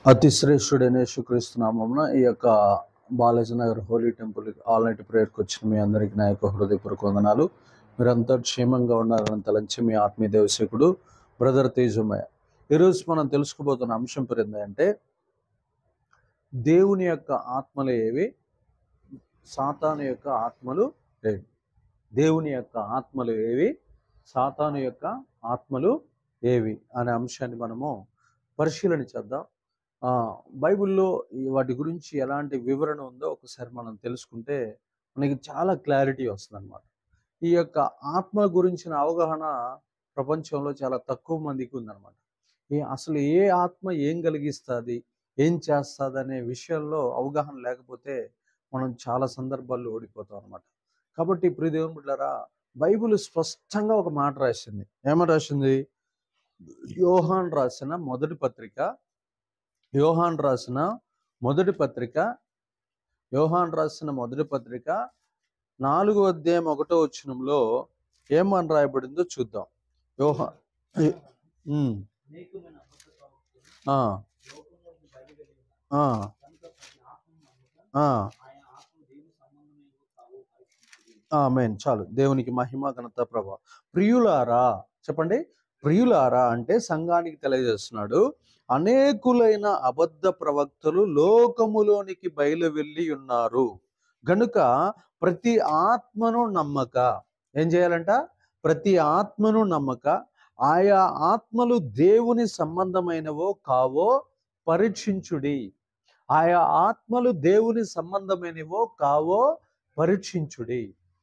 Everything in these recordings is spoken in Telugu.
అతి శ్రేష్ఠుడైన యేసుక్రీస్తు నామమున ఈ యొక్క Balaji Nagar holy temple all night ప్రేయర్కి వచ్చిన మీ అందరికీ నా యొక్క హృదయపూర్వక వందనాలు మీరంతా క్షేమంగా ఉన్నారని తలంచి మీ ఆత్మీయ దేవసేకుడు బ్రదర్ తేజమయ్య ఈరోజు మనం తెలుసుకోబోతున్న అంశం పేరు ఏంటంటే దేవుని యొక్క ఆత్మలు ఏవి సాతాను యొక్క ఆత్మలు ఏవి దేవుని యొక్క ఆత్మలు ఏవి సాతాను యొక్క ఆత్మలు ఏవి అనే అంశాన్ని మనము పరిశీలన చేద్దాం ఆ, బైబిల్లో ఈ వాటి గురించి ఎలాంటి వివరణ ఉందో ఒకసారి మనం తెలుసుకుంటే మనకి చాలా క్లారిటీ వస్తుంది అనమాట ఈ యొక్క ఆత్మ గురించిన అవగాహన ప్రపంచంలో చాలా తక్కువ మందికి ఉందన్నమాట ఈ అసలు ఏ ఆత్మ ఏం కలిగిస్తుంది ఏం చేస్తుంది అనే విషయంలో అవగాహన లేకపోతే మనం చాలా సందర్భాల్లో ఓడిపోతాం అనమాట కాబట్టి ఇప్పుడు దేవుని బిడ్డారా బైబిల్ స్పష్టంగా ఒక మాట రాసింది ఏమని రాసింది యోహాన్ రాసిన మొదటి పత్రిక యోహాన్ రాసిన మొదటి పత్రిక యోహాన్ రాసిన మొదటి పత్రిక నాలుగో అధ్యాయం ఒకటో వచనంలో ఏమని రాయబడిందో చూద్దాం యోహా ఉమ్, అనేకమైన అబద్ధ ప్రవక్తలు ఆ, లోకంలోకి బయలువెళ్ళి ఉన్నారు. ఆ, కనుక ప్రతి ఆత్మను నమ్ముక ఆ, ఆయన ఆత్మ దేవుని సంబంధమైన కావు పరీక్షించుడి. ఆమేన్ చాలు దేవునికి మహిమ ఘనత ప్రభా ప్రియులారా చెప్పండి ప్రియులారా అంటే సంఘానికి తెలియజేస్తున్నాడు అనేకులైన అబద్ధ ప్రవక్తలు లోకములోనికి బయలు వెళ్ళి ఉన్నారు గనుక ప్రతి ఆత్మను నమ్మక ఏం చేయాలంట ప్రతి ఆత్మను నమ్మక ఆయా ఆత్మలు దేవుని సంబంధమైనవో కావో పరీక్షించుడి ఆయా ఆత్మలు దేవుని సంబంధమైనవో కావో పరీక్షించుడి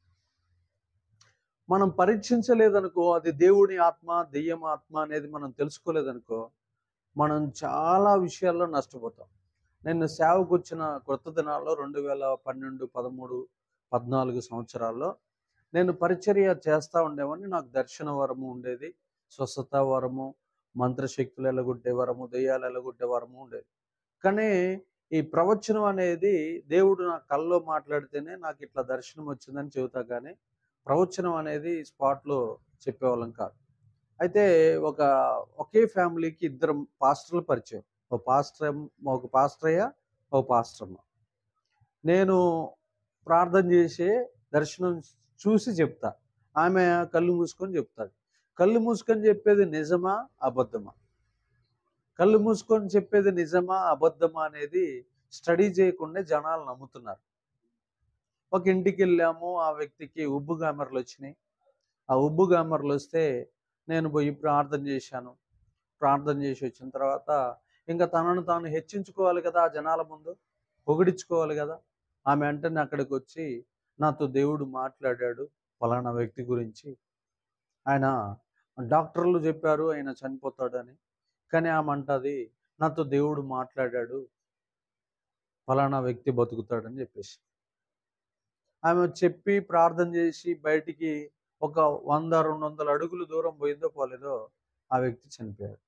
మనం పరీక్షించలేదనుకో అది దేవుని ఆత్మ దెయ్యం ఆత్మ అనేది మనం తెలుసుకోలేదనుకో మనం చాలా విషయాల్లో నష్టపోతాం నేను సేవకు వచ్చిన కొత్త దినాల్లో రెండు వేల పన్నెండు పదమూడు పద్నాలుగు సంవత్సరాల్లో నేను పరిచర్య చేస్తూ ఉండేవాడిని నాకు దర్శన వరము ఉండేది స్వస్థత వరము మంత్రశక్తులు ఎలగొట్టే వరము దెయ్యాలు ఎలగొట్టే వరము ఉండేది కానీ ఈ ప్రవచనం అనేది దేవుడు నా కల్లో మాట్లాడితేనే నాకు ఇట్లా దర్శనం వచ్చిందని చెబుతా కానీ ప్రవచనం అనేది స్పాట్లో చెప్పేవాళ్ళం కాదు అయితే ఒక ఒకే ఫ్యామిలీకి ఇద్దరు పాస్టర్లు పరిచయం ఒక పాస్టర్ ఒక పాస్టరయ్య ఒక పాస్టర్మ నేను ప్రార్థన చేసే దర్శనం చూసి చెప్తా ఆమె కళ్ళు మూసుకొని చెప్తాడు కళ్ళు మూసుకొని చెప్పేది నిజమా అబద్ధమా కళ్ళు మూసుకొని చెప్పేది నిజమా అబద్ధమా అనేది స్టడీ చేయకుండా జనాలు నమ్ముతున్నారు ఒక ఇంటికి వెళ్ళాము ఆ వ్యక్తికి ఉబ్బు గామర్లు వచ్చినాయి ఆ ఉబ్బు గామర్లు వస్తే నేను పోయి ప్రార్థన చేశాను ప్రార్థన చేసి వచ్చిన తర్వాత ఇంకా తనను తాను హెచ్చించుకోవాలి కదా ఆ జనాల ముందు పొగిడించుకోవాలి కదా ఆమె అంటేనే అక్కడికి వచ్చి నాతో దేవుడు మాట్లాడాడు ఫలానా వ్యక్తి గురించి ఆయన డాక్టర్లు చెప్పారు ఆయన చనిపోతాడని కానీ ఆమె అంటది నాతో దేవుడు మాట్లాడాడు ఫలానా వ్యక్తి బతుకుతాడని చెప్పేసి ఆమె చెప్పి ప్రార్థన చేసి బయటికి ఒక వంద రెండు వందల అడుగులు దూరం పోయిందో పోలేదో ఆ వ్యక్తి చనిపోయాడు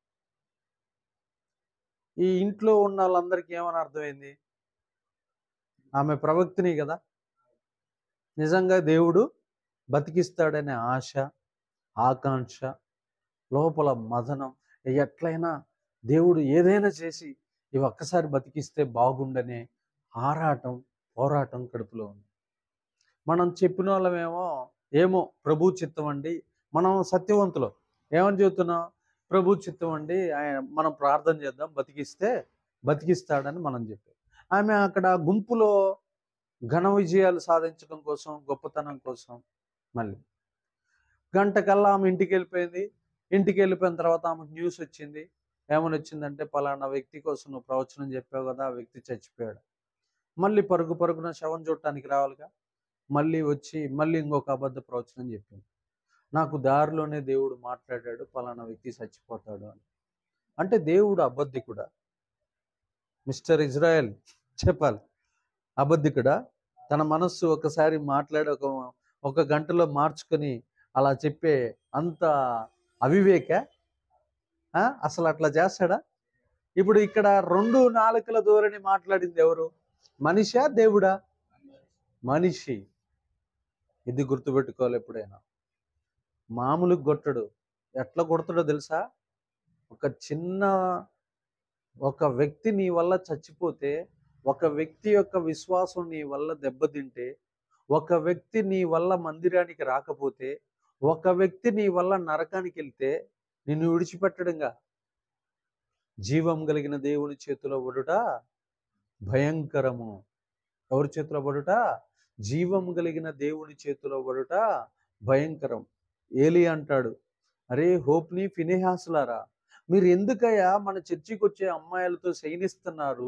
ఈ ఇంట్లో ఉన్న వాళ్ళందరికీ ఏమని అర్థమైంది ఆమె ప్రవక్తిని కదా నిజంగా దేవుడు బతికిస్తాడనే ఆశ ఆకాంక్ష లోపల మదనం ఎట్లయినా దేవుడు ఏదైనా చేసి ఇవి ఒక్కసారి బతికిస్తే బాగుండనే ఆరాటం పోరాటం కడుపులో ఉంది మనం చెప్పిన వాళ్ళమేమో ఏమో ప్రభు చిత్తం అండి మనం సత్యవంతులు ఏమని చెబుతున్నాం ప్రభు చిత్తం అండి ఆయన మనం ప్రార్థన చేద్దాం బతికిస్తే బతికిస్తాడని మనం చెప్పాం ఆమె అక్కడ గుంపులో ఘన విజయాలు సాధించడం కోసం గొప్పతనం కోసం మళ్ళీ గంట కల్లా ఆమె ఇంటికి వెళ్ళిపోయింది ఇంటికి వెళ్ళిపోయిన తర్వాత ఆమెకు న్యూస్ వచ్చింది ఏమని వచ్చిందంటే పలానా వ్యక్తి కోసం నువ్వు ప్రవచనం చెప్పావు కదా ఆ వ్యక్తి చచ్చిపోయాడు మళ్ళీ పరుగు పరుగున శవం చూడటానికి రావాలిగా మళ్ళీ వచ్చి మళ్ళీ ఇంకొక అబద్ధ ప్రవచనం చెప్పింది నాకు దారిలోనే దేవుడు మాట్లాడాడు పలానా వ్యక్తి చచ్చిపోతాడు అని అంటే దేవుడు అబద్ధికుడా మిస్టర్ ఇజ్రాయెల్ చెప్పాలి అబద్ధికుడా తన మనస్సు ఒకసారి మాట్లాడి ఒక ఒక గంటలో మార్చుకొని అలా చెప్పే అంత అవివేక ఆ? అసలు అట్లా చేస్తాడా ఇప్పుడు ఇక్కడ రెండు నాలుకల ధోరణి మాట్లాడింది ఎవరు మనిషా దేవుడా మనిషి ఇది గుర్తుపెట్టుకోవాలి ఎప్పుడైనా మామూలు కొట్టడు ఎట్లా కొడతాడో తెలుసా ఒక చిన్న ఒక వ్యక్తి నీ వల్ల చచ్చిపోతే ఒక వ్యక్తి యొక్క విశ్వాసం నీ వల్ల దెబ్బతింటే ఒక వ్యక్తి నీ వల్ల మందిరానికి రాకపోతే ఒక వ్యక్తి నీ వల్ల నరకానికి వెళ్తే నిన్ను విడిచిపెట్టడంగా జీవం కలిగిన దేవుని చేతిలో పడుట భయంకరము ఎవరి చేతిలో పడుట జీవం కలిగిన దేవుని చేతిలో పడుట భయంకరం ఏలి అంటాడు అరే హోప్ని ఫినేహాసులారా మీరు ఎందుకయ్యా మన చర్చికి వచ్చే అమ్మాయిలతో శయనిస్తున్నారు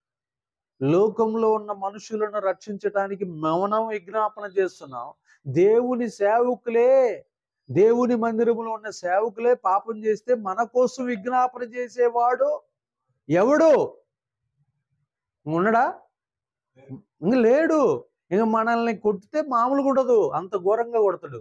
లోకంలో ఉన్న మనుషులను రక్షించటానికి మౌనం విజ్ఞాపన చేస్తున్నాం దేవుని సేవకులే దేవుని మందిరంలో ఉన్న సేవకులే పాపం చేస్తే మన కోసం విజ్ఞాపన చేసేవాడు ఎవడు ఉండడా ఇంక లేడు ఇంక మనల్ని కొట్టితే మామూలు ఉండదు అంత ఘోరంగా కొడతాడు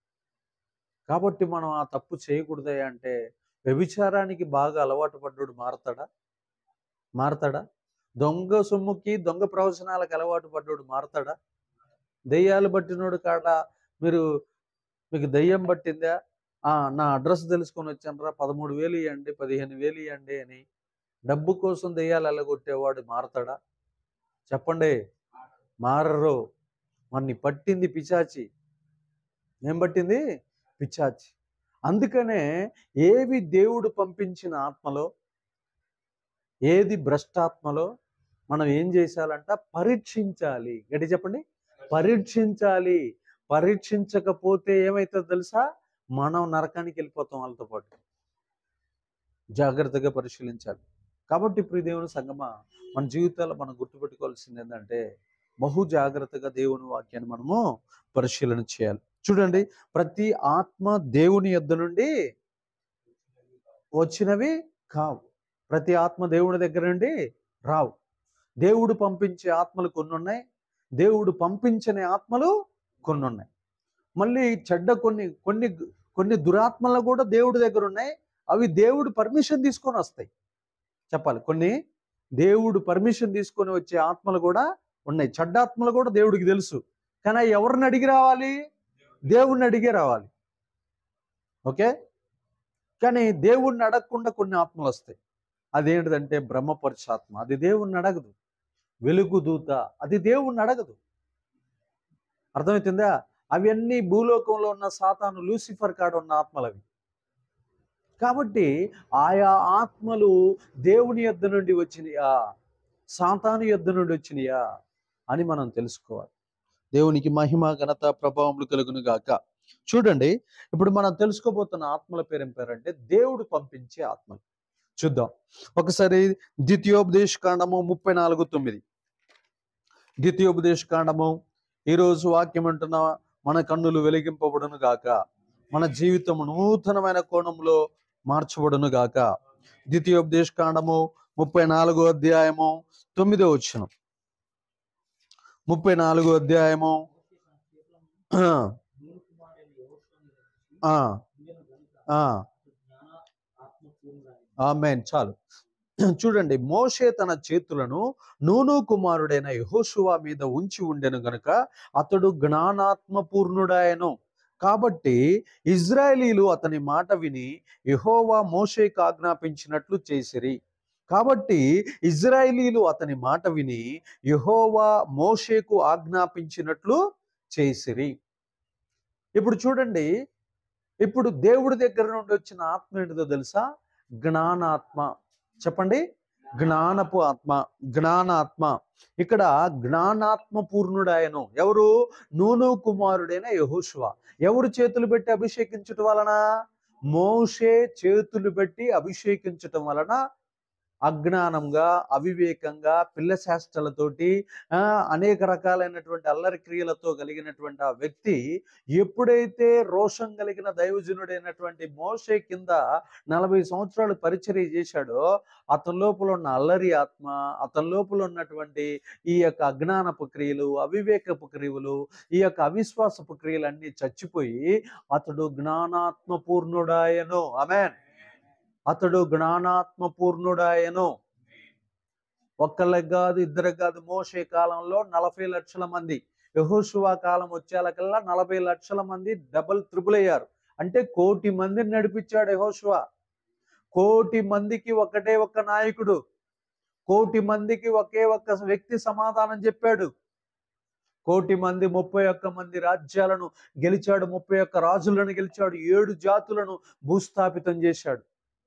కాబట్టి మనం ఆ తప్పు చేయకూడదయ్యా అంటే వ్యభిచారానికి బాగా అలవాటు పడ్డాడు మారతాడా మారతాడా దొంగ సొమ్ముకి దొంగ ప్రవచనాలకు అలవాటు పడ్డాడు మారతాడా దెయ్యాలు పట్టినోడు కాడ మీరు మీకు దెయ్యం పట్టిందా ఆ, నా అడ్రస్ తెలుసుకొని వచ్చానరా పదమూడు వేలు ఇవ్వండి పదిహేను వేలు ఇవ్వండి అని డబ్బు కోసం దెయ్యాలు ఎల్లగొట్టేవాడు మారతాడా చెప్పండి మారరు మన్ని పట్టింది పిచాచి ఏం పట్టింది పిచాచి అందుకనే ఏవి దేవుడు పంపించిన ఆత్మలో ఏది భ్రష్టాత్మలో మనం ఏం చేశాలంట పరీక్షించాలి గట్టి చెప్పండి పరీక్షించాలి పరీక్షించకపోతే ఏమవుతుందో తెలుసా మనం నరకానికి వెళ్ళిపోతాం వాళ్ళతో పాటు జాగ్రత్తగా పరిశీలించాలి కాబట్టి ఇప్పుడు దేవుని సంగమా మన జీవితాల్లో మనం గుర్తుపెట్టుకోవాల్సింది ఏంటంటే బహు జాగ్రత్తగా దేవుని వాక్యాన్ని మనము పరిశీలన చేయాలి చూడండి ప్రతి ఆత్మ దేవుని యొద్ద నుండి వచ్చినవి కావు ప్రతి ఆత్మ దేవుని దగ్గర నుండి రావు దేవుడు పంపించే ఆత్మలు కొన్ని ఉన్నాయి దేవుడు పంపించని ఆత్మలు కొన్ని ఉన్నాయి మళ్ళీ చెడ్డ కొన్ని కొన్ని కొన్ని దురాత్మలు కూడా దేవుడి దగ్గర ఉన్నాయి అవి దేవుడు పర్మిషన్ తీసుకొని వస్తాయి చెప్పాలి కొన్ని దేవుడు పర్మిషన్ తీసుకొని వచ్చే ఆత్మలు కూడా ఉన్నాయి చెడ్డాత్మలు కూడా దేవుడికి తెలుసు కానీ అవి ఎవరిని అడిగి రావాలి దేవుణ్ణి అడిగే రావాలి ఓకే కానీ దేవుణ్ణి అడగకుండా కొన్ని ఆత్మలు వస్తాయి అదేంటిదంటే బ్రహ్మపరుషాత్మ అది దేవుణ్ణి అడగదు వెలుగు దూత అది దేవుణ్ణి అడగదు అర్థమవుతుందా అవన్నీ భూలోకంలో ఉన్న సాతాను లూసిఫర్ కాడ ఉన్న ఆత్మలు అవి కాబట్టి ఆయా ఆత్మలు దేవుని యొద్ద నుండి వచ్చినయా సాతాను యొద్ద నుండి వచ్చినయా అని మనం తెలుసుకోవాలి దేవునికి మహిమ ఘనత ప్రభావములు కలుగును గాక చూడండి ఇప్పుడు మనం తెలుసుకోబోతున్న ఆత్మల పేరు ఏం పేరంటే దేవుడు పంపించే ఆత్మలు చూద్దాం ఒకసారి ద్వితీయోపదేశ కాండము ముప్పై నాలుగు తొమ్మిది ద్వితీయోపదేశ కాండము ఈరోజు వాక్యం అంటున్న మన కన్నులు వెలిగింపబడును గాక మన జీవితం నూతనమైన కోణంలో మార్చబడును గాక ద్వితీయోపదేశ కాండము ముప్పై నాలుగో అధ్యాయము తొమ్మిదో వచ్చిన ముప్పై నాలుగో అధ్యాయము ఆ, నూరు కుమారుడైన యెహోషువను వచ్చి, ఆ, ఈయన గనుక ఆ, జ్ఞాన ఆత్మపూర్ణుడైన ఆమెన్ చాలు చూడండి మోషే తన చేతులను నూను కుమారుడైన యెహోషువ మీద ఉంచి ఉండెను గనుక అతడు జ్ఞానాత్మ పూర్ణుడాయను కాబట్టి ఇజ్రాయేలీలు అతని మాట విని యెహోవా మోషేకు ఆజ్ఞాపించినట్లు చేసిరి కాబట్టి ఇజ్రాయేలీలు అతని మాట విని యెహోవా మోషేకు ఆజ్ఞాపించినట్లు చేసిరి ఇప్పుడు చూడండి ఇప్పుడు దేవుడి దగ్గర నుండి వచ్చిన ఆత్మ ఏంటిదో తెలుసా జ్ఞానాత్మ చెప్పండి జ్ఞానపు ఆత్మ జ్ఞానాత్మ ఇక్కడ జ్ఞానాత్మ పూర్ణుడాయను ఎవరు నూను కుమారుడైన యహోషువ ఎవరు చేతులు పెట్టి అభిషేకించటం వలన మోషే చేతులు పెట్టి అభిషేకించటం వలన అజ్ఞానంగా అవివేకంగా పిల్ల శాస్త్రాలతోటి ఆ, అనేక రకాలైనటువంటి అల్లరి క్రియలతో కలిగినటువంటి ఆ వ్యక్తి ఎప్పుడైతే రోషం కలిగిన దైవజనుడైనటువంటి మోషే కింద నలభై సంవత్సరాలు పరిచర్య చేశాడో అతని లోపల ఉన్న అల్లరి ఆత్మ అతని లోపల ఉన్నటువంటి ఈ యొక్క అజ్ఞానపు క్రియలు అవివేకపు క్రియలు ఈ యొక్క అవిశ్వాసపు క్రియలు అన్నీ చచ్చిపోయి అతడు జ్ఞానాత్మ పూర్ణుడాయను ఆమెన్ అతడు జ్ఞానాత్మ పూర్ణుడాయను ఒక్కళ్ళకి కాదు ఇద్దరికి కాదు మోసే కాలంలో నలభై లక్షల మంది యహోషువా కాలం వచ్చేలకల్లా నలభై లక్షల మంది డబల్ త్రిబుల్ అయ్యారు అంటే కోటి మందిని నడిపించాడు యహోషువా కోటి మందికి ఒకటే ఒక్క నాయకుడు కోటి మందికి ఒకే ఒక్క వ్యక్తి సమాధానం చెప్పాడు కోటి మంది ముప్పై ఒక్క మంది రాజ్యాలను గెలిచాడు ముప్పై ఒక్క రాజులను గెలిచాడు ఏడు జాతులను భూస్థాపితం చేశాడు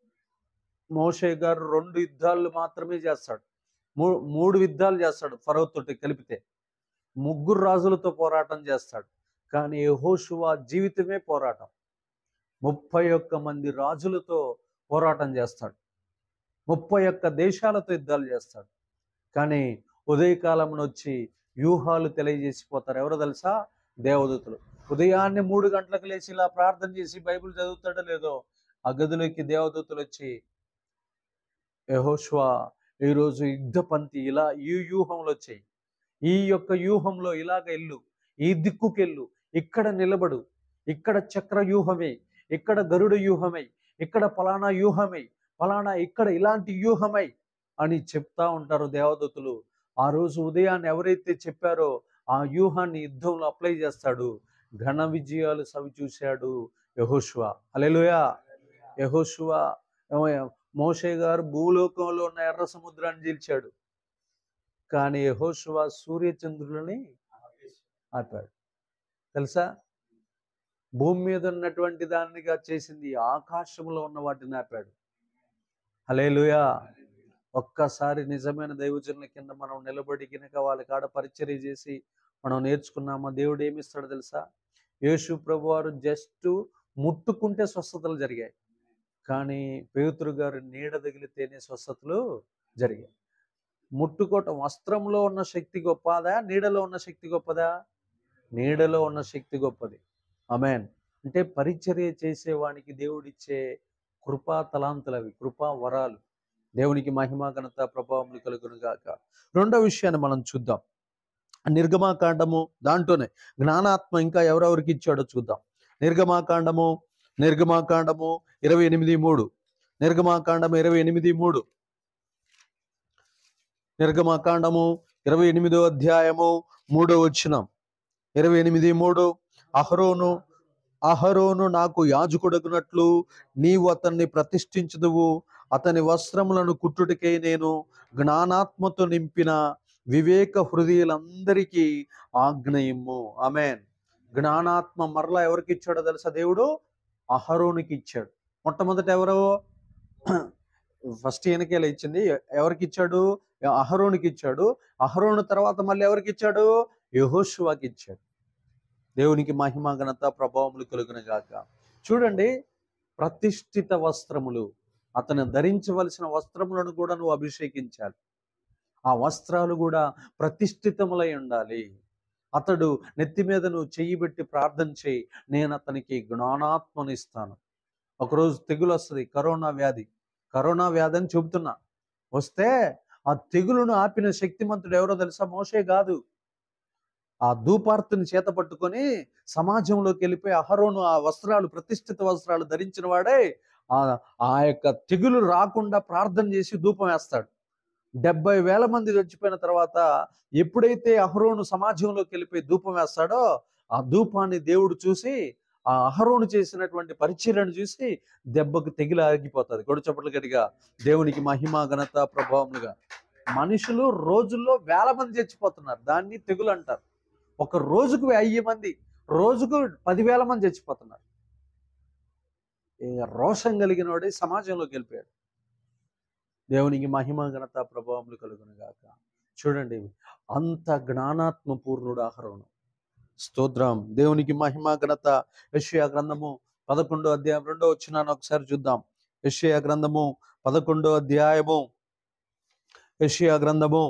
మోషే గారు రెండు యుద్ధాలు మాత్రమే చేస్తాడు మూ- మూడు యుద్ధాలు చేస్తాడు ఫరోతోటి కలిపితే ముగ్గురు రాజులతో పోరాటం చేస్తాడు కానీ యెహోషువ జీవితమే పోరాటం ముప్పై ఒక్క మంది రాజులతో పోరాటం చేస్తాడు ముప్పై ఒక్క దేశాలతో యుద్ధాలు చేస్తాడు కానీ ఉదయకాలంలో వచ్చి వ్యూహాలు తెలియజేసిపోతారు ఎవరో తెలుసా దేవదూతలు ఉదయాన్నే మూడు గంటలకు లేచి ఇలా ప్రార్థన చేసి బైబిల్ చదువుతాడో లేదో ఆ గదిలోకి దేవదూతలు వచ్చి యహోష్వా ఈరోజు యుద్ధ పంతి ఇలా ఈ వ్యూహంలో వచ్చాయి ఈ యొక్క వ్యూహంలో ఇలాగ ఎల్లు ఈ దిక్కుకెళ్ళు ఇక్కడ నిలబడు ఇక్కడ చక్ర వ్యూహమే ఇక్కడ గరుడ వ్యూహమై ఇక్కడ ఫలానా వ్యూహమై ఫలానా ఇక్కడ ఇలాంటి వ్యూహమై అని చెప్తా ఉంటారు దేవదూతలు ఆ రోజు ఉదయాన్ని ఎవరైతే చెప్పారో ఆ వ్యూహాన్ని యుద్ధంలో అప్లై చేస్తాడు ఘన విజయాలు సవి చూశాడు యహోష్వా అలెలుయా యహోష్వా మోషే గారు భూలోకంలో ఉన్న ఎర్ర సముద్రాన్ని చీల్చాడు కానీ యహోష్వా సూర్యచంద్రులని ఆపాడు తెలుసా భూమి మీద ఉన్నటువంటి దానిగా చేసింది ఆకాశంలో ఉన్న వాటిని ఆపాడు హలేలుయా ఒక్కసారి నిజమైన దైవజనుల కింద మనం నిలబడి గినక వాళ్ళ కాడ పరిచర్య చేసి మనం నేర్చుకున్నామా దేవుడు ఏమిస్తాడో తెలుసా యేసు ప్రభు వారు జస్ట్ ముట్టుకుంటే స్వస్థతలు జరిగాయి కానీ పేతురు గారు నీడ తగిలితేనే స్వస్థతలు జరిగాయి ముట్టుకోవటం వస్త్రంలో ఉన్న శక్తి గొప్పదా నీడలో ఉన్న శక్తి గొప్పదా నీడలో ఉన్న శక్తి గొప్పది అమెన్ అంటే పరిచర్య చేసేవానికి దేవుడిచ్చే కృపా తలాంతులు అవి కృపా వరాలు దేవునికి మహిమ ఘనత ప్రభావములు కలుగును గాక రెండో విషయాన్ని మనం చూద్దాం నిర్గమాకాండము దాంట్లోనే జ్ఞానాత్మ ఇంకా ఎవరెవరికి ఇచ్చాడో చూద్దాం నిర్గమాకాండము నిర్గమాకాండము ఇరవై ఎనిమిది మూడు నిర్గమాకాండము ఇరవై ఎనిమిది మూడు నిర్గమాకాండము ఇరవై ఎనిమిదో అధ్యాయము మూడో వచ్చినం ఇరవై ఎనిమిది మూడు అహరోను అహరోను నాకు యాజకుడగునట్లు నీవు అతన్ని ప్రతిష్ఠించదువు అతని వస్త్రములను కుట్టుటికై నేను జ్ఞానాత్మతో నింపిన వివేక హృదయులందరికీ ఆజ్ఞయము ఆమెన్ జ్ఞానాత్మ మరలా ఎవరికి ఇచ్చాడో తెలుసా దేవుడు అహరోనికి ఇచ్చాడు మొట్టమొదట ఎవరు ఫస్ట్ ఈయనకేలా ఇచ్చింది ఎవరికి ఇచ్చాడు అహరోనికి ఇచ్చాడు అహరోను తర్వాత మళ్ళీ ఎవరికి ఇచ్చాడు యహోషువాకి ఇచ్చాడు దేవునికి మహిమ ఘనత ప్రభావములు కలుగును గాక చూడండి ప్రతిష్ఠిత వస్త్రములు అతను ధరించవలసిన వస్త్రములను కూడా నువ్వు అభిషేకించాలి ఆ వస్త్రాలు కూడా ప్రతిష్ఠితములై ఉండాలి అతడు నెత్తి మీద నువ్వు చెయ్యి పెట్టి ప్రార్థన చేయి నేను అతనికి జ్ఞానాత్మనిస్తాను ఒకరోజు తెగులు వస్తుంది కరోనా వ్యాధి కరోనా వ్యాధి అని చెబుతున్నా వస్తే ఆ తెగులును ఆపిన శక్తిమంతుడు ఎవరో తెలుసా మోసే కాదు ఆ ధూపార్తిని చేత పట్టుకొని సమాజంలోకి వెళ్ళిపోయి అహరోను ఆ వస్త్రాలు ప్రతిష్ఠిత వస్త్రాలు ధరించిన వాడే ఆ ఆ యొక్క తెగులు రాకుండా ప్రార్థన చేసి ధూపం వేస్తాడు డెబ్బై వేల మంది చచ్చిపోయిన తర్వాత ఎప్పుడైతే అహరోను సమాజంలోకి వెళ్ళిపోయి ధూపం వేస్తాడో ఆ ధూపాన్ని దేవుడు చూసి ఆ అహరోను చేసినటువంటి పరిచర్యను చూసి దెబ్బకు తెగిలి ఆగిపోతుంది గొడచప్పట్లు గడిగా దేవునికి మహిమ ఘనత ప్రభావములుగా మనుషులు రోజుల్లో వేల మంది చచ్చిపోతున్నారు దాన్ని తెగులు అంటారు ఒక రోజుకు వెయ్యి మంది రోజుకు పదివేల మంది చచ్చిపోతున్నారు ఈ రోషం కలిగిన వాడే సమాజంలోకి వెళ్ళిపోయాడు దేవునికి మహిమ ఘనత ప్రభావములు కలుగును గాక చూడండి అంత జ్ఞానాత్మ పూర్ణుడు ఆహరణం స్తోత్రం దేవునికి మహిమ ఘనత యెషయా గ్రంథము పదకొండో అధ్యాయం రెండో వచ్చినాను ఒకసారి చూద్దాం యెషయా గ్రంథము పదకొండో అధ్యాయము యెషయా గ్రంథము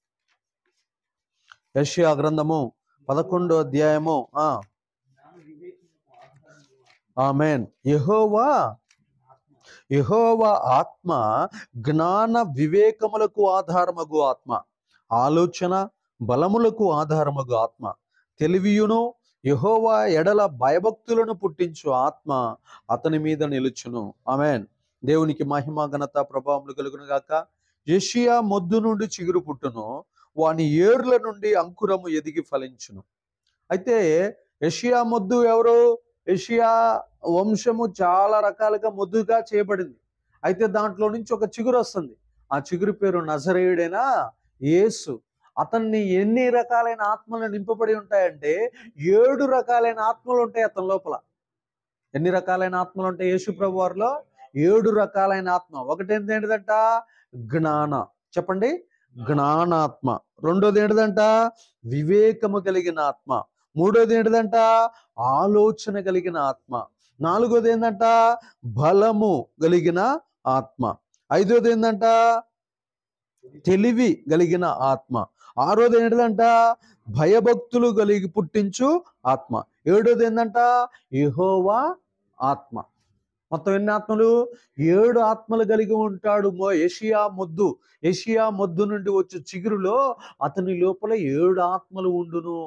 యెషయా గ్రంథము పదకొండో అధ్యాయము ఆ జ్ఞాన వివేకములకు ఆధారముగా ఆమెన్ యెహోవా యెహోవా ఆత్మ జ్ఞాన వివేకములకు ఆధారమగు ఆత్మ ఆలోచన బలములకు ఆధారమగు ఆత్మ తెలివియును యెహోవా ఎడల భయభక్తులను పుట్టించు ఆత్మ అతని మీద నిలుచును ఆమెన్ దేవునికి మహిమ ఘనత ప్రభావములు కలుగును గాక యెషియా మొద్దు నుండి చిగురు పుట్టును వాని ఏర్ల నుండి అంకురము ఎదిగి ఫలించును అయితే యెషియా మొద్దు ఎవరు యెషియా వంశము చాలా రకాలుగా మొద్దుగా చేయబడింది అయితే దాంట్లో నుంచి ఒక చిగురు వస్తుంది ఆ చిగురు పేరు నజరేయుడైనా యేసు అతన్ని ఎన్ని రకాలైన ఆత్మలు నింపబడి ఉంటాయంటే ఏడు రకాలైన ఆత్మలు ఉంటాయి అతని లోపల ఎన్ని రకాలైన ఆత్మలు ఉంటాయి యేసు ప్రభు వారిలో ఏడు రకాలైన ఆత్మ ఒకటి ఏంటంట జ్ఞాన చెప్పండి జ్ఞానాత్మ రెండోది ఏంటిదంట వివేకము కలిగిన ఆత్మ మూడోది ఏంటిదంట ఆలోచన కలిగిన ఆత్మ నాలుగోది ఏంటంట బలము కలిగిన ఆత్మ ఐదోది ఏంటంట తెలివి కలిగిన ఆత్మ ఆరోది ఏంటిదంట భయభక్తులు కలిగి పుట్టించు ఆత్మ ఏడోది ఏంటంట యెహోవా ఆత్మ మొత్తం ఎన్ని ఆత్మలు ఏడు ఆత్మలు కలిగి ఉంటాడు మో ఏషియా మొద్దు ఏషియా మొద్దు నుండి వచ్చే చిగురులో అతని లోపల ఏడు ఆత్మలు ఉండును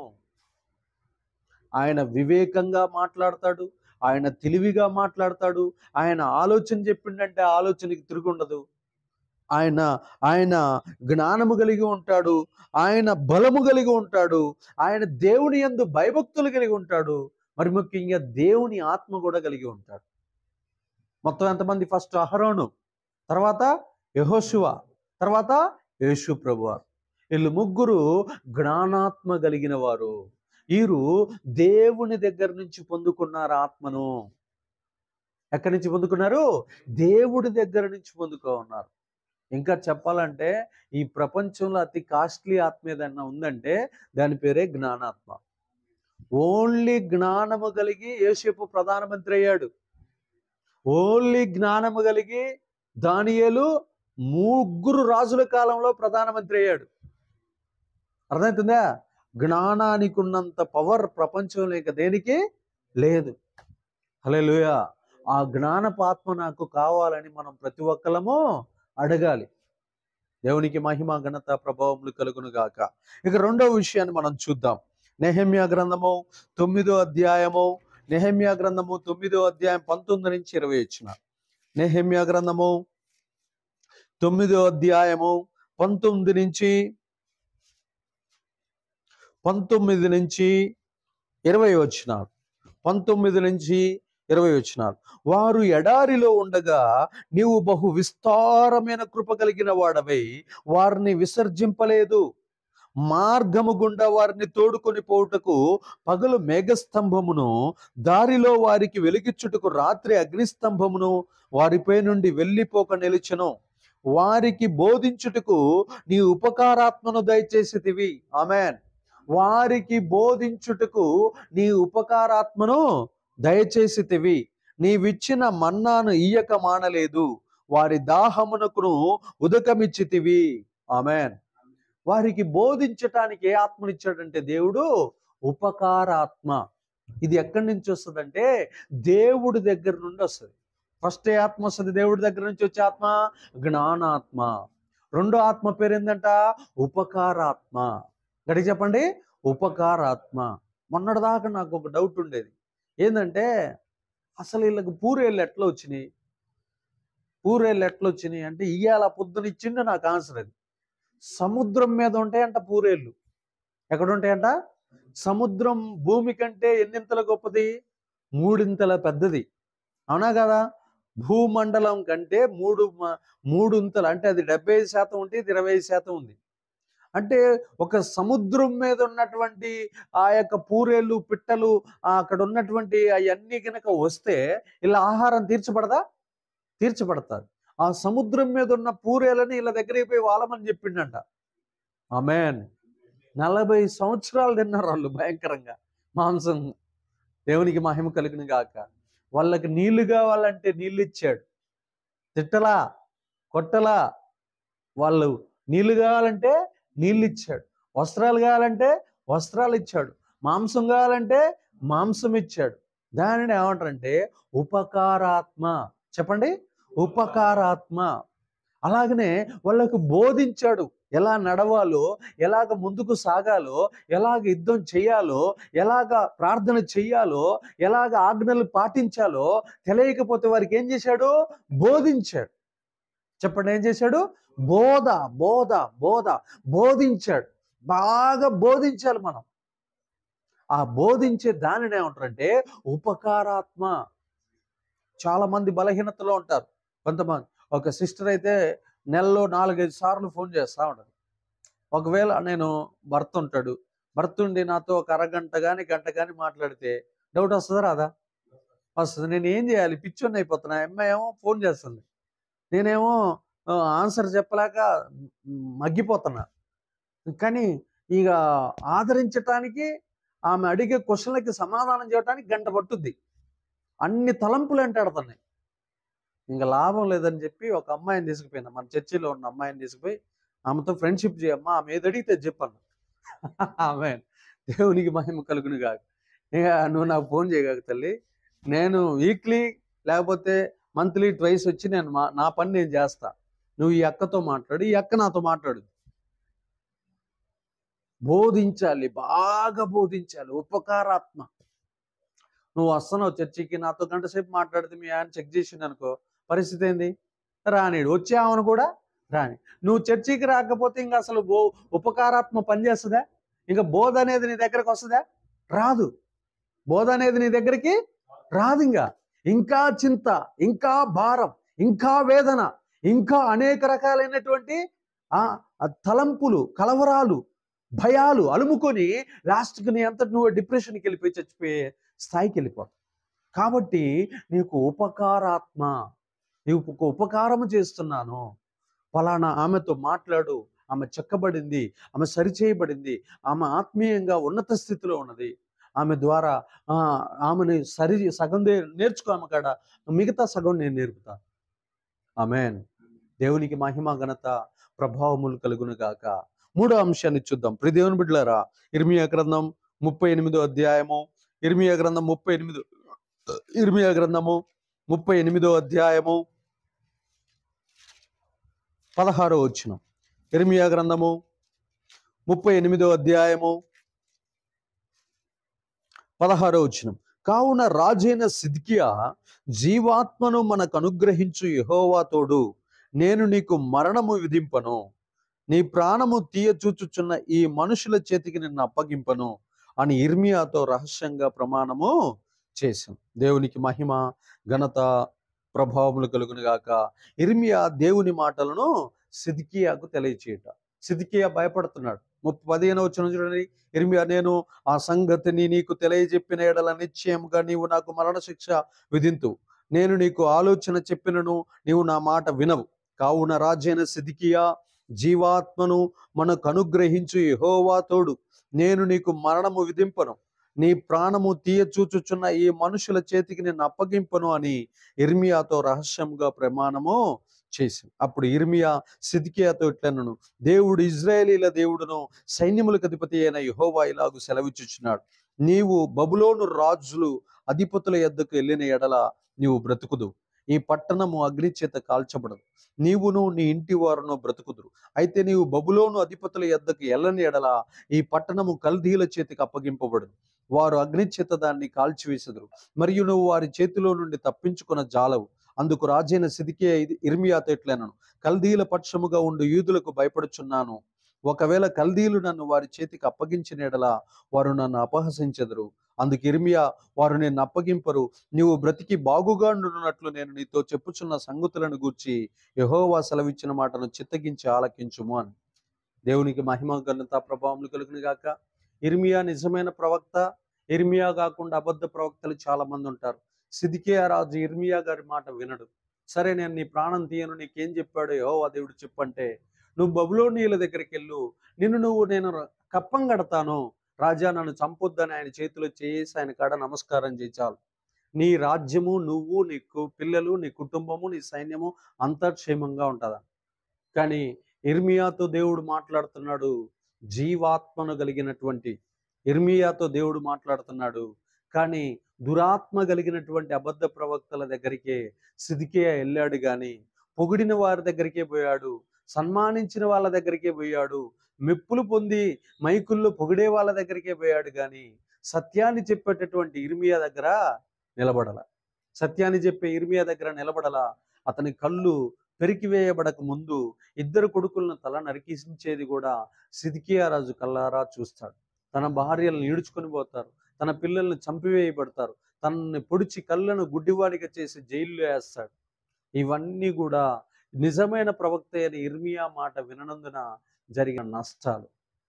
ఆయన వివేకంగా మాట్లాడతాడు ఆయన తెలివిగా మాట్లాడతాడు ఆయన ఆలోచన చెప్పిండంటే ఆలోచనకి తిరుగుండదు ఆయన ఆయన జ్ఞానము కలిగి ఉంటాడు ఆయన బలము కలిగి ఉంటాడు ఆయన దేవుని యందు భయభక్తులు కలిగి ఉంటాడు మరి ముఖ్యంగా దేవుని ఆత్మ కూడా కలిగి ఉంటాడు మొత్తం ఎంతమంది ఫస్ట్ అహరోను తర్వాత యహోశువ తర్వాత యేసు ప్రభువారు వీళ్ళు ముగ్గురు జ్ఞానాత్మ కలిగిన వారు వీరు దేవుని దగ్గర నుంచి పొందుకున్నారు ఆత్మను ఎక్కడి నుంచి పొందుకున్నారు దేవుడి దగ్గర నుంచి పొందుకో ఉన్నారు ఇంకా చెప్పాలంటే ఈ ప్రపంచంలో అతి కాస్ట్లీ ఆత్మ ఏదన్నా ఉందంటే దాని పేరే జ్ఞానాత్మ ఓన్లీ జ్ఞానము కలిగి యేసేపు ప్రధానమంత్రి అయ్యాడు ఓన్లీ జ్ఞానము కలిగి దానియేలు ముగ్గురు రాజుల కాలంలో ప్రధానమంత్రి అయ్యాడు అర్థమవుతుందా జ్ఞానానికి ఉన్నంత పవర్ ప్రపంచంలో ఇక దేనికి లేదు హలే ఆ జ్ఞానపు ఆత్మ నాకు కావాలని మనం ప్రతి ఒక్కలము అడగాలి దేవునికి మహిమ ఘనత ప్రభావములు కలుగును గాక ఇక రెండవ విషయాన్ని మనం చూద్దాం నెహమ్యా గ్రంథము తొమ్మిదో అధ్యాయము నెహమ్యా గ్రంథము తొమ్మిదో అధ్యాయం పంతొమ్మిది నుంచి ఇరవై వచ్చిన నెహమ్యా గ్రంథము తొమ్మిదో అధ్యాయము పంతొమ్మిది నుంచి పంతొమ్మిది నుంచి ఇరవై వచ్చినారు పంతొమ్మిది నుంచి ఇరవై వచ్చినారు వారు ఎడారిలో ఉండగా నీవు బహు విస్తారమైన కృప కలిగిన వాడవై వారిని విసర్జింపలేదు మార్గము గుండా వారిని తోడుకొని పోవుటకు పగలు మేఘస్తంభమును దారిలో వారికి వెలిగిచ్చుటకు రాత్రి అగ్నిస్తంభమును వారిపై నుండి వెళ్ళిపోక నిలిచెను వారికి బోధించుటకు నీ ఉపకారాత్మను దయచేసితివి ఆమెన్ వారికి బోధించుటకు నీ ఉపకారాత్మను దయచేసితివి నీవిచ్చిన మన్నాను ఇయ్యక మానలేదు వారి దాహమునకును ఉదకమిచ్చితివి ఆమెన్ వారికి బోధించటానికి ఏ ఆత్మనిచ్చాడంటే దేవుడు ఉపకారాత్మ ఇది ఎక్కడి నుంచి వస్తుందంటే దేవుడి దగ్గర నుండి వస్తుంది ఫస్ట్ ఏ ఆత్మ వస్తుంది దేవుడి దగ్గర నుంచి వచ్చే ఆత్మ జ్ఞానాత్మ రెండో ఆత్మ పేరు ఏంటంట ఉపకారాత్మ గడి చెప్పండి ఉపకారాత్మ మొన్నటిదాకా నాకు ఒక డౌట్ ఉండేది ఏంటంటే అసలు వీళ్ళకి పూరేళ్ళు ఎట్లా వచ్చినాయి పూరేళ్ళు ఎట్లా వచ్చినాయి అంటే ఇయ్యాల పొద్దునిచ్చిండు నాకు ఆన్సర్ అది సముద్రం మీద ఉంటాయంట పూరేళ్ళు ఎక్కడ ఉంటాయంట సముద్రం భూమి కంటే ఎన్నింతల గొప్పది మూడింతల పెద్దది అవునా కదా భూమండలం కంటే మూడు మ- మూడింతలు అంటే అది డెబ్బై ఐదు శాతం ఉంటే ఇది ఇరవై ఐదు శాతం ఉంది అంటే ఒక సముద్రం మీద ఉన్నటువంటి ఆ యొక్క పూరేళ్ళు పిట్టలు ఆ అక్కడ ఉన్నటువంటి అవన్నీ కనుక వస్తే ఇలా ఆహారం తీర్చబడదా తీర్చబడతాది ఆ సముద్రం మీద ఉన్న పూరేలని ఇలా దగ్గరికి పోయి వాలమని చెప్పిండంట ఆమెన్ నలభై సంవత్సరాలు తిన్నారు వాళ్ళు భయంకరంగా మాంసం దేవునికి మహిమ కలిగిన గాక వాళ్ళకి నీళ్లు కావాలంటే నీళ్ళు ఇచ్చాడు తిట్టలా కొట్టలా వాళ్ళు నీళ్లు కావాలంటే నీళ్ళు ఇచ్చాడు వస్త్రాలు కావాలంటే వస్త్రాలు ఇచ్చాడు మాంసం కావాలంటే మాంసం ఇచ్చాడు దానిని ఏమంటారంటే ఉపకారాత్మ చెప్పండి ఉపకారాత్మ అలాగనే వాళ్ళకు బోధించాడు ఎలా నడవాలో ఎలాగ ముందుకు సాగాలో ఎలాగ యుద్ధం చేయాలో ఎలాగ ప్రార్థన చెయ్యాలో ఎలాగ ఆజ్ఞలు పాటించాలో తెలియకపోతే వారికి ఏం చేశాడు బోధించాడు చెప్పండి ఏం చేశాడు బోధ బోధ బోధ బోధించాడు బాగా బోధించాలి మనం ఆ బోధించే దానిని ఏమంటారంటే ఉపకారాత్మ చాలా మంది బలహీనతలో ఉంటారు కొంతమంది ఒక సిస్టర్ అయితే నెలలో నాలుగైదు సార్లు ఫోన్ చేస్తూ ఉంటుంది ఒకవేళ నేను భర్త ఉంటాడు భర్త ఉండి నాతో ఒక అరగంట కానీ గంట కానీ మాట్లాడితే డౌట్ వస్తుందా రాదా వస్తుంది నేను ఏం చేయాలి పిచ్చోని అయిపోతున్నా అమ్మాయి ఏమో ఫోన్ చేస్తుంది నేనేమో ఆన్సర్ చెప్పలేక మ్, మగ్గిపోతున్నా కానీ ఇక ఆదరించటానికి ఆమె అడిగే క్వశ్చన్లకి సమాధానం చేయడానికి గంట పట్టుద్ది అన్ని తలంపులు వెంటాడుతున్నాయి ఇంకా లాభం లేదని చెప్పి ఒక అమ్మాయిని తీసుకుపోయినా మన చర్చిలో ఉన్న అమ్మాయిని తీసుకుపోయి ఆమెతో ఫ్రెండ్షిప్ చేయమ్మా ఆమె ఏది అడిగితే చెప్పాను ఆమె దేవునికి మహిమ కలుగును కాదు ఇక నువ్వు నాకు ఫోన్ చేయగాక తల్లి నేను వీక్లీ లేకపోతే మంత్లీ ట్వైస్ వచ్చి నేను మా నా పని నేను చేస్తా నువ్వు ఈ అక్కతో మాట్లాడు ఈ అక్క నాతో మాట్లాడు బోధించాలి బాగా బోధించాలి ఉపకారాత్మ నువ్వు వస్తున్నావు చర్చికి నాతో గంట సేపు మాట్లాడితే మీ ఆయన చెక్ చేసిండు అనుకో పరిస్థితి ఏంది రానిడు వచ్చే ఆమెను కూడా రాని నువ్వు చర్చికి రాకపోతే ఇంకా అసలు బో ఉపకారాత్మ పనిచేస్తుందా ఇంకా బోధ అనేది నీ దగ్గరకు వస్తుందా రాదు బోధ అనేది నీ దగ్గరికి రాదు ఇంకా ఇంకా చింత ఇంకా భారం ఇంకా వేదన ఇంకా అనేక రకాలైనటువంటి ఆ ఆ తలంపులు కలవరాలు భయాలు అలుముకొని లాస్ట్కి నీ అంతటి నువ్వు డిప్రెషన్కి వెళ్ళిపోయి చచ్చిపోయే స్థాయికి వెళ్ళిపోతావు కాబట్టి నీకు ఉపకారాత్మ నీకు ఒక ఉపకారము చేస్తున్నాను ఫలానా ఆమెతో మాట్లాడు ఆమె చెక్కబడింది ఆమె సరిచేయబడింది ఆమె ఆత్మీయంగా ఉన్నత స్థితిలో ఉన్నది ఆమె ద్వారా ఆ, ఆమెని సరి సగం దే- నేర్చుకో ఆమె కాడ మిగతా సగం నేను నేర్పుతా ఆమెన్ దేవునికి మహిమ ఘనత ప్రభావములు కలుగును గాక మూడో అంశాన్ని చూద్దాం ప్రి దేవుని బిడ్డలారా ఇర్మియా గ్రంథం ముప్పై ఎనిమిదో అధ్యాయము ఇర్మియా గ్రంథం ముప్పై ఎనిమిదో ఇర్మియా గ్రంథము ముప్పై ఎనిమిదో అధ్యాయము పదహారో వచ్చిన ఇర్మియా గ్రంథము ముప్పై ఎనిమిదో అధ్యాయము పదహారో వచ్చిన కావున రాజైన సిద్కియా జీవాత్మను మనకు అనుగ్రహించు యెహోవా తోడు నేను నీకు మరణము విధింపను నీ ప్రాణము తీయచూచుచున్న ఈ మనుషుల చేతికి నిన్ను అప్పగింపను అని ఇర్మియాతో రహస్యంగా ప్రమాణము చేశాం దేవునికి మహిమ ఘనత ప్రభావములు కలుగును గాక ఇర్మియా దేవుని మాటలను సిద్కియాకు తెలియచేయట సిద్కియా భయపడుతున్నాడు ముప్పై పదిహేను వచ్చిన చూడండి ఇర్మియా నేను ఆ సంగతిని నీకు తెలియజెప్పిన ఎడల నిశ్చయముగా నీవు నాకు మరణశిక్ష విధింతు నేను నీకు ఆలోచన చెప్పినను నీవు నా మాట వినవు కావున రాజైన సిద్కియా జీవాత్మను మనకు అనుగ్రహించు యెహోవా తోడు నేను నీకు మరణము విధింపను నీ ప్రాణము తీయచూచుచున్న ఈ మనుషుల చేతికి నేను అప్పగింపను అని ఇర్మియాతో రహస్యంగా ప్రమాణము చేసి అప్పుడు ఇర్మియా సిద్కియాతో ఇట్లనను దేవుడు ఇజ్రాయేలీల దేవుడును సైన్యములకు అధిపతి అయిన యెహోవా ఇలాగు సెలవిచ్చుచున్నాడు నీవు బబులోను రాజులు అధిపతుల యొద్దకు వెళ్ళిన ఎడల నీవు బ్రతుకుదు ఈ పట్టణము అగ్ని చేత కాల్చబడదు నీవును నీ ఇంటి వారును బ్రతుకుదురు అయితే నీవు బబులోను అధిపతుల యొద్దకు ఎల్లని ఎడల ఈ పట్టణము కల్దీల చేతికి అప్పగింపబడదు వారు అగ్ని చేత దాన్ని కాల్చివేసెదరు మరియు నువ్వు వారి చేతిలో నుండి తప్పించుకున్న జాలవు అందుకు రాజైన సిదికే ఇర్మియాతో ఎట్లనను కల్దీల పక్షముగా ఉండు యూదులకు భయపడుచున్నాను ఒకవేళ కల్దీలు నన్ను వారి చేతికి అప్పగించిన ఎడల వారు నన్ను అపహసించెదరు అందుకు ఇర్మియా వారు నేను అప్పగింపరు నీవు బ్రతికి బాగుగా ఉండునట్లు నేను నీతో చెప్పుచున్న సంగతులను గూర్చి యెహోవా సెలవిచ్చిన మాటను చిత్తగించి ఆలకించుము అని దేవునికి మహిమ ఘనత ప్రభావములు కలుగును గాక ఇర్మియా నిజమైన ప్రవక్త ఇర్మియా కాకుండా అబద్ధ ప్రవక్తలు చాలా మంది ఉంటారు సిదికియా రాజు ఇర్మియా గారి మాట వినడు సరే నేను నీ ప్రాణం తీయను నీకేం చెప్పాడు యెహోవా దేవుడు చెప్పంటే నువ్వు బబులోనీయుల దగ్గరికి వెళ్ళు నిన్ను నువ్వు నేను కప్పం కడతాను రాజా నన్ను చంపొద్దని ఆయన చేతిలో చేసి ఆయన కాడ నమస్కారం చేయాలి నీ రాజ్యము నువ్వు నీకు పిల్లలు నీ కుటుంబము నీ సైన్యము అంతా క్షేమంగా ఉంటుందా కానీ ఇర్మియాతో దేవుడు మాట్లాడుతున్నాడు జీవాత్మను కలిగినటువంటి ఇర్మియాతో దేవుడు మాట్లాడుతున్నాడు కానీ దురాత్మ కలిగినటువంటి అబద్ధ ప్రవక్తల దగ్గరికే సిదికే వెళ్ళాడు కానీ పొగిడిన వారి దగ్గరికే పోయాడు సన్మానించిన వాళ్ళ దగ్గరికే పోయాడు మెప్పులు పొంది మైకుల్లో పొగిడే వాళ్ళ దగ్గరికే పోయాడు కానీ సత్యాన్ని చెప్పేటటువంటి ఇర్మియా దగ్గర నిలబడల సత్యాన్ని చెప్పే ఇర్మియా దగ్గర నిలబడల అతని కళ్ళు పెరికివేయబడక ముందు ఇద్దరు కొడుకులను తల నరికించేది కూడా సిదికియా రాజు కల్లారా చూస్తాడు తన భార్యలను ఈడ్చుకొని పోతారు తన పిల్లల్ని చంపివేయబడతారు తనని పొడిచి కళ్ళను గుడ్డివాడిగా చేసి జైల్లో వేస్తాడు ఇవన్నీ కూడా నిజమైన ప్రవక్త అయిన ఇర్మియా మాట విననందున జరిగిన నష్టాలు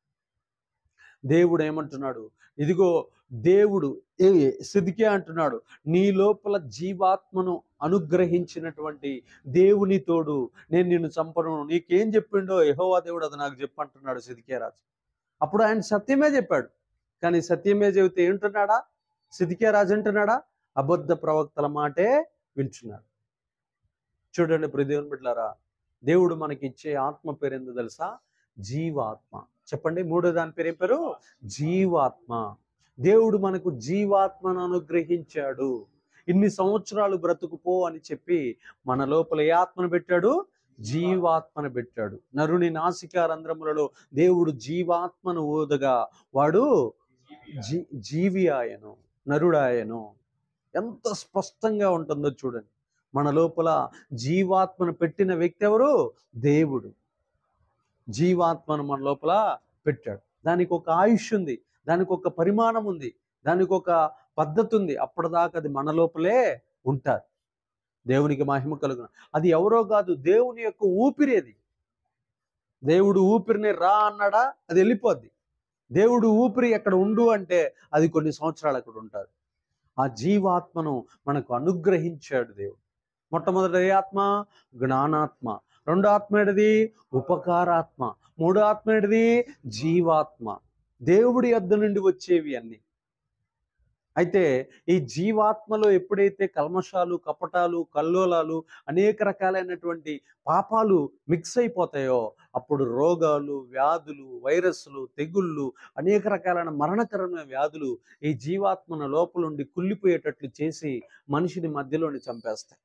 దేవుడు ఏమంటున్నాడు ఇదిగో దేవుడు సిదికే అంటున్నాడు నీ లోపల జీవాత్మను అనుగ్రహించినటువంటి దేవుని తోడు నేను నిన్ను చంపను నీకేం చెప్పిండో యెహోవా దేవుడు అది నాకు చెప్పంటున్నాడు సిదికే రాజు అప్పుడు ఆయన సత్యమే చెప్పాడు కానీ సత్యమే చెబితే ఏంటున్నాడా సిదికే రాజు అంటున్నాడా అబద్ధ ప్రవక్తల మాటే వింటున్నాడు చూడండి ప్రదేవుని బిడ్డలారా దేవుడు మనకి ఇచ్చే ఆత్మ పేరు ఏందో తెలుసా జీవాత్మ చెప్పండి మూడో దాని పేరు ఏం పేరు జీవాత్మ దేవుడు మనకు జీవాత్మను అనుగ్రహించాడు ఇన్ని సంవత్సరాలు బ్రతుకుపో అని చెప్పి మన లోపల ఏ ఆత్మను పెట్టాడు జీవాత్మను పెట్టాడు నరుని నాసికారంధ్రములలో దేవుడు జీవాత్మను ఊదగా వాడు జీ జీవి ఆయను నరుడాయను ఎంత స్పష్టంగా ఉంటుందో చూడండి మన లోపల జీవాత్మను పెట్టిన వ్యక్తి ఎవరు దేవుడు జీవాత్మను మన లోపల పెట్టాడు దానికి ఒక ఆయుష్ ఉంది దానికి ఒక పరిమాణం ఉంది దానికి ఒక పద్ధతి ఉంది అప్పటిదాకా అది మన లోపలే ఉంటారు దేవునికి మహిమ కలుగున అది ఎవరో కాదు దేవుని యొక్క ఊపిరి అది దేవుడు ఊపిరిని రా అన్నాడా అది వెళ్ళిపోద్ది దేవుడు ఊపిరి ఎక్కడ ఉండు అంటే అది కొన్ని సంవత్సరాలు అక్కడ ఉంటారు ఆ జీవాత్మను మనకు అనుగ్రహించాడు దేవుడు మొట్టమొదటి ఏ ఆత్మ జ్ఞానాత్మ రెండో ఆత్మ ఏంటిది ఉపకారాత్మ మూడో ఆత్మ ఏంటిది జీవాత్మ దేవుడి యొద్ద నుండి వచ్చేవి అన్ని అయితే ఈ జీవాత్మలో ఎప్పుడైతే కల్మషాలు కపటాలు కల్లోలాలు అనేక రకాలైనటువంటి పాపాలు మిక్స్ అయిపోతాయో అప్పుడు రోగాలు వ్యాధులు వైరస్లు తెగుళ్ళు అనేక రకాలైన మరణకరమైన వ్యాధులు ఈ జీవాత్మన లోపలుండి కుళ్ళిపోయేటట్లు చేసి మనిషిని మధ్యలోని చంపేస్తాయి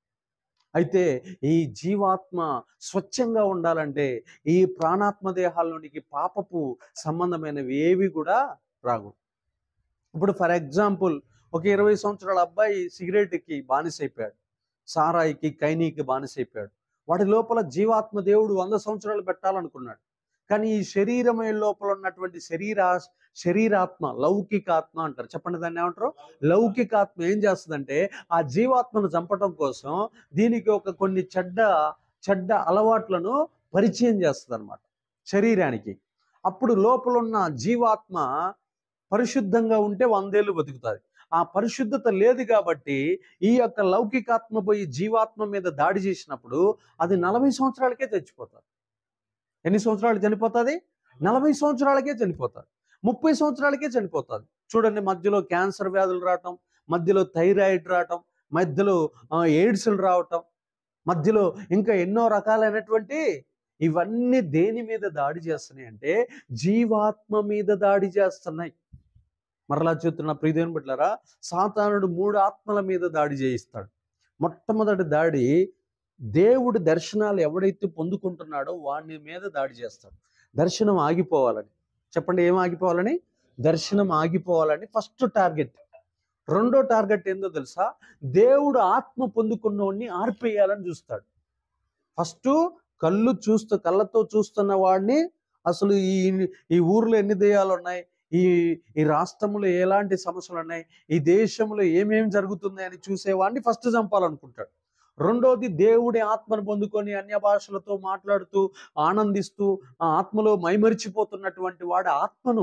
అయితే ఈ జీవాత్మ స్వచ్ఛంగా ఉండాలంటే ఈ ప్రాణాత్మ దేహాల్లోనికి పాపపు సంబంధమైనవి ఏవి కూడా రాగు ఇప్పుడు ఫర్ ఎగ్జాంపుల్ ఒక ఇరవై సంవత్సరాల అబ్బాయి సిగరెట్కి బానిసైపోయాడు సారాయికి కైనీకి బానిసైపోయాడు వాడి లోపల జీవాత్మ దేవుడు వంద సంవత్సరాలు పెట్టాలనుకున్నాడు కానీ ఈ శరీరమే లోపల ఉన్నటువంటి శరీర శరీరాత్మ లౌకికాత్మ అంటారు చెప్పండి దాన్ని ఏమంటారు లౌకికాత్మ ఏం చేస్తుందంటే ఆ జీవాత్మను చంపటం కోసం దీనికి ఒక కొన్ని చెడ్డ చెడ్డ అలవాట్లను పరిచయం చేస్తుంది అనమాట శరీరానికి అప్పుడు లోపల ఉన్న జీవాత్మ పరిశుద్ధంగా ఉంటే వందేళ్ళు బతుకుతుంది ఆ పరిశుద్ధత లేదు కాబట్టి ఈ యొక్క లౌకికాత్మ పోయి జీవాత్మ మీద దాడి చేసినప్పుడు అది నలభై సంవత్సరాలకే చచ్చిపోతుంది ఎన్ని సంవత్సరాలు చనిపోతుంది నలభై సంవత్సరాలకే చనిపోతుంది ముప్పై సంవత్సరాలకే చనిపోతుంది చూడండి మధ్యలో క్యాన్సర్ వ్యాధులు రావటం మధ్యలో థైరాయిడ్ రావటం మధ్యలో ఆ, ఎయిడ్స్లు రావటం మధ్యలో ఇంకా ఎన్నో రకాలైనటువంటి ఇవన్నీ దేని మీద దాడి చేస్తున్నాయి అంటే జీవాత్మ మీద దాడి చేస్తున్నాయి మరలా చెప్తున్న ప్రియదేవుని బిడ్డలారా సాతానుడు మూడు ఆత్మల మీద దాడి చేయిస్తాడు మొట్టమొదటి దాడి దేవుడి దర్శనాలు ఎవడైతే పొందుకుంటున్నాడో వాడి మీద దాడి చేస్తాడు దర్శనం ఆగిపోవాలని చెప్పండి ఏం ఆగిపోవాలని దర్శనం ఆగిపోవాలని ఫస్ట్ టార్గెట్ రెండో టార్గెట్ ఏందో తెలుసా దేవుడు ఆత్మ పొందుకున్నవాడిని ఆర్పేయాలని చూస్తాడు ఫస్ట్ కళ్ళు చూస్తూ కళ్ళతో చూస్తున్న వాడిని అసలు ఈ ఈ ఊర్లో ఎన్ని దెయ్యాలు ఉన్నాయి ఈ ఈ రాష్ట్రంలో ఎలాంటి సమస్యలు ఉన్నాయి ఈ దేశంలో ఏమేమి జరుగుతుంది అని చూసేవాడిని ఫస్ట్ చంపాలనుకుంటాడు రెండోది దేవుడి ఆత్మను పొందుకొని అన్య భాషలతో మాట్లాడుతూ ఆనందిస్తూ ఆ ఆత్మలో మైమరిచిపోతున్నటువంటి వాడి ఆత్మను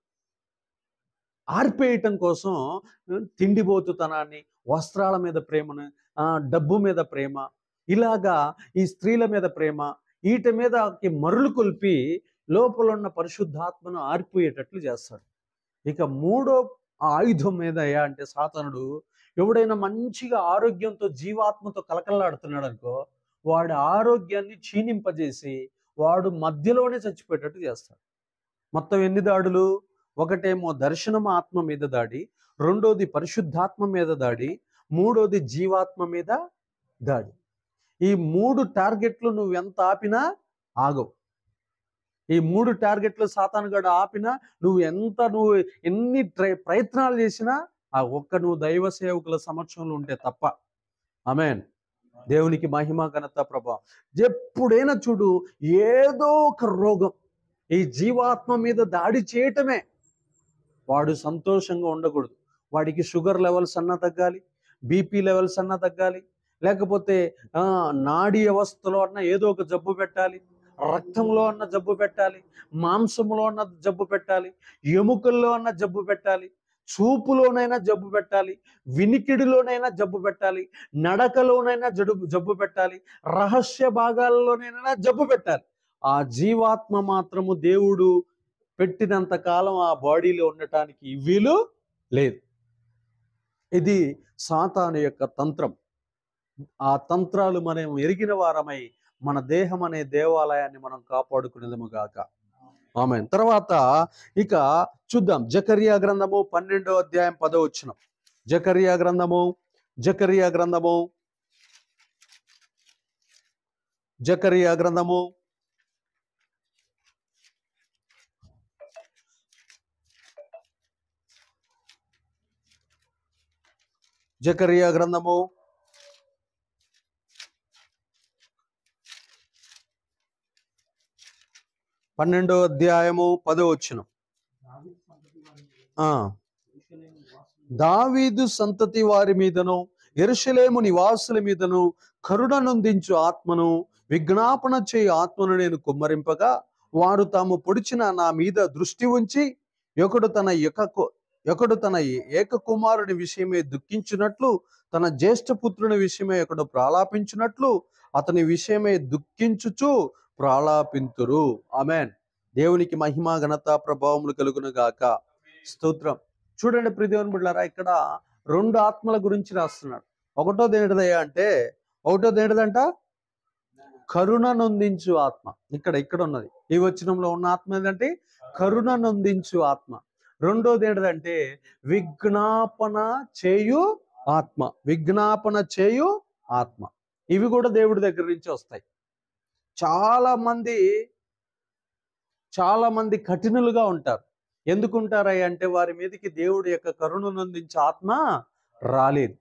ఆర్పేయటం కోసం తిండిబోతుతనాన్ని వస్త్రాల మీద ప్రేమను ఆ, డబ్బు మీద ప్రేమ ఇలాగా ఈ స్త్రీల మీద ప్రేమ వీటి మీద మరులు కొల్పి లోపల ఉన్న పరిశుద్ధాత్మను ఆర్పిపోయేటట్లు చేస్తాడు ఇక మూడో ఆయుధం మీద ఏ అంటే సాతనుడు ఎవడైనా మంచిగా ఆరోగ్యంతో జీవాత్మతో కలకల్లాడుతున్నాడు అనుకో వాడి ఆరోగ్యాన్ని క్షీణింపజేసి వాడు మధ్యలోనే చచ్చిపోయేటట్టు చేస్తాడు మొత్తం ఎన్ని దాడులు ఒకటేమో దర్శనం ఆత్మ మీద దాడి రెండోది పరిశుద్ధాత్మ మీద దాడి మూడోది జీవాత్మ మీద దాడి ఈ మూడు టార్గెట్లు నువ్వు ఎంత ఆపినా ఆగవు ఈ మూడు టార్గెట్లు సాతానుగాడు ఆపినా నువ్వు ఎంత నువ్వు ఎన్ని ట్రై ప్రయత్నాలు చేసినా ఆ ఒక్క నువ్వు దైవ సేవకుల సమక్షంలో ఉంటే తప్ప ఆమెన్ దేవునికి మహిమ ఘనత ప్రభావం ఎప్పుడైనా చూడు ఏదో ఒక రోగం ఈ జీవాత్మ మీద దాడి చేయటమే వాడు సంతోషంగా ఉండకూడదు వాడికి షుగర్ లెవెల్స్ అన్నా తగ్గాలి బీపీ లెవెల్స్ అన్నా తగ్గాలి లేకపోతే ఆ, నాడీ వ్యవస్థలో అన్న ఏదో ఒక జబ్బు పెట్టాలి రక్తంలో అన్న జబ్బు పెట్టాలి మాంసంలో అన్న జబ్బు పెట్టాలి ఎముకల్లో అన్న జబ్బు పెట్టాలి చూపులోనైనా జబ్బు పెట్టాలి వినికిడిలోనైనా జబ్బు పెట్టాలి నడకలోనైనా జడుబు జబ్బు పెట్టాలి రహస్య భాగాల్లోనైనా జబ్బు పెట్టాలి ఆ జీవాత్మ మాత్రము దేవుడు పెట్టినంత కాలం ఆ బాడీలో ఉండటానికి వీలు లేదు ఇది సాతాను యొక్క తంత్రం ఆ తంత్రాలు మనం ఎరిగిన వారమై మన దేహం అనే దేవాలయాన్ని మనం కాపాడుకునేదము గాక ఆమె తర్వాత ఇక చూద్దాం జకరియా గ్రంథము పన్నెండో అధ్యాయం పదో వచ్చిన జకరియా గ్రంథము జకరియా గ్రంథము జకరియా గ్రంథము జకరియా గ్రంథము పన్నెండో అధ్యాయము పదో వచ్చిన దావీదు సంతతి వారి మీదను, యెరూషలేము దావీదు సంతతి వారి మీదను ఎరుషలేము నివాసుల నివాసుల మీదను కరుణనొందించు ఆత్మను విజ్ఞాపన చేయు ఆత్మను నేను కుమ్మరింపగా వారు తాము పొడిచిన నా మీద దృష్టి ఉంచి ఒకడు తన యొక్క ఒకడు తన ఏక కుమారుని విషయమే దుఃఖించినట్లు తన జ్యేష్ఠ పుత్రుని విషయమే ఒకడు ప్రాలాపించినట్లు అతని విషయమే దుఃఖించుచు ప్రాలాపింతురు ఆమెన్ దేవునికి మహిమ ఘనత ప్రభావములు కలుగును గాక స్తోత్రం చూడండి ప్రియదేవుని బిడ్డారా ఇక్కడ రెండు ఆత్మల గురించి రాస్తున్నాడు ఒకటోది ఏంటిదయ్యా అంటే ఒకటోది ఏంటిదంట కరుణ నొందించు ఆత్మ ఇక్కడ ఇక్కడ ఉన్నది ఈ వచనంలో ఉన్న ఆత్మ ఏంటంటే కరుణ నొందించు ఆత్మ రెండోది ఏంటిదంటే విజ్ఞాపన చేయు ఆత్మ విజ్ఞాపన చేయు ఆత్మ ఇవి కూడా దేవుడి దగ్గర నుంచి వస్తాయి చాలా మంది చాలా మంది కఠినులుగా ఉంటారు ఎందుకుంటారయ్య అంటే వారి మీదకి దేవుడి యొక్క కరుణను అందించే ఆత్మ రాలేదు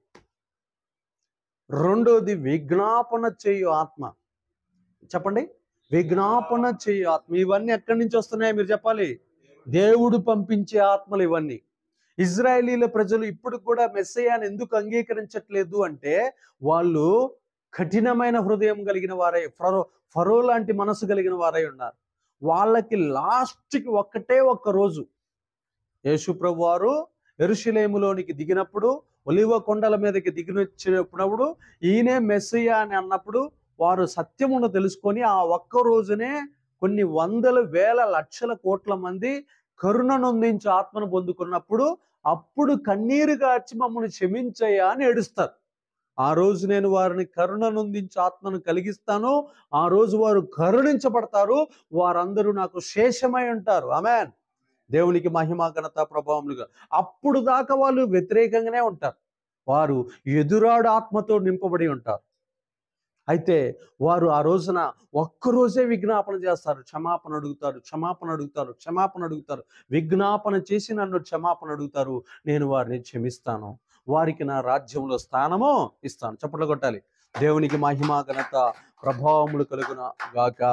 రెండోది విజ్ఞాపన చేయు ఆత్మ చెప్పండి విజ్ఞాపన చేయు ఆత్మ ఇవన్నీ ఎక్కడి నుంచి వస్తున్నాయి మీరు చెప్పాలి దేవుడు పంపించే ఆత్మలు ఇవన్నీ ఇజ్రాయేలీల ప్రజలు ఇప్పుడు కూడా మెస్సయాన్ని ఎందుకు అంగీకరించట్లేదు అంటే వాళ్ళు కఠినమైన హృదయం కలిగిన వారై ఫరో ఫరో లాంటి మనసు కలిగిన వారై ఉన్నారు వాళ్ళకి లాస్ట్కి ఒక్కటే ఒక్క రోజు యేసుప్రభు వారు ఎరుషులేములోనికి దిగినప్పుడు ఒలివ కొండల మీదకి దిగినొచ్చినప్పుడు ఈయనే మెస్సయ్య అని అన్నప్పుడు వారు సత్యమును తెలుసుకొని ఆ ఒక్క రోజునే కొన్ని వందల వేల లక్షల కోట్ల మంది కరుణ నొందించి ఆత్మను పొందుకున్నప్పుడు అప్పుడు కన్నీరు గార్చి మమ్మల్ని క్షమించయ్యా అని ఏడుస్తారు ఆ రోజు నేను వారిని కరుణ నొందించి ఆత్మను కలిగిస్తాను ఆ రోజు వారు కరుణించబడతారు వారందరూ నాకు శేషమై ఉంటారు ఆమెన్ దేవునికి మహిమ ఘనత ప్రభావములుగా అప్పుడు దాకా వాళ్ళు వ్యతిరేకంగానే ఉంటారు వారు ఎదురాడు ఆత్మతో నింపబడి ఉంటారు అయితే వారు ఆ రోజున ఒక్కరోజే విజ్ఞాపన చేస్తారు క్షమాపణ అడుగుతారు క్షమాపణ అడుగుతారు క్షమాపణ అడుగుతారు విజ్ఞాపన చేసి నన్ను క్షమాపణ అడుగుతారు నేను వారిని క్షమిస్తాను వారికి నా రాజ్యంలో స్థానము ఇస్తాను చప్పట్లు కొట్టాలి దేవునికి మహిమ ఘనత ప్రభావములు కలుగున గాక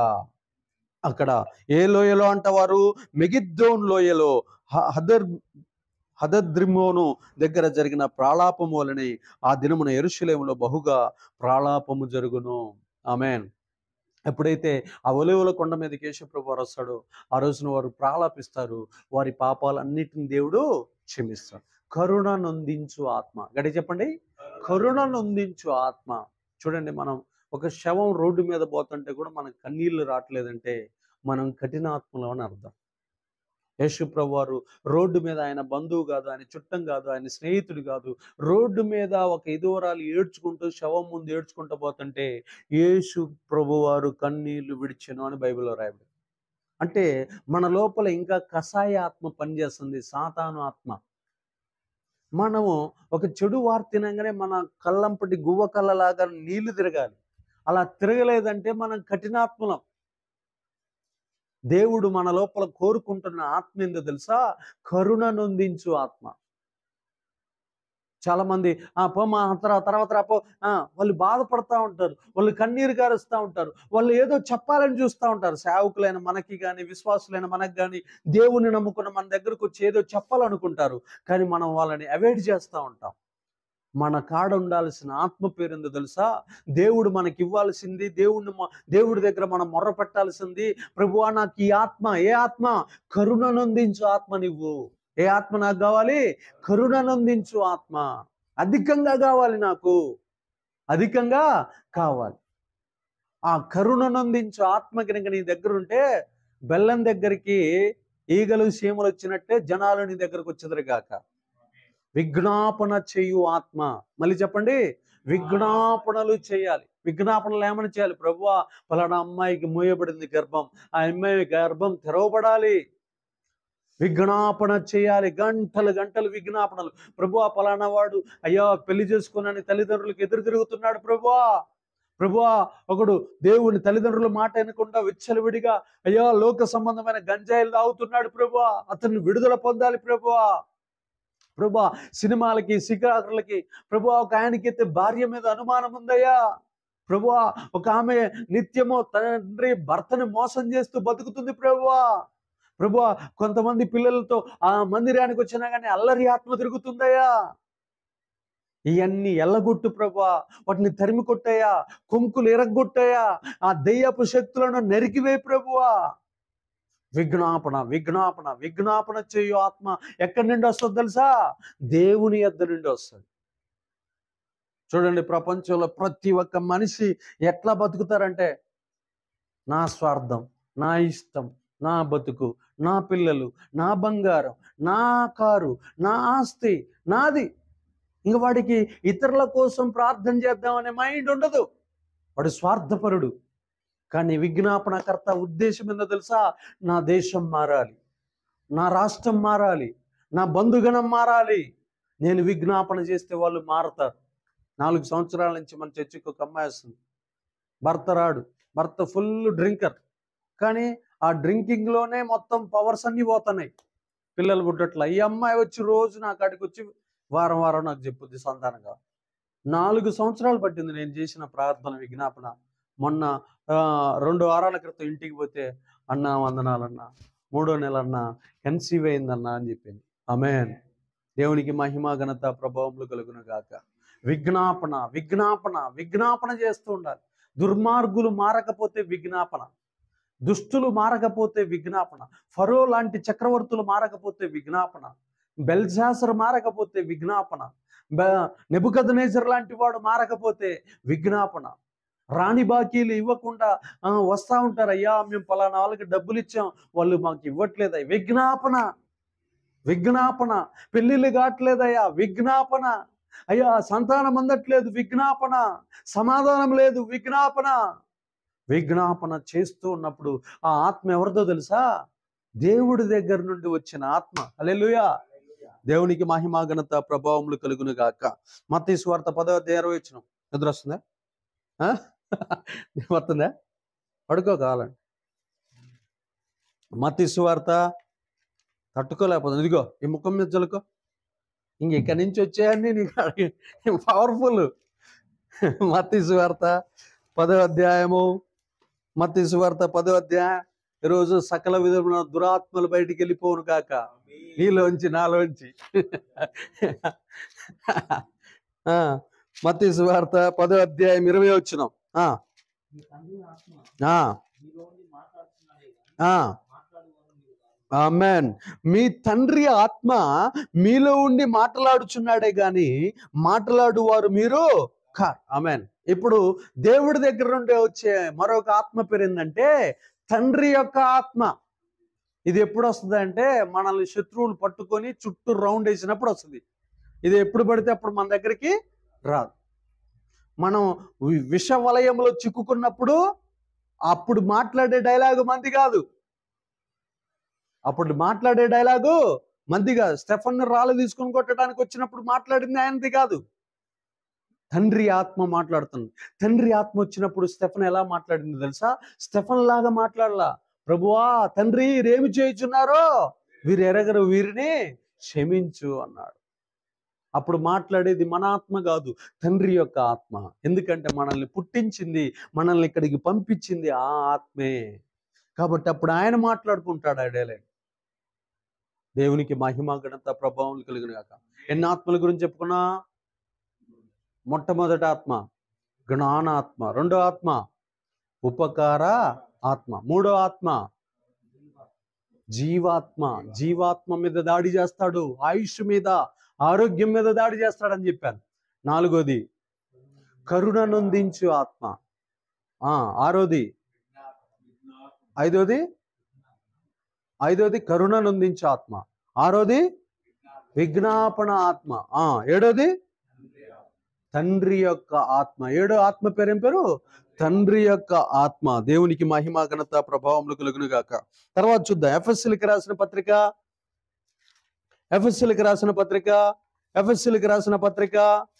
అక్కడ ఏ లోయలో అంటవారు మెగిద్దోన్ లోయలో హ- హదర్ హదద్రిమోను దగ్గర జరిగిన ప్రాళాపము వలనే ఆ దినమున ఎరుషులేములో బహుగా ప్రాళాపము జరుగును ఆమెన్ ఎప్పుడైతే ఆ ఒలివుల కొండ మీద కేశవప్రభు వారు వస్తాడో ఆ రోజున వారు ప్రాళాపిస్తారు వారి పాపాలన్నిటిని దేవుడు క్షమిస్తాడు కరుణ నొందించు ఆత్మ గడి చెప్పండి కరుణ నొందించు ఆత్మ చూడండి మనం ఒక శవం రోడ్డు మీద పోతుంటే కూడా మనకు కన్నీళ్లు రావట్లేదంటే మనం కఠినాత్మలో అని అర్థం యేసుప్రభు వారు రోడ్డు మీద ఆయన బంధువు కాదు ఆయన చుట్టం కాదు ఆయన స్నేహితుడు కాదు రోడ్డు మీద ఒక ఇదువరాలు ఏడ్చుకుంటూ శవం ముందు ఏడ్చుకుంటూ పోతుంటే యేసు ప్రభు వారు కన్నీళ్లు విడిచెను అని బైబిల్లో రాయబడి అంటే మన లోపల ఇంకా కషాయ ఆత్మ పనిచేస్తుంది సాతాను ఆత్మ మనము ఒక చెడు వార్త తినగానే మన కళ్ళంపటి గువ్వ కళ్ళలాగా నీళ్లు తిరగాలి అలా తిరగలేదంటే మనం కఠినాత్మలం దేవుడు మన లోపల కోరుకుంటున్న ఆత్మ ఏందో తెలుసా కరుణ నొందించు ఆత్మ చాలా మంది ఆ పో మా తర్వాత తర్వాత రా పో ఆ, వాళ్ళు బాధపడతా ఉంటారు వాళ్ళు కన్నీరు గారుస్తూ ఉంటారు వాళ్ళు ఏదో చెప్పాలని చూస్తూ ఉంటారు సేవకులైన మనకి కానీ విశ్వాసులైన మనకి కానీ దేవుని నమ్ముకున్న మన దగ్గరకు వచ్చి ఏదో చెప్పాలనుకుంటారు కానీ మనం వాళ్ళని అవాయిడ్ చేస్తూ ఉంటాం మన కాడ ఉండాల్సిన ఆత్మ పేరుందో తెలుసా దేవుడు మనకి ఇవ్వాల్సింది దేవుడిని మ- దేవుడి దగ్గర మనం మొర్ర పెట్టాల్సింది ప్రభువా నాకు ఈ ఆత్మ ఏ ఆత్మ కరుణనందించు ఆత్మ నువ్వు ఏ ఆత్మ నాకు కావాలి కరుణనందించు ఆత్మ అధికంగా కావాలి నాకు అధికంగా కావాలి ఆ కరుణనందించు ఆత్మ కనుక నీ దగ్గర ఉంటే బెల్లం దగ్గరికి ఈగలు సీమలు వచ్చినట్టే జనాలు నీ దగ్గరకు వచ్చేదరు కాక విజ్ఞాపన చేయు ఆత్మ మళ్ళీ చెప్పండి విజ్ఞాపనలు చేయాలి విజ్ఞాపనలు ఏమని చేయాలి ప్రభువా పలానా అమ్మాయికి మూయబడింది గర్భం ఆ అమ్మాయి గర్భం తెరవబడాలి విజ్ఞాపన చేయాలి గంటలు గంటలు విజ్ఞాపనలు ప్రభువా పలానా వాడు అయ్యా పెళ్లి చేసుకున్నాని తల్లిదండ్రులకు ఎదురు తిరుగుతున్నాడు ప్రభువా ప్రభువా ఒకడు దేవుని తల్లిదండ్రుల మాట వినకుండా విచ్చలవిడిగా అయ్యా లోక సంబంధమైన గంజాయిలు తాగుతున్నాడు ప్రభువా అతన్ని విడుదల పొందాలి ప్రభువా ప్రభా సినిమాలకి శిఖరాకులకి ప్రభా ఒక ఆయనకైతే భార్య మీద అనుమానం ఉందయ్యా ప్రభువా ఒక ఆమె నిత్యము తండ్రి భర్తని మోసం చేస్తూ బతుకుతుంది ప్రభువా ప్రభువా కొంతమంది పిల్లలతో ఆ మందిరానికి వచ్చినా కానీ అల్లరి ఆత్మ తిరుగుతుందయ్యా ఇవన్నీ ఎల్లగొట్టు ప్రభా వాటిని తరిమి కొట్టయ్యా కొంకులు ఎరగొట్టయ్యా ఆ దెయ్యపు శక్తులను నరికివే ప్రభువా విజ్ఞాపన విజ్ఞాపన విజ్ఞాపన చేయు ఆత్మ ఎక్కడి నుండి వస్తుంది తెలుసా దేవుని యొద్ద నుండి వస్తుంది చూడండి ప్రపంచంలో ప్రతి ఒక్క మనిషి ఎట్లా బతుకుతారంటే నా స్వార్థం నా ఇష్టం నా బతుకు నా పిల్లలు నా బంగారం నా కారు నా ఆస్తి నాది ఇంక వాడికి ఇతరుల కోసం ప్రార్థన చేద్దామనే మైండ్ ఉండదు వాడు స్వార్థపరుడు కానీ విజ్ఞాపనకర్త ఉద్దేశం ఏందో తెలుసా నా దేశం మారాలి నా రాష్ట్రం మారాలి నా బంధుగణం మారాలి నేను విజ్ఞాపన చేస్తే వాళ్ళు మారతారు నాలుగు సంవత్సరాల నుంచి మన చర్చికి ఒక అమ్మాయి వస్తుంది భర్త రాడు భర్త ఫుల్ డ్రింకర్ కానీ ఆ డ్రింకింగ్లోనే మొత్తం పవర్స్ అన్నీ పోతున్నాయి పిల్లలు పుట్టట్ల ఈ అమ్మాయి వచ్చి రోజు నా కాడికి వచ్చి వారం వారం నాకు చెప్పుద్ది సంతానంగా నాలుగు సంవత్సరాలు పట్టింది నేను చేసిన ప్రార్థన విజ్ఞాపన మొన్న ఆ, రెండు వారాల క్రితం ఇంటికి పోతే అన్నా వందనాలన్నా మూడో నెల అన్నా కన్సీవ్ అయిందన్నా అని చెప్పింది ఆమెన్ దేవునికి మహిమ ఘనత ప్రభావములు కలుగును గాక విజ్ఞాపన విజ్ఞాపన విజ్ఞాపన చేస్తూ ఉండాలి దుర్మార్గులు మారకపోతే విజ్ఞాపన దుష్టులు మారకపోతే విజ్ఞాపన ఫరో లాంటి చక్రవర్తులు మారకపోతే విజ్ఞాపన బెల్జాసర్ మారకపోతే విజ్ఞాపన నెబుకదనేజర్ లాంటి వాడు మారకపోతే విజ్ఞాపన రాణి బాకీలు ఇవ్వకుండా ఆ, వస్తా ఉంటారు అయ్యా మేము పలానా వాళ్ళకి డబ్బులు ఇచ్చాం వాళ్ళు మాకు ఇవ్వట్లేదా విజ్ఞాపన విజ్ఞాపన పెళ్ళిళ్ళు కావట్లేదయ్యా విజ్ఞాపన అయ్యా సంతానం అందట్లేదు విజ్ఞాపన సమాధానం లేదు విజ్ఞాపన విజ్ఞాపన చేస్తూ ఉన్నప్పుడు ఆ ఆత్మ ఎవరిదో తెలుసా దేవుడి దగ్గర నుండి వచ్చిన ఆత్మ అలెలుయా దేవునికి మహిమా ఘనత ప్రభావములు కలుగును గాక మత్తయి స్వార్థ పదవ ఇరవై వచ్చిన నిద్ర వస్తుందా ఆ? వస్తుందా పడుకో కావాలండి మత్తి సువార్త తట్టుకోలేకపోతుంది ఇదిగో ఈ ముఖం మీద చలుకో ఇంక ఇక్కడి నుంచి వచ్చేయన్నీ నీకు పవర్ఫుల్ మత్తి సువార్త పదో అధ్యాయము మత్తి సువార్త పదో అధ్యాయం ఈరోజు సకల విధముల దురాత్మలు బయటికి వెళ్ళిపోను కాక నీలోంచి నాలోంచి ఆ, మత్తయి సువార్త పదో అధ్యాయం ఇరవై వచ్చినాం ఆ, మీ తండ్రి ఆత్మ ఆ, మీలో ఉండి మాట్లాడుతున్నాడే కానీ ఆ. మాట్లాడేవారు మీరు కాదు. ఆమెన్ మీ తండ్రి ఆత్మ మీలో ఉండి మాట్లాడుచున్నాడే గాని మాట్లాడువారు మీరు కార్ ఆమెన్ ఇప్పుడు దేవుడి దగ్గర నుండి వచ్చే మరొక ఆత్మ పేరు ఏంటంటే తండ్రి యొక్క ఆత్మ ఇది ఎప్పుడు వస్తుంది అంటే మనల్ని శత్రువులు పట్టుకొని చుట్టూ రౌండ్ వేసినప్పుడు వస్తుంది ఇది ఎప్పుడు పడితే అప్పుడు మన దగ్గరికి రాదు మనం వి- విష వలయంలో చిక్కుకున్నప్పుడు అప్పుడు మాట్లాడే డైలాగు మంది కాదు అప్పుడు మాట్లాడే డైలాగు మంది కాదు స్టెఫన్ రాళ్ళు తీసుకొని కొట్టడానికి వచ్చినప్పుడు మాట్లాడింది ఆయనది కాదు తండ్రి ఆత్మ మాట్లాడుతుంది తండ్రి ఆత్మ వచ్చినప్పుడు స్టెఫన్ ఎలా మాట్లాడింది తెలుసా స్టెఫన్ లాగా మాట్లాడలా ప్రభువా తండ్రి వీరేమి చేయుచున్నారో వీరు ఎరగరు వీరిని క్షమించు అన్నాడు అప్పుడు మాట్లాడేది మన ఆత్మ కాదు తండ్రి యొక్క ఆత్మ ఎందుకంటే మనల్ని పుట్టించింది మనల్ని ఇక్కడికి పంపించింది ఆ ఆత్మే కాబట్టి అప్పుడు ఆయన మాట్లాడుకుంటాడు ఆ డైలాగ్ దేవునికి మహిమ గణత ప్రభావం కలిగిన కాక ఎన్ని ఆత్మల గురించి చెప్పుకున్నా మొట్టమొదటి ఆత్మ జ్ఞానాత్మ రెండో ఆత్మ ఉపకార ఆత్మ మూడో ఆత్మ జీవాత్మ జీవాత్మ మీద దాడి చేస్తాడు ఆయుష్ మీద ఆరోగ్యం మీద దాడి చేస్తాడని చెప్పాను నాలుగోది కరుణ నొందించు ఆత్మ ఆ, ఆరోది ఐదోది ఐదోది కరుణ నొందించు ఆత్మ ఆరోది విజ్ఞాపన ఆత్మ ఆ ఏడోది తండ్రి యొక్క ఆత్మ ఏడో ఆత్మ పేరేం పేరు తండ్రి యొక్క ఆత్మ దేవునికి మహిమ ఘనత ప్రభావములు కలుగును గాక తర్వాత చూద్దాం ఎఫ్ఎస్సీలకి రాసిన పత్రిక ఎఫ్ఎస్సీలకి రాసిన పత్రిక ఎఫ్ఎస్సీలకి రాసిన పత్రిక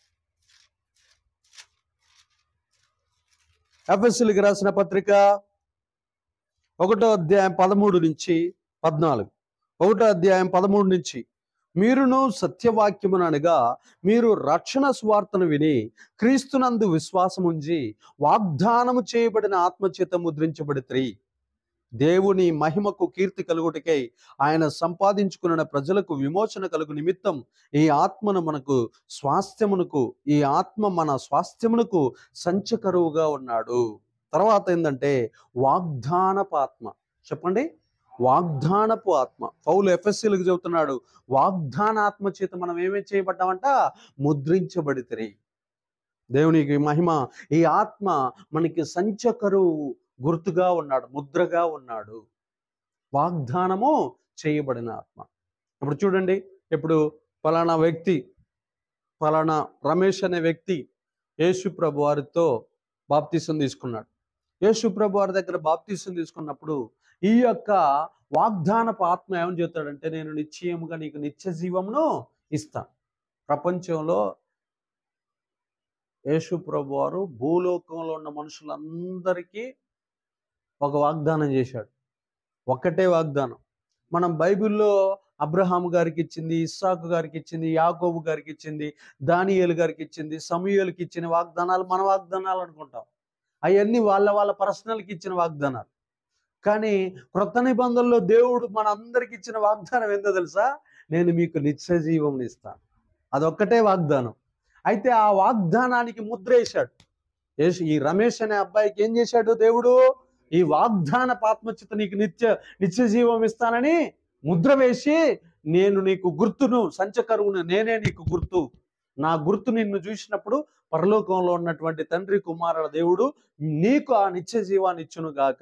ఎఫ్ఎస్సీలకి రాసిన పత్రిక ఒకటో అధ్యాయం పదమూడు నుంచి పద్నాలుగు ఒకటో అధ్యాయం పదమూడు నుంచి మీరును సత్యవాక్యమును అనగా మీరు రక్షణ స్వార్థను విని క్రీస్తునందు విశ్వాసముంచి వాగ్దానము చేయబడిన ఆత్మచేత ముద్రించబడిత్రి దేవుని మహిమకు కీర్తి కలుగుటకై ఆయన సంపాదించుకున్న ప్రజలకు విమోచన కలుగు నిమిత్తం ఈ ఆత్మను మనకు స్వాస్థ్యమునకు ఈ ఆత్మ మన స్వాస్థ్యమునకు సంచకరువుగా ఉన్నాడు తర్వాత ఏంటంటే వాగ్దానపు ఆత్మ చెప్పండి వాగ్దానపు ఆత్మ పౌలు ఎఫ్ఎస్సీలకు చెబుతున్నాడు వాగ్దాన ఆత్మ చేత మనం ఏమేం చేయబడ్డామంట ముద్రించబడితే దేవునికి మహిమ ఈ ఆత్మ మనకి సంచకరువు గుర్తుగా ఉన్నాడు ముద్రగా ఉన్నాడు వాగ్దానము చేయబడిన ఆత్మ ఇప్పుడు చూడండి ఇప్పుడు ఫలానా వ్యక్తి ఫలానా రమేష్ అనే వ్యక్తి యేసు ప్రభు వారితో బాప్తీసం తీసుకున్నాడు యేసు ప్రభు వారి దగ్గర బాప్తీసం తీసుకున్నప్పుడు ఈ యొక్క వాగ్దానపు ఆత్మ ఏమని చెప్తాడంటే నేను నిశ్చయముగా నీకు నిత్య జీవమును ఇస్తా ప్రపంచంలో యేసు ప్రభు వారు భూలోకంలో ఉన్న మనుషులందరికీ ఒక వాగ్దానం చేశాడు ఒక్కటే వాగ్దానం మనం బైబిల్లో అబ్రహాం గారికి ఇచ్చింది ఇస్సాకు గారికి ఇచ్చింది యాకోబు గారికి ఇచ్చింది దానియేలు గారికి ఇచ్చింది సమూయేలుకి ఇచ్చిన వాగ్దానాలు మన వాగ్దానాలు అనుకుంటాం అవన్నీ వాళ్ళ వాళ్ళ పర్సనల్కి ఇచ్చిన వాగ్దానాలు కానీ క్రొత్త నిబంధనలో దేవుడు మన అందరికి ఇచ్చిన వాగ్దానం ఏందో తెలుసా నేను మీకు నిత్య జీవం ఇస్తాను అదొక్కటే వాగ్దానం అయితే ఆ వాగ్దానానికి ముద్ర వేశాడు యేసు- ఈ రమేష్ అనే అబ్బాయికి ఏం చేశాడు దేవుడు ఈ వాగ్దాన పాత్మచిత నీకు నిత్య నిత్య జీవం ఇస్తానని ముద్ర వేసి నేను నీకు గుర్తును సంచకరువును నేనే నీకు గుర్తు నా గుర్తు నిన్ను చూసినప్పుడు పరలోకంలో ఉన్నటువంటి తండ్రి కుమారుల దేవుడు నీకు ఆ నిత్య జీవాన్ని ఇచ్చును గాక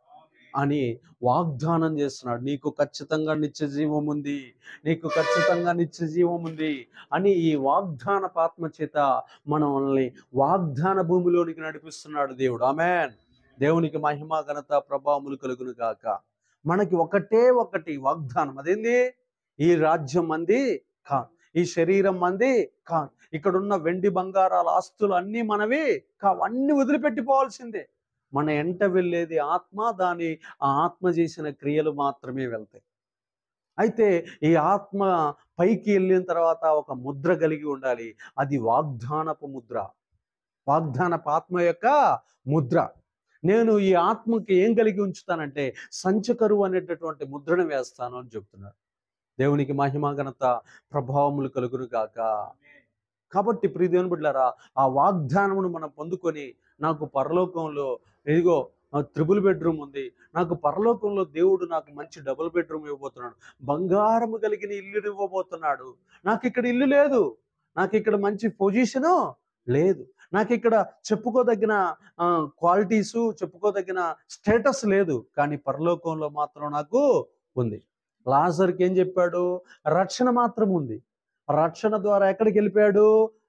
అని వాగ్దానం చేస్తున్నాడు నీకు ఖచ్చితంగా నిత్య జీవం ఉంది నీకు ఖచ్చితంగా నిత్య జీవం ఉంది అని ఈ వాగ్దాన పాత్మ చేత మనల్ని వాగ్దాన భూమిలోనికి నడిపిస్తున్నాడు దేవుడు ఆమెన్ దేవునికి మహిమ ఘనత ప్రభావములు కలుగును గాక మనకి ఒకటే ఒకటి వాగ్దానం అదేంది ఈ రాజ్యం మంది కా ఈ శరీరం మంది కా ఇక్కడున్న వెండి బంగారాల ఆస్తులు అన్నీ మనవి కా అన్ని వదిలిపెట్టిపోవాల్సిందే మన ఎంట వెళ్ళేది ఆత్మ దాని ఆ ఆత్మ చేసిన క్రియలు మాత్రమే వెళ్తాయి అయితే ఈ ఆత్మ పైకి వెళ్ళిన తర్వాత ఒక ముద్ర కలిగి ఉండాలి అది వాగ్దానపు ముద్ర వాగ్దానపు ఆత్మ యొక్క ముద్ర నేను ఈ ఆత్మకి ఏం కలిగి ఉంచుతానంటే సంచకరువు అనేటటువంటి ముద్రను వేస్తాను అని చెప్తున్నాడు దేవునికి మహిమ ఘనత ప్రభావములు కలుగును గాక కాబట్టి ప్రియ దేవుని బిడ్డారా ఆ వాగ్దానమును మనం పొందుకొని నాకు పరలోకంలో ఇదిగో త్రిబుల్ బెడ్రూమ్ ఉంది నాకు పరలోకంలో దేవుడు నాకు మంచి డబుల్ బెడ్రూమ్ ఇవ్వబోతున్నాడు బంగారము కలిగిన ఇల్లు ఇవ్వబోతున్నాడు నాకు ఇక్కడ ఇల్లు లేదు నాకు ఇక్కడ మంచి పొజిషను లేదు నాకు ఇక్కడ చెప్పుకోదగిన క్వాలిటీసు చెప్పుకోదగిన స్టేటస్ లేదు కానీ పరలోకంలో మాత్రం నాకు ఉంది లాజర్కి ఏం చెప్పాడు రక్షణ మాత్రం ఉంది రక్షణ ద్వారా ఎక్కడికి వెళ్ళిపోయాడు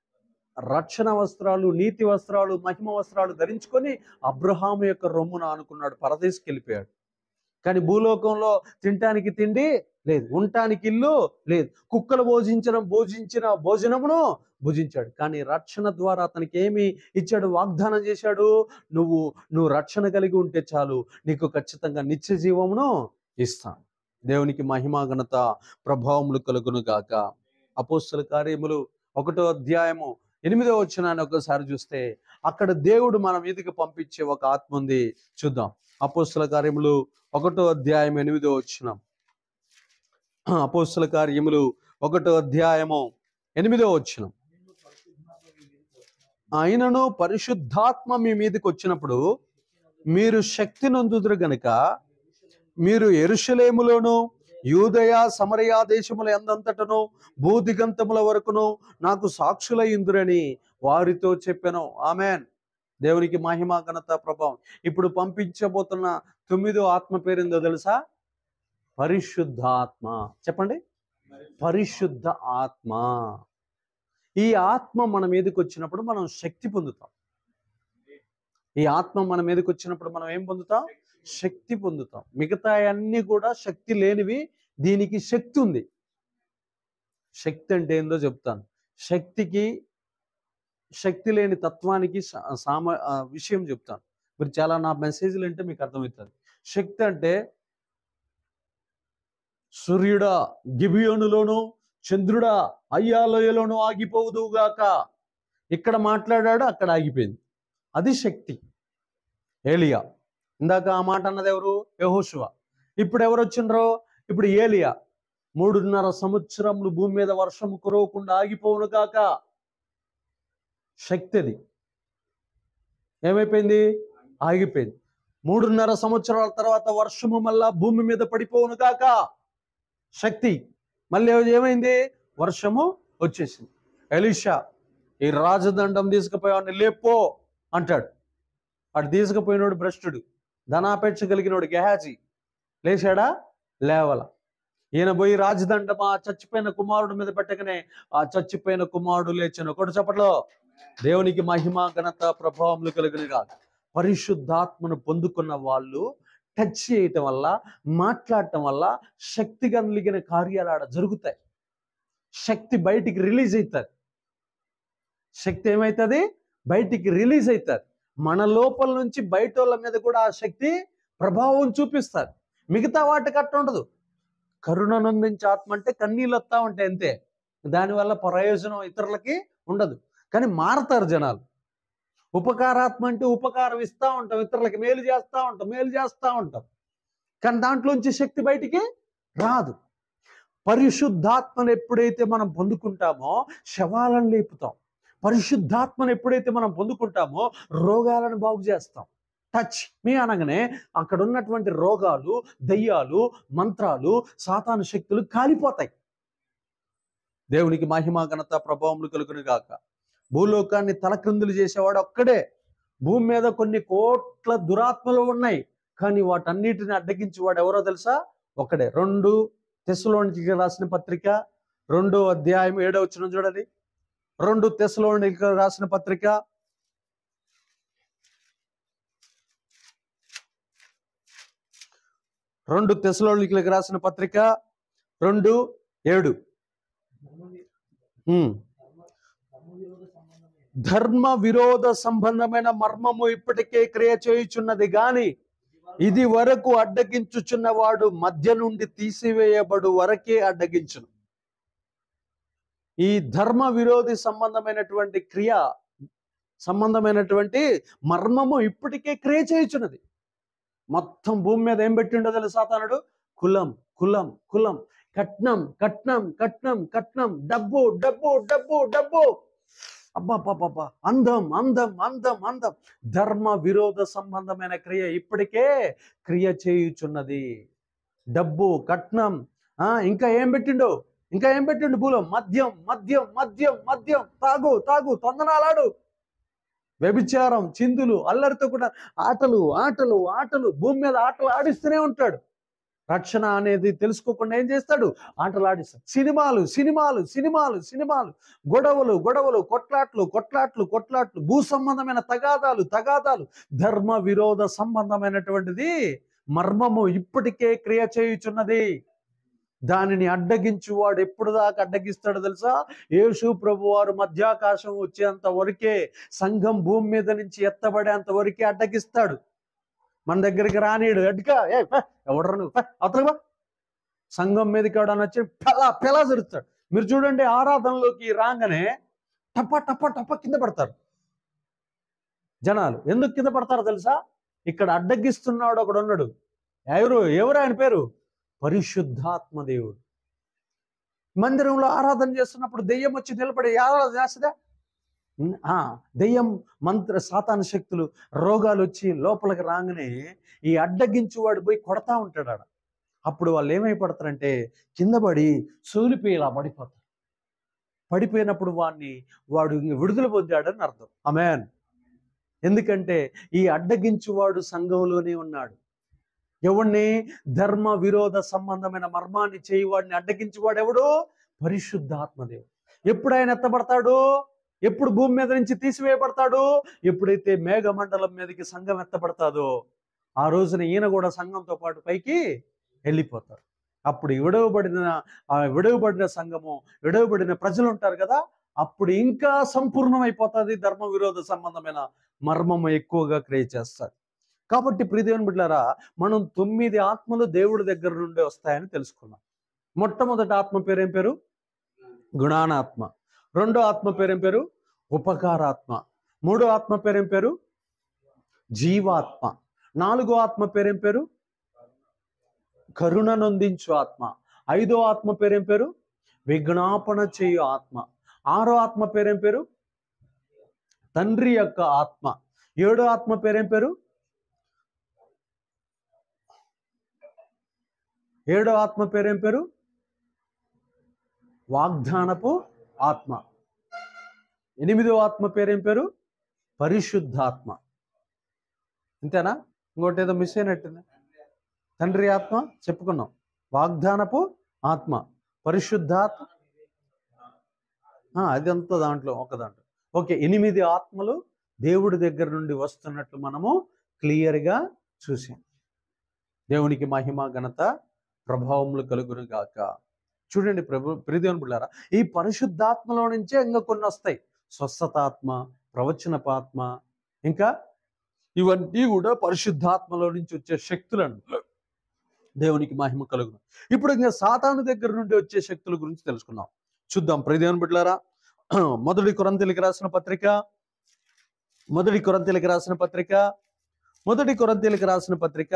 రక్షణ వస్త్రాలు నీతి వస్త్రాలు మహిమ వస్త్రాలు ధరించుకొని అబ్రహాము యొక్క రొమ్మున అనుకున్నాడు పరదేశకి వెళ్ళిపోయాడు కానీ భూలోకంలో తినటానికి తిండి లేదు ఉండటానికి ఇల్లు లేదు కుక్కలు భోజించడం భోజించిన భోజనమును భుజించాడు కానీ రక్షణ ద్వారా అతనికి ఏమి ఇచ్చాడు వాగ్దానం చేశాడు నువ్వు నువ్వు రక్షణ కలిగి ఉంటే చాలు నీకు ఖచ్చితంగా నిత్య జీవమును ఇస్తాను దేవునికి మహిమ ఘనత ప్రభావములు కలుగును గాక అపోస్తుల కార్యములు ఒకటో అధ్యాయము ఎనిమిదో వచ్చినాన్ని ఒకసారి చూస్తే అక్కడ దేవుడు మన మీదకి పంపించే ఒక ఆత్మ ఉంది చూద్దాం అపోస్తుల కార్యములు ఒకటో అధ్యాయం ఎనిమిదో వచ్చినాం అపోస్తుల కార్యములు ఒకటో అధ్యాయము ఎనిమిదో వచ్చినాం నిన్ను పరిశుద్ధాత్మ మీదకి వస్తుంది. ఆయనను పరిశుద్ధాత్మ మీ మీదకి వచ్చినప్పుడు మీరు శక్తి నొందుదురు గనుక మీరు ఎరుషలేములోను యూదయ సమరయా దేశముల ఎందంతటను భూదిగంతముల వరకును నాకు సాక్షులయ్యుందురని వారితో చెప్పాను ఆమెన్ దేవునికి మహిమ ఘనత ప్రభావం ఇప్పుడు పంపించబోతున్న తొమ్మిదో ఆత్మ పేరుందో తెలుసా పరిశుద్ధాత్మ చెప్పండి పరిశుద్ధ ఆత్మ ఈ ఆత్మ మన మీదకి వచ్చినప్పుడు మనం శక్తి పొందుతాం ఈ ఆత్మ మన మీదకి వచ్చినప్పుడు మనం ఏం పొందుతాం శక్తి పొందుతాం మిగతా అన్ని కూడా శక్తి లేనివి దీనికి శక్తి ఉంది శక్తి అంటే ఏందో చెప్తాను శక్తికి శక్తి లేని తత్వానికి సా- సామ ఆ, విషయం చెప్తాను మీరు చాలా నా మెసేజ్లు అంటే మీకు అర్థమవుతుంది శక్తి అంటే సూర్యుడా గిబియోనులోను చంద్రుడా అయ్యాలయలోను ఆగిపోవుదుగాక ఇక్కడ మాట్లాడాడు అక్కడ ఆగిపోయింది అది శక్తి ఏలియా ఇందాక ఆ మాట అన్నది ఎవరు యెహోషువ ఇప్పుడు ఎవరు వచ్చిండ్రో ఇప్పుడు ఏలియా మూడున్నర సంవత్సరములు భూమి మీద వర్షం కురవకుండా ఆగిపోవును కాక శక్తి అది ఏమైపోయింది ఆగిపోయింది మూడున్నర సంవత్సరాల తర్వాత వర్షము మళ్ళా భూమి మీద పడిపోవును కాక శక్తి మళ్ళీ ఏమైంది వర్షము వచ్చేసింది ఎలీషా ఈ రాజదండం తీసుకుపోయావాడిని లేపో అంటాడు అటు తీసుకుపోయినోడు భ్రష్టుడు ధనాపేక్ష కలిగినోడు గెహాజీ లేచాడా లేవల ఈయన పోయి రాజదండం ఆ చచ్చిపోయిన కుమారుడు మీద పెట్టగానే ఆ చచ్చిపోయిన కుమారుడు లేచిన ఒకటి చెప్పట్లో దేవునికి మహిమ ఘనత ప్రభావములు కలిగిన కాదు పరిశుద్ధాత్మను పొందుకున్న వాళ్ళు టచ్ చేయటం వల్ల మాట్లాడటం వల్ల శక్తి కలిగిన కార్యాలు ఆడ జరుగుతాయి శక్తి బయటికి రిలీజ్ అవుతుంది శక్తి ఏమవుతుంది బయటికి రిలీజ్ అవుతుంది మన లోపల నుంచి బయట వాళ్ళ మీద కూడా ఆ శక్తి ప్రభావం చూపిస్తారు మిగతా వాటికి అట్ట ఉండదు కరుణనందించే ఆత్మ అంటే కన్నీళ్ళు వస్తా ఉంటాయి అంతే దానివల్ల ప్రయోజనం ఇతరులకి ఉండదు కానీ మారతారు జనాలు ఉపకారాత్మ అంటే ఉపకారం ఇస్తూ ఉంటాం ఇతరులకి మేలు చేస్తూ ఉంటాం మేలు చేస్తూ ఉంటాం కానీ దాంట్లోంచి శక్తి బయటికి రాదు పరిశుద్ధాత్మను ఎప్పుడైతే మనం పొందుకుంటామో శవాలను లేపుతాం పరిశుద్ధాత్మను ఎప్పుడైతే మనం పొందుకుంటామో రోగాలను బాగు చేస్తాం టచ్ మీ అనగానే అక్కడ ఉన్నటువంటి రోగాలు దయ్యాలు మంత్రాలు సాతాను శక్తులు కాలిపోతాయి దేవునికి మహిమ ఘనత ప్రభావములు కలుగును గాక భూలోకాన్ని తలక్రిందులు చేసేవాడు ఒక్కడే భూమి మీద కొన్ని కోట్ల దురాత్మలు ఉన్నాయి కానీ వాటన్నిటిని అడ్డగించేవాడు ఎవరో తెలుసా ఒకడే రెండు తెస్సులోనికి రాసిన పత్రిక రెండో అధ్యాయం ఏడో వచ్చిన చూడండి రెండు తెస్సులోనికి రాసిన పత్రిక రెండు తెస్సులోనికి రాసిన పత్రిక రెండు ఏడు ఉమ్. ధర్మ విరోధ సంబంధమైన మర్మము ఇప్పటికే క్రియ చేయుచున్నది గాని ఇది వరకు అడ్డగించుచున్న వాడు మధ్య నుండి తీసివేయబడు వరకే అడ్డగించును ఈ ధర్మ విరోధి సంబంధమైనటువంటి క్రియ సంబంధమైనటువంటి మర్మము ఇప్పటికే క్రియ చేయుచున్నది మొత్తం భూమి మీద ఏం పెట్టిండో తెలుసా సాతానుడు కులం కులం కులం కట్నం కట్నం కట్నం కట్నం డబ్బు డబ్బు డబ్బు డబ్బు అబ్బాబ్బాబ్బా అందం అందం అందం అందం ధర్మ విరోధ సంబంధమైన క్రియ ఇప్పటికే క్రియ చేయుచున్నది డబ్బు కట్నం ఆ ఇంకా ఏం పెట్టిండు ఇంకా ఏం పెట్టిండు భూలో మద్యం మద్యం మద్యం మద్యం తాగు తాగు తొందనాలాడు వ్యభిచారం చిందులు అల్లరితో కూడా ఆటలు ఆటలు ఆటలు భూమి మీద ఆటలు ఆడిస్తూనే ఉంటాడు రక్షణ అనేది తెలుసుకోకుండా ఏం చేస్తాడు ఆటలు ఆడిస్తాడు సినిమాలు సినిమాలు సినిమాలు సినిమాలు గొడవలు గొడవలు కొట్లాట్లు కొట్లాట్లు కొట్లాట్లు భూ సంబంధమైన తగాదాలు తగాదాలు ధర్మ విరోధ సంబంధమైనటువంటిది మర్మము ఇప్పటికే క్రియ చేయుచున్నది దానిని అడ్డగించు వాడు ఎప్పుడు దాకా అడ్డగిస్తాడో తెలుసా యేసు ప్రభు వారు మధ్యాకాశం వచ్చేంత వరకే సంఘం భూమి మీద నుంచి ఎత్తబడేంత వరకే అడ్డగిస్తాడు మన దగ్గరికి రానీడు అడ్డుగా ఏ ఎవడరా నువ్వు పా, అవతలకి పా. సంఘం మీదకి ఎవడన్నా వచ్చి పెలా పెలా జరుస్తాడు మీరు చూడండి ఆరాధనలోకి రాగానే టప టప టప కింద పడతారు జనాలు ఎందుకు కింద పడతారో తెలుసా ఇక్కడ అడ్డగిస్తున్నాడు ఒకడు ఉన్నాడు ఎవరు ఎవరు ఆయన పేరు పరిశుద్ధాత్మ దేవుడు మందిరంలో ఆరాధన చేస్తున్నప్పుడు దెయ్యం వచ్చి నిలబడి ఆరాధన చేస్తుందా ఉమ్, ఆ, దెయ్యం మంత్ర సాతాన శక్తులు రోగాలు వచ్చి లోపలికి రాగానే ఈ అడ్డగించి వాడు పోయి కొడతా ఉంటాడు ఆడ అప్పుడు వాళ్ళు ఏమైపడతారంటే కింద పడి సూలిపోయి ఇలా పడిపోతారు పడిపోయినప్పుడు వాడిని వాడు ఇంక విడుదల పొందాడని అర్థం అమెన్ ఎందుకంటే ఈ అడ్డగించువాడు సంఘంలోనే ఉన్నాడు ఎవడిని ధర్మ విరోధ సంబంధమైన మర్మాన్ని చేయవాడిని అడ్డగించువాడు ఎవడు పరిశుద్ధాత్మదేవుడు ఎప్పుడు ఆయన ఎత్తబడతాడు ఎప్పుడు భూమి మీద నుంచి తీసివేయబడతాడు ఎప్పుడైతే మేఘమండలం మీదకి సంఘం ఎత్తబడతాదో ఆ రోజున ఈయన కూడా సంఘంతో పాటు పైకి వెళ్ళిపోతారు అప్పుడు విడవబడిన ఆ విడవబడిన సంఘము విడవబడిన ప్రజలు ఉంటారు కదా అప్పుడు ఇంకా సంపూర్ణమైపోతుంది ధర్మ విరోధ సంబంధమైన మర్మము ఎక్కువగా క్రియేట్ చేస్తారు కాబట్టి ప్రియదేవుని బిడ్డారా మనం తొమ్మిది ఆత్మలు దేవుడి దగ్గర నుండి వస్తాయని తెలుసుకున్నాం మొట్టమొదటి ఆత్మ పేరేం పేరు గుణానాత్మ రెండో ఆత్మ పేరేం పేరు ఉపకారాత్మ మూడో ఆత్మ పేరేం పేరు జీవాత్మ నాలుగో ఆత్మ పేరేం పేరు కరుణ నొందించు ఆత్మ ఐదో ఆత్మ పేరేం పేరు విజ్ఞాపన చేయు ఆత్మ ఆరో ఆత్మ పేరేం పేరు తండ్రి యొక్క ఆత్మ ఏడో ఆత్మ పేరేం పేరు ఏడో ఆత్మ పేరేం పేరు వాగ్దానపు ఆత్మ ఎనిమిదో ఆత్మ పేరేం పేరు పరిశుద్ధాత్మ అంతేనా ఇంకోటి ఏదో మిస్ అయినట్టుంది తండ్రి ఆత్మ చెప్పుకున్నాం వాగ్దానపు ఆత్మ పరిశుద్ధాత్మ ఆ, అదంతా దాంట్లో ఒక దాంట్లో ఓకే ఎనిమిది ఆత్మలు దేవుడి దగ్గర నుండి వస్తున్నట్లు మనము క్లియర్గా చూసాం దేవునికి మహిమ ఘనత ప్రభావములు కలుగును గాక చూడండి ప్రభు ప్రియదేవుని బిళ్ళారా ఈ పరిశుద్ధాత్మలో నుంచే ఇంకా కొన్ని వస్తాయి స్వస్థతాత్మ ప్రవచనపాత్మ ఇంకా ఇవన్నీ కూడా పరిశుద్ధాత్మలో నుంచి వచ్చే శక్తులను దేవునికి మహిమ కలుగును ఇప్పుడు ఇంకా సాతాను దగ్గర నుండి వచ్చే శక్తుల గురించి తెలుసుకుందాం చూద్దాం ప్రియదేవుని బిడ్డలారా మొదటి కొరంతెలికి రాసిన పత్రిక మొదటి కొరంతెలికి రాసిన పత్రిక మొదటి కొరంతెలికి రాసిన పత్రిక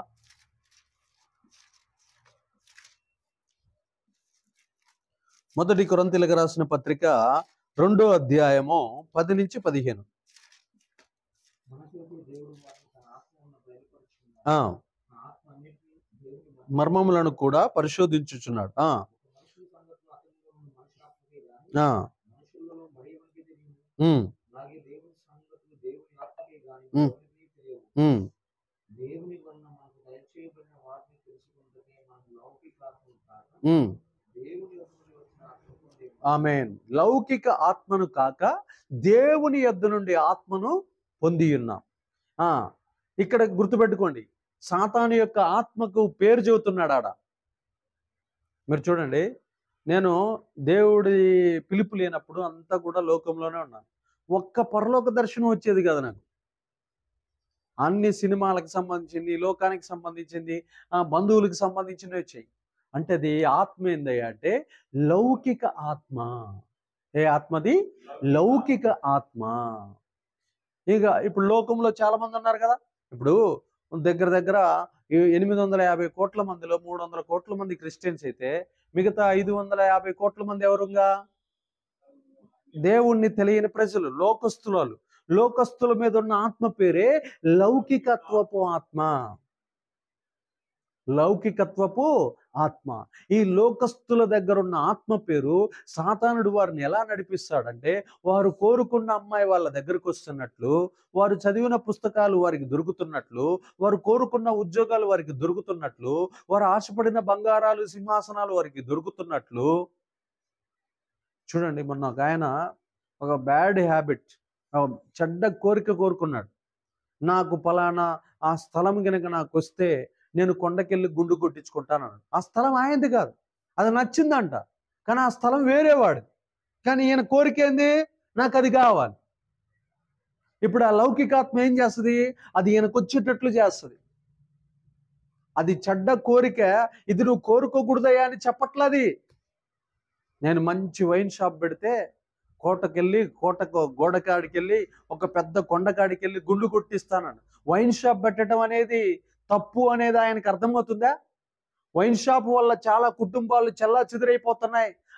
మొదటి కొరంతెలికి రాసిన పత్రిక రెండో అధ్యాయము పది నుంచి పదిహేను మనసులకు దేవుడు వారికి తన ఆత్మను బయలుపరుచుకున్నాడు. ఆ, ఆ ఆత్మ అన్నిటినీ దేవుని మధ్య మర్మములను కూడా పరిశోధించుచున్నాడు ఆ, మనుషుల సంగతులు అతనిలో ఉన్న మనుషులాత్మకే గాని ఆ, మనుషులలో మరి ఎవరికి తెలియదు ఉమ్, అలాగే దేవుని సంగతులు దేవుని ఆత్మకే గాని ఉమ్. ఎవరికీ తెలియవు ఉమ్, దేవుని వలన మనకు దయచేయబడిన వాటిని తెలుసుకుంటే మనం లౌకిక ఆత్మలు కాక ఉమ్. దేవుని యొక్క నుండి వచ్చిన ఆత్మకు దేవుని ఆమెన్ లౌకిక ఆత్మను కాక దేవుని యొద్ద నుండి ఆత్మను పొంది ఉన్నాం ఆ, ఇక్కడ గుర్తుపెట్టుకోండి సాతాను యొక్క ఆత్మకు పేరు చెబుతున్నాడు ఆడ మీరు చూడండి నేను దేవుడి పిలుపు లేనప్పుడు అంతా కూడా లోకంలోనే ఉన్నాను ఒక్క పరలోక దర్శనం వచ్చేది కదా నాకు అన్ని సినిమాలకు సంబంధించింది లోకానికి సంబంధించింది ఆ, బంధువులకు సంబంధించినవి వచ్చాయి అంటే అది ఆత్మ ఏందయ్యా అంటే లౌకిక ఆత్మ ఏ ఆత్మది లౌకిక ఆత్మ ఇక ఇప్పుడు లోకంలో చాలా మంది ఉన్నారు కదా ఇప్పుడు దగ్గర దగ్గర ఎ- ఎనిమిది వందల యాభై కోట్ల మందిలో మూడు వందల కోట్ల మంది క్రిస్టియన్స్ అయితే మిగతా ఐదు వందల యాభై కోట్ల మంది ఎవరుగా దేవుణ్ణి తెలియని ప్రజలు లోకస్తులు లోకస్తుల మీద ఉన్న ఆత్మ పేరే లౌకికత్వపు ఆత్మ లౌకికత్వపు ఆత్మ ఈ లోకస్తుల దగ్గర ఉన్న ఆత్మ పేరు సాతానుడు వారిని ఎలా నడిపిస్తాడంటే వారు కోరుకున్న అమ్మాయి వాళ్ళ దగ్గరకు వస్తున్నట్లు వారు చదివిన పుస్తకాలు వారికి దొరుకుతున్నట్లు వారు కోరుకున్న ఉద్యోగాలు వారికి దొరుకుతున్నట్లు వారు ఆశపడిన బంగారాలు సింహాసనాలు వారికి దొరుకుతున్నట్లు చూడండి మొన్న ఒక ఆయన ఒక బ్యాడ్ హ్యాబిట్ చెడ్డ కోరిక కోరుకున్నాడు నాకు పలానా ఆ స్థలం కనుక నాకు వస్తే నేను కొండకెళ్ళి గుండు కొట్టించుకుంటాను అన్నాడు. ఆ స్థలం ఆయనది కాదు అది నచ్చిందంట కానీ ఆ స్థలం వేరేవాడిది కానీ ఈయన కోరిక ఏంది నాకు అది కావాలి ఇప్పుడు ఆ లౌకికాత్మ ఏం చేస్తుంది అది ఈయనకు వచ్చేటట్లు చేస్తుంది అది చెడ్డ కోరిక ఇది నువ్వు కోరుకోకూడదయ్యా అని చెప్పట్లది నేను మంచి వైన్ షాప్ పెడితే కోటకెళ్ళి కోటకు గోడకాడికి వెళ్ళి ఒక పెద్ద కొండకాడికి వెళ్ళి గుండు కొట్టిస్తానని వైన్ షాప్ పెట్టడం అనేది తప్పు అనేది ఆయనకు అర్థమవుతుందా వైన్ షాప్ వల్ల చాలా కుటుంబాలు చెల్లా చెదిరైపోతున్నాయి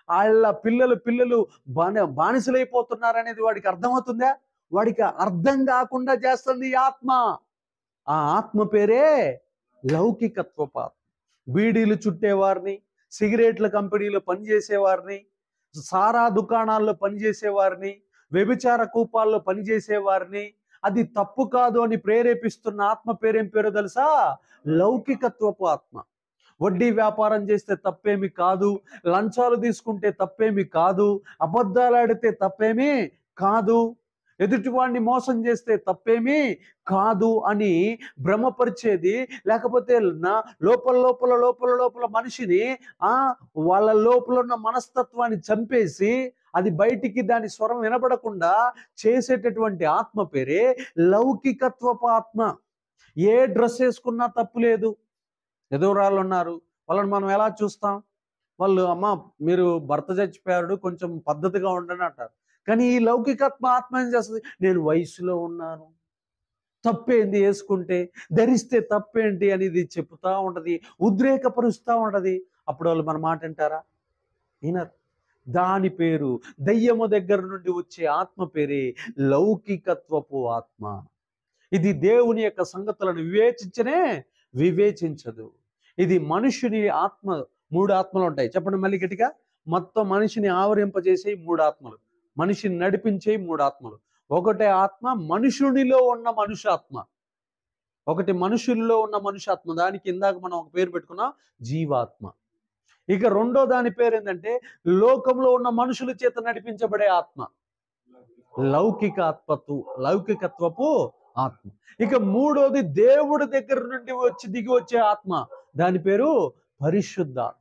వాళ్ళ పిల్లలు పిల్లలు బాని బానిసలైపోతున్నారనేది వాడికి అర్థమవుతుందా వాడికి అర్థం కాకుండా చేస్తుంది ఈ ఆత్మ ఆ ఆత్మ పేరే లౌకికత్వపు ఆత్మ బీడీలు చుట్టేవారిని సిగరెట్ల కంపెనీలో పనిచేసేవారిని సారా దుకాణాల్లో పనిచేసేవారిని వ్యభిచార కూపాల్లో పనిచేసేవారిని అది తప్పు కాదు అని ప్రేరేపిస్తున్న ఆత్మ పేరేం పేరు తెలుసా లౌకికత్వపు ఆత్మ వడ్డీ వ్యాపారం చేస్తే తప్పేమి కాదు లంచాలు తీసుకుంటే తప్పేమి కాదు అబద్ధాలు ఆడితే తప్పేమీ కాదు ఎదుటివాడిని మోసం చేస్తే తప్పేమీ కాదు అని భ్రమపరిచేది లేకపోతే నా లోపల లోపల లోపల లోపల మనిషిని ఆ వాళ్ళ లోపల ఉన్న మనస్తత్వాన్ని చంపేసి అది బయటికి దాని స్వరం వినపడకుండా చేసేటటువంటి ఆత్మ పేరే లౌకికత్వపు ఆత్మ ఏ డ్రెస్ వేసుకున్నా తప్పు లేదు ఎదురాళ్ళు ఉన్నారు వాళ్ళని మనం ఎలా చూస్తాం వాళ్ళు అమ్మ మీరు భర్త చచ్చిపోయారు కొంచెం పద్ధతిగా ఉండండి అంటారు కానీ ఈ లౌకికత్వ ఆత్మ ఏం చేస్తుంది నేను వయసులో ఉన్నాను తప్పేంది వేసుకుంటే ధరిస్తే తప్పేంటి అనేది చెప్తా ఉంటది ఉద్రేకపరుస్తూ ఉంటది అప్పుడు వాళ్ళు మన మాట వింటారా వినరు దాని పేరు దయ్యము దగ్గర నుండి వచ్చే ఆత్మ పేరే లౌకికత్వపు ఆత్మ ఇది దేవుని యొక్క సంగతులను వివేచించనే వివేచించదు ఇది మనుషుని ఆత్మ మూడు ఆత్మలు ఉంటాయి చెప్పండి మళ్ళీ గట్టిగా మొత్తం మనిషిని ఆవరింపజేసే మూడు ఆత్మలు మనిషిని నడిపించే మూడు ఆత్మలు ఒకటే ఆత్మ మనుషునిలో ఉన్న మనుషాత్మ ఒకటి మనుషుల్లో ఉన్న మనుషాత్మ దానికి ఇందాక మనం ఒక పేరు పెట్టుకున్నాం జీవాత్మ ఇక రెండో దాని పేరు ఏంటంటే లోకంలో ఉన్న మనుషుల చేత నడిపించబడే ఆత్మ లౌకిక ఆత్మతు లౌకికత్వపు ఆత్మ ఇక మూడోది దేవుడి దగ్గర నుండి వచ్చి దిగి వచ్చే ఆత్మ దాని పేరు పరిశుద్ధాత్మ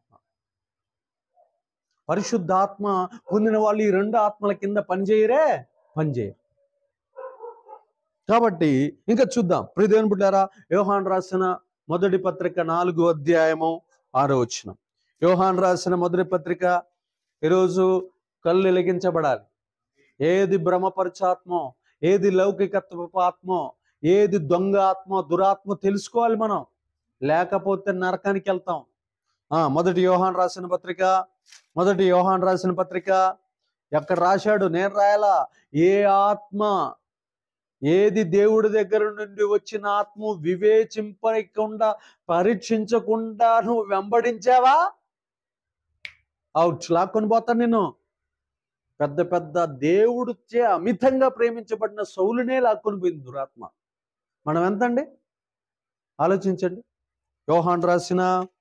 పరిశుద్ధాత్మ పొందిన వాళ్ళు ఈ రెండు ఆత్మల కింద పనిచేయరే పనిచేయరు కాబట్టి ఇంకా చూద్దాం ప్రియదేవుని బిడ్డారా యోహాన్ రాసిన మొదటి పత్రిక నాలుగు అధ్యాయము ఆరో వచనం యోహాన్ రాసిన మొదటి పత్రిక ఈరోజు కళ్ళు వెలిగించబడాలి ఏది భ్రమపరచాత్మో ఏది లౌకికత్వపు ఆత్మో ఏది దొంగ ఆత్మ దురాత్మ తెలుసుకోవాలి మనం లేకపోతే నరకానికి వెళ్తాం ఆ మొదటి యోహాన్ రాసిన పత్రిక మొదటి యోహాన్ రాసిన పత్రిక ఎక్కడ రాశాడు నేను రాయాలా ఏ ఆత్మ ఏది దేవుడి దగ్గర నుండి వచ్చిన ఆత్మ వివేచింపకుండా పరీక్షించకుండా నువ్వు వెంబడించావా అవుట్ లాక్కొని పోతాను నేను పెద్ద పెద్ద దేవుడిచే అమితంగా ప్రేమించబడిన సౌలునే లాక్కొని పోయింది దురాత్మ మనం ఎంతండి ఆలోచించండి యోహాన్ రాసిన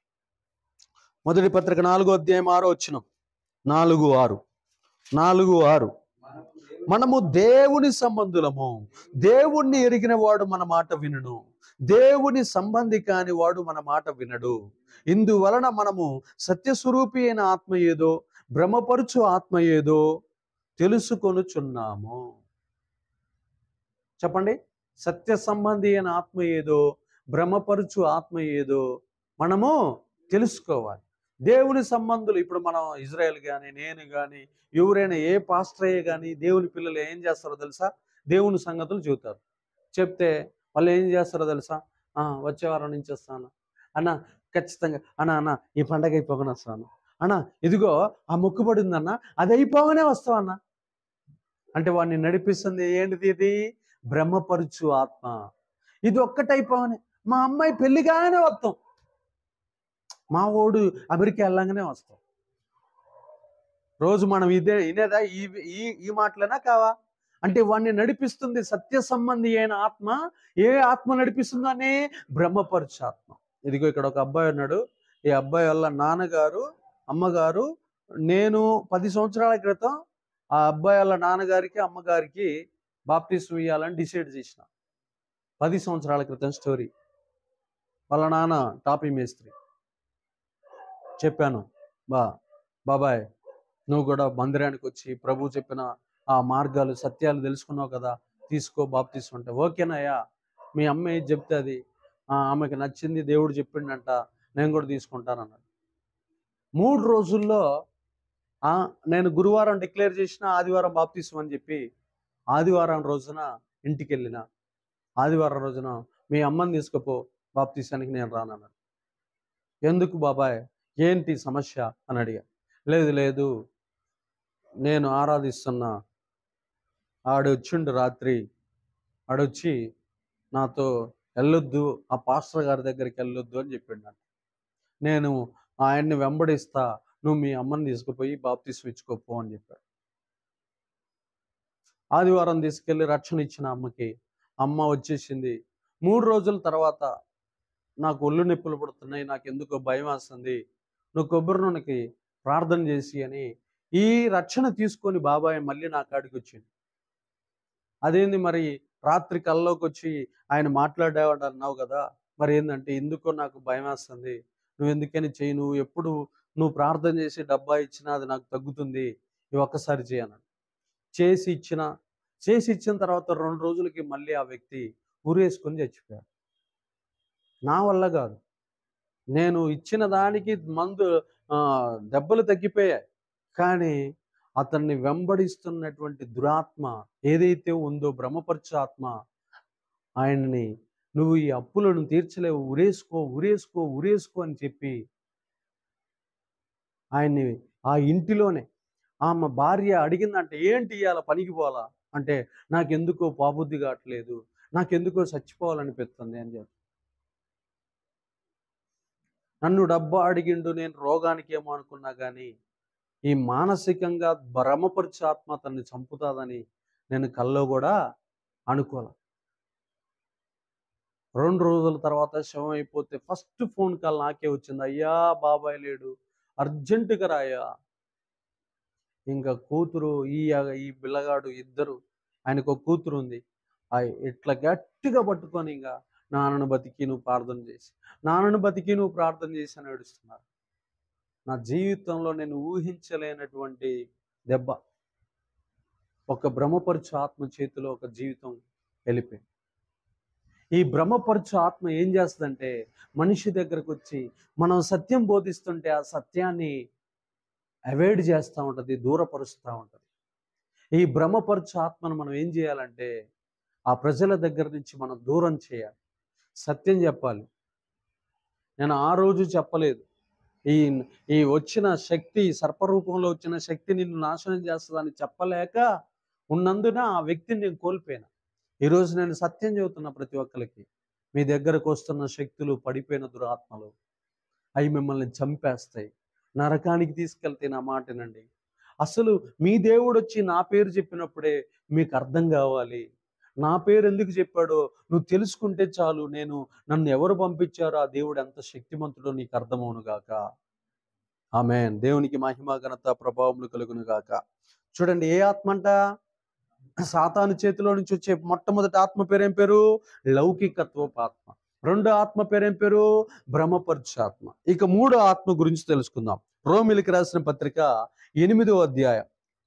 మొదటి పత్రిక నాలుగో అధ్యాయం ఆరో వచ్చిన నాలుగు ఆరు నాలుగు ఆరు మనము దేవుని సంబంధులము దేవుణ్ణి ఎరిగిన వాడు మన మాట వినును దేవుని సంబంధి కాని వాడు మన మాట వినడు ఇందువలన మనము సత్యస్వరూపి అయిన ఆత్మ ఏదో భ్రమపరుచు ఆత్మ ఏదో తెలుసుకొనుచున్నాము చెప్పండి సత్య సంబంధి అయిన ఆత్మ ఏదో భ్రమపరుచు ఆత్మ ఏదో మనము తెలుసుకోవాలి దేవుని సంబంధులు ఇప్పుడు మనం ఇజ్రాయెల్ కానీ నేను కానీ ఎవరైనా ఏ పాస్టరయ్య కానీ దేవుని పిల్లలు ఏం చేస్తారో తెలుసా దేవుని సంగతులు చెబుతారు చెప్తే వాళ్ళు ఏం చేస్తారో తెలుసా "ఆ, వచ్చే వారం నుంచి వస్తాను అన్న ఖచ్చితంగా అన్న అన్న ఈ పండగ అయిపోగానే వస్తాను అన్న ఇదిగో ఆ మొక్కుబడి ఉందన్న అది అయిపోగానే వస్తావన్న అంటే వాడిని నడిపిస్తుంది ఏంటిది ఇది బ్రహ్మపరుచు ఆత్మ ఇది ఒక్కటైపోగానే మా అమ్మాయి పెళ్లిగానే వస్తాం మా ఓడు అమెరికా వెళ్ళంగానే వస్తాం రోజు మనం ఇదే ఇనేదా ఈ ఈ ఈ మాటలేనా కావా అంటే వాడిని నడిపిస్తుంది సత్య సంబంధి అయిన ఆత్మ ఏ ఆత్మ నడిపిస్తుందనే బ్రహ్మపరచు ఆత్మ ఇదిగో ఇక్కడ ఒక అబ్బాయి ఉన్నాడు ఈ అబ్బాయి వల్ల నాన్నగారు అమ్మగారు నేను పది సంవత్సరాల క్రితం ఆ అబ్బాయి వాళ్ళ నాన్నగారికి అమ్మగారికి బాప్టిస్ట్ ఇవ్వాలని డిసైడ్ చేసిన పది సంవత్సరాల క్రితం స్టోరీ వాళ్ళ నాన్న టాపీ మేస్త్రి చెప్పాను బా బాబాయ్ నువ్వు కూడా మందిరానికి వచ్చి ప్రభు చెప్పిన ఆ మార్గాలు సత్యాలు తెలుసుకున్నావు కదా తీసుకో బాప్తీసు అంటే ఓకేనయ్యా మీ అమ్మ ఏది చెప్తే అది "ఆ, ఆమెకి నచ్చింది దేవుడు చెప్పిండంట నేను కూడా తీసుకుంటానన్నాడు మూడు రోజుల్లో "ఆ, నేను గురువారం డిక్లేర్ చేసిన ఆదివారం బాప్తీసం అని చెప్పి ఆదివారం రోజున ఇంటికి వెళ్ళిన ఆదివారం రోజున మీ అమ్మని తీసుకుపో బాప్తీసానికి నేను రానన్నాడు ఎందుకు బాబాయ్ ఏంటి సమస్య అని అడిగా లేదు లేదు నేను ఆరాధిస్తున్న ఆడొచ్చిండు రాత్రి ఆడొచ్చి నాతో వెళ్ళొద్దు ఆ పాస్టర్ గారి దగ్గరికి వెళ్ళొద్దు అని చెప్పిండు నేను ఆయన్ని వెంబడిస్తా నువ్వు మీ అమ్మని తీసుకుపోయి బాప్తీసం ఇచ్చుకోపో అని చెప్పాడు ఆదివారం తీసుకెళ్లి రక్షణ ఇచ్చిన అమ్మకి అమ్మ వచ్చేసింది మూడు రోజుల తర్వాత నాకు ఒళ్ళు నొప్పులు పడుతున్నాయి నాకు ఎందుకో భయం వేస్తుంది నువ్వు కొబ్బరి నూనెకి ప్రార్థన చేసి అని ఈ రక్షణ తీసుకొని బాబాయ్ మళ్ళీ నా కాడికి వచ్చింది అదేంది మరి రాత్రి కల్లోకి వచ్చి ఆయన మాట్లాడేవాడు అన్నావు కదా మరి ఏంటంటే ఎందుకో నాకు భయం వేస్తుంది నువ్వు ఎందుకని చెయ్యి నువ్వు ఎప్పుడు నువ్వు ప్రార్థన చేసి డబ్బా ఇచ్చినా అది నాకు తగ్గుతుంది ఇవి ఒక్కసారి చేయను చేసి ఇచ్చిన చేసి ఇచ్చిన తర్వాత రెండు రోజులకి మళ్ళీ ఆ వ్యక్తి ఊరేసుకొని చచ్చిపోయాడు నా వల్ల కాదు నేను ఇచ్చిన దానికి మందు ఆ, దెబ్బలు తగ్గిపోయాయి కానీ అతన్ని వెంబడిస్తున్నటువంటి దురాత్మ ఏదైతే ఉందో భ్రమపరచు ఆత్మ ఆయన్ని నువ్వు ఈ అప్పులను తీర్చలేవు ఉరేసుకో ఉరేసుకో ఉరేసుకో అని చెప్పి ఆయన్ని ఆ ఇంటిలోనే ఆమె భార్య అడిగిందంటే ఏంటి ఇవాళ పనికి పోవాలా అంటే నాకెందుకో పాబుద్ధి కావట్లేదు నాకెందుకో చచ్చిపోవాలనిపిస్తుంది అని చెప్పి నన్ను డబ్బా అడిగిండు నేను రోగానికి ఏమో అనుకున్నా కానీ ఈ మానసికంగా భ్రమపరిచే ఆత్మ తన్ని చంపుతాదని నేను కల్లో కూడా అనుకోలే రెండు రోజుల తర్వాత శవం అయిపోతే ఫస్ట్ ఫోన్ కాల్ నాకే వచ్చింది అయ్యా బాబాయ్ లేడు అర్జెంటుగా రాయా ఇంకా కూతురు ఈ ఈ పిల్లగాడు ఇద్దరు ఆయనకు ఒక కూతురు ఉంది ఆ ఇట్లా గట్టిగా పట్టుకొని ఇంకా నాన్నను బతికి నువ్వు ప్రార్థన చేసి నాన్నను బతికి నువ్వు ప్రార్థన చేసి అని ఏడుస్తున్నారు నా జీవితంలో నేను ఊహించలేనటువంటి దెబ్బ ఒక భ్రమపరచు ఆత్మ చేతిలో ఒక జీవితం వెళ్ళిపోయింది ఈ భ్రమపరచు ఆత్మ ఏం చేస్తుందంటే మనిషి దగ్గరకు వచ్చి మనం సత్యం బోధిస్తుంటే ఆ సత్యాన్ని అవాయిడ్ చేస్తూ ఉంటుంది దూరపరుస్తూ ఉంటుంది ఈ భ్రమపరచు ఆత్మను మనం ఏం చేయాలంటే ఆ ప్రజల దగ్గర నుంచి మనం దూరం చేయాలి సత్యం చెప్పాలి నేను ఆ రోజు చెప్పలేదు ఈ ఈ వచ్చిన శక్తి సర్పరూపంలో వచ్చిన శక్తి నిన్ను నాశనం చేస్తుందని చెప్పలేక ఉన్నందున ఆ వ్యక్తిని నేను కోల్పోయాను ఈరోజు నేను సత్యం చెబుతున్న ప్రతి ఒక్కరికి మీ దగ్గరకు వస్తున్న శక్తులు పడిపోయిన దురాత్మలు అవి మిమ్మల్ని చంపేస్తాయి నరకానికి తీసుకెళ్తే నా మాటనండి అసలు మీ దేవుడు వచ్చి నా పేరు చెప్పినప్పుడే మీకు అర్థం కావాలి నా పేరు ఎందుకు చెప్పాడో నువ్వు తెలుసుకుంటే చాలు నేను నన్ను ఎవరు పంపించారో ఆ దేవుడు ఎంత శక్తిమంతుడో నీకు అర్థమవును గాక ఆమెన్ దేవునికి మహిమ ఘనత ప్రభావములు కలుగును గాక చూడండి ఏ ఆత్మ అంట సాతాను చేతిలో నుంచి వచ్చే మొట్టమొదటి ఆత్మ పేరేం పేరు లౌకికత్వపు ఆత్మ రెండో ఆత్మ పేరేం పేరు భ్రమపరచు ఆత్మ ఇక మూడో ఆత్మ గురించి తెలుసుకుందాం రోమిలికి రాసిన పత్రిక ఎనిమిదో అధ్యాయం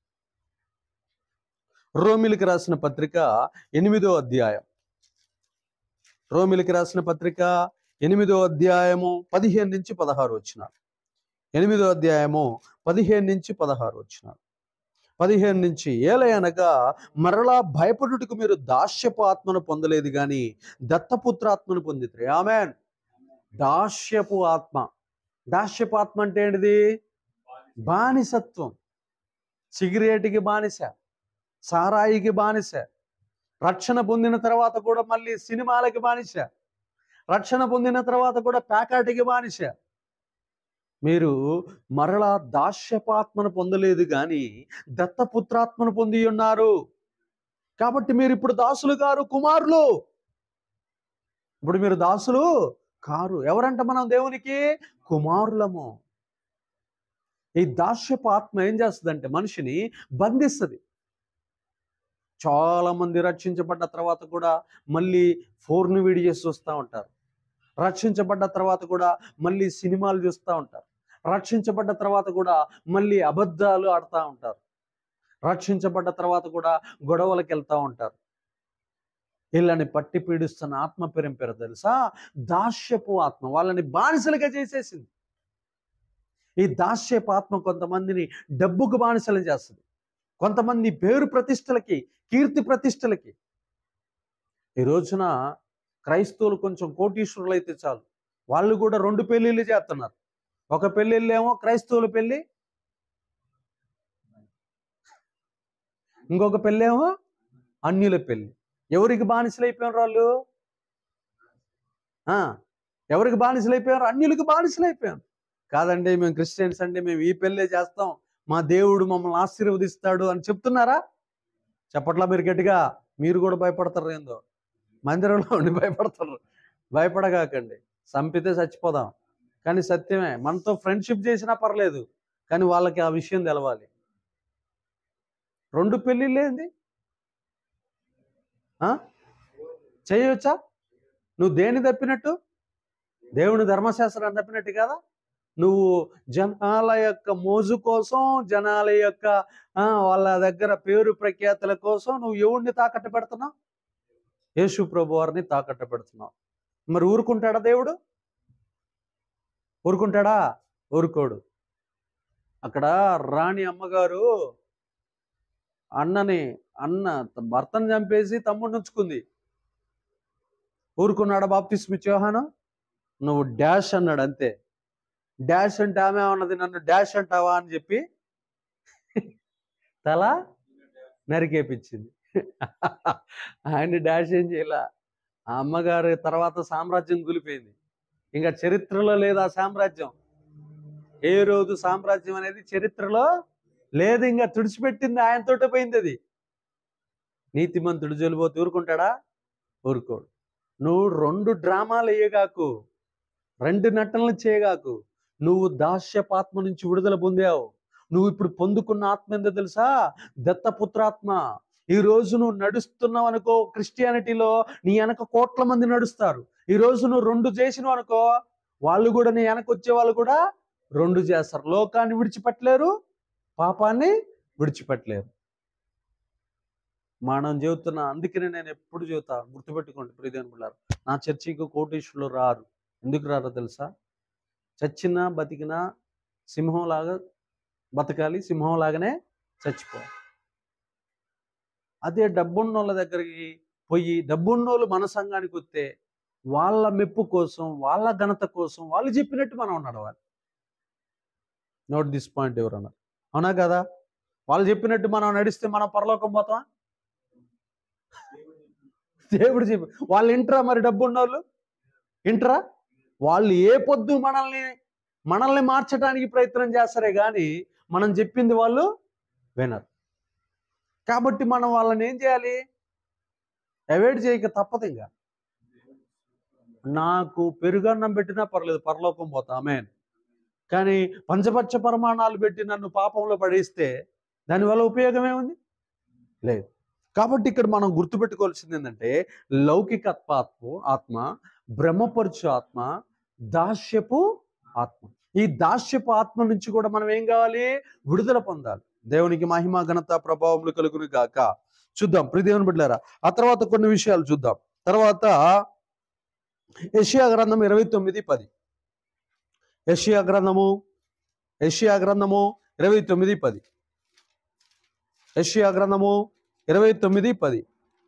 రోమిలికి రాసిన పత్రిక ఎనిమిదో అధ్యాయం రోమిలికి రాసిన పత్రిక ఎనిమిదో అధ్యాయము పదిహేను నుంచి పదహారు వచ్చిన ఎనిమిదో అధ్యాయము పదిహేను నుంచి పదహారు వచ్చిన పదిహేను నుంచి ఏలయనగా మరలా భయపడుటకు మీరు దాస్యపు ఆత్మను పొందలేదు కానీ దత్తపుత్ర ఆత్మను పొందితే ఆమె దాస్యపు ఆత్మ దాస్యపు ఆత్మ అంటే ఏంటిది బానిసత్వం సిగరెట్కి బానిస సారాయికి బానిస రక్షణ పొందిన తర్వాత కూడా మళ్ళీ సినిమాలకి బానిస రక్షణ పొందిన తర్వాత కూడా ప్యాకాటికి బానిస మీరు మరలా దాస్యపాత్మను పొందలేదు కానీ దత్తపుత్రాత్మను పొంది ఉన్నారు కాబట్టి మీరు ఇప్పుడు దాసులు గారు కుమారులు ఇప్పుడు మీరు దాసులు కారు ఎవరంట మనం దేవునికి కుమారులము ఈ దాస్యపు ఆత్మ ఏం చేస్తుందంటే మనిషిని బంధిస్తుంది చాలా మంది రక్షించబడ్డ తర్వాత కూడా మళ్ళీ ఫోర్ను వీడియోస్ చూస్తూ ఉంటారు రక్షించబడ్డ తర్వాత కూడా మళ్ళీ సినిమాలు చూస్తూ ఉంటారు రక్షించబడ్డ తర్వాత కూడా మళ్ళీ అబద్ధాలు ఆడుతూ ఉంటారు రక్షించబడ్డ తర్వాత కూడా గొడవలకు వెళ్తూ ఉంటారు వీళ్ళని పట్టి పీడిస్తున్న ఆత్మ పేరేం పేరు తెలుసా దాస్యపు ఆత్మ వాళ్ళని బానిసలుగా చేసేసింది ఈ దాస్యపు ఆత్మ కొంతమందిని డబ్బుకు బానిసలు చేస్తుంది కొంతమంది పేరు ప్రతిష్టలకి కీర్తి ప్రతిష్టలకి ఈ రోజున క్రైస్తవులు కొంచెం కోటీశ్వరులు అయితే చాలు వాళ్ళు కూడా రెండు పెళ్ళిళ్ళు చేస్తున్నారు ఒక పెళ్ళిళ్ళేమో క్రైస్తవుల పెళ్ళి ఇంకొక పెళ్ళేమో అన్యుల పెళ్ళి ఎవరికి బానిసలు అయిపోయినారు వాళ్ళు ఆ, ఎవరికి బానిసలు అయిపోయారు అన్యులకు బానిసలు అయిపోయారు కాదండి మేము క్రిస్టియన్స్ అండి మేము ఈ పెళ్ళే చేస్తాం మా దేవుడు మమ్మల్ని ఆశీర్వదిస్తాడు అని చెప్తున్నారా చెప్పట్లా మీరు గట్టిగా మీరు కూడా భయపడతారు ఏందో మందిరంలో ఉండి భయపడతారు భయపడగాకండి చంపితే చచ్చిపోదాం కానీ సత్యమే మనతో ఫ్రెండ్షిప్ చేసినా పర్లేదు కానీ వాళ్ళకి ఆ విషయం తెలవాలి రెండు పెళ్ళిళ్ళు ఏంది ఆ? చేయవచ్చా నువ్వు దేని తప్పినట్టు దేవుని ధర్మశాస్త్రాన్ని తప్పినట్టు కదా నువ్వు జనాల యొక్క మోజు కోసం జనాల యొక్క ఆ, వాళ్ళ దగ్గర పేరు ప్రఖ్యాతుల కోసం నువ్వు ఎవరిని తాకట్టు పెడుతున్నావు యేసు ప్రభు వారిని తాకట్టు పెడుతున్నావు మరి ఊరుకుంటాడా దేవుడు ఊరుకుంటాడా ఊరుకోడు అక్కడ రాణి అమ్మగారు అన్నని అన్న భర్తను చంపేసి తమ్ముడిని ఉంచుకుంది ఊరుకున్నాడా బాప్తిస్మి యోహాను నువ్వు డాష్ అన్నాడు అంతే డాష్ అంటే ఆమె ఉన్నది నన్ను డాష్ అంటావా అని చెప్పి తల నరికేపించింది ఆయన డాష్ ఏం చేయాల ఆ అమ్మగారి తర్వాత సామ్రాజ్యం కూలిపోయింది ఇంకా చరిత్రలో లేదు ఆ సామ్రాజ్యం ఏ రోజు సామ్రాజ్యం అనేది చరిత్రలో లేదు ఇంకా తుడిచిపెట్టింది ఆయనతోటే పోయింది అది నీతిమంతుడు జొలిపోతే ఊరుకుంటాడా ఊరుకోడు నువ్వు రెండు డ్రామాలు వేయగాకు రెండు నటనలు చేయగాకు నువ్వు దాస్యపాత్మ నుంచి విడుదల పొందావు నువ్వు ఇప్పుడు పొందుకున్న ఆత్మ ఏందో తెలుసా దత్తపుత్రాత్మ ఈ రోజు నువ్వు నడుస్తున్నావు అనుకో క్రిస్టియానిటీలో నీ వెనక కోట్ల మంది నడుస్తారు ఈ రోజు నువ్వు రెండు చేసినావు అనుకో వాళ్ళు కూడా నీ వెనక వచ్చే వాళ్ళు కూడా రెండు చేస్తారు లోకాన్ని విడిచిపెట్టలేరు పాపాన్ని విడిచిపెట్టలేరు మనం చెబుతున్నా అందుకనే నేను ఎప్పుడు చెబుతా గుర్తుపెట్టుకోండి ప్రియదేవుని పిల్లలు నా చర్చికి కోటీశ్వరులు రారు ఎందుకు రారో తెలుసా చచ్చినా బతికినా సింహంలాగా బతకాలి సింహంలాగానే చచ్చిపోవాలి అదే డబ్బున్నోళ్ళ దగ్గరికి పోయి డబ్బున్నోళ్ళు మన సంఘానికి వస్తే వాళ్ళ మెప్పు కోసం వాళ్ళ ఘనత కోసం వాళ్ళు చెప్పినట్టు మనం నడవాలి నోట్ దిస్ పాయింట్ ఎవరన్నారు అవునా కదా వాళ్ళు చెప్పినట్టు మనం నడిస్తే మనం పరలోకం పోతాం దేవుడు చెప్పి వాళ్ళు ఇంటరా మరి డబ్బు ఉన్నోళ్ళు ఇంటరా వాళ్ళు ఏ పొద్దు మనల్ని మనల్ని మార్చడానికి ప్రయత్నం చేస్తారే కానీ మనం చెప్పింది వాళ్ళు వినరు కాబట్టి మనం వాళ్ళని ఏం చేయాలి అవాయిడ్ చేయక తప్పదు ఇంకా నాకు పెరుగన్నం పెట్టినా పర్లేదు పరలోకం పోతా ఆమెన్ కానీ పంచపచ్చ ప్రమాణాలు పెట్టి నన్ను పాపంలో పడేస్తే దానివల్ల ఉపయోగం ఏముంది లేదు కాబట్టి ఇక్కడ మనం గుర్తుపెట్టుకోవాల్సింది ఏంటంటే లౌకికత్వ ఆత్మ ఆత్మ బ్రహ్మపరచు ఆత్మ దాస్యపు ఆత్మ ఈ దాస్యపు ఆత్మ నుంచి కూడా మనం ఏం కావాలి విడుదల పొందాలి దేవునికి మహిమ ఘనత ప్రభావములు కలుగును గాక చూద్దాం ప్రియదేవుని బిడ్డారా ఆ తర్వాత కొన్ని విషయాలు చూద్దాం తర్వాత యెషయా గ్రంథం ఇరవై తొమ్మిది పది యెషయా గ్రంథము యెషయా గ్రంథము ఇరవై తొమ్మిది పది యెషయా గ్రంథము ఇరవై తొమ్మిది పది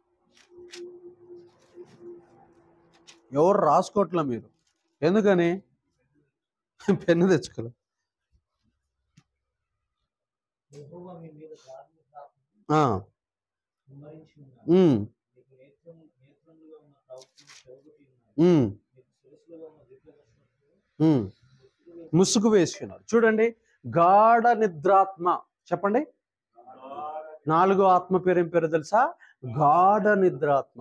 ఎవరు రాసుకోవట్లే మీరు ఎందుకని పెన్ను తెచ్చుకోలే యెహోవా మీ మీద ధార్మిక ఆ, కుమ్మరించి ఉన్నాడు ఉమ్, మీకు నేత్రం నేత్రములుగా ఉన్న ప్రవక్తలు చెవుగొట్టి ఉన్నారు ఉమ్, మీకు శిరస్సులుగా ఉన్న దివ్యదర్శనములు ఉమ్. ముసుగు వేసుకున్నారు చూడండి గాఢ నిద్రాత్మ చెప్పండి నాలుగో ఆత్మ పేరు ఏం పేరు తెలుసా గాఢ నిద్రాత్మ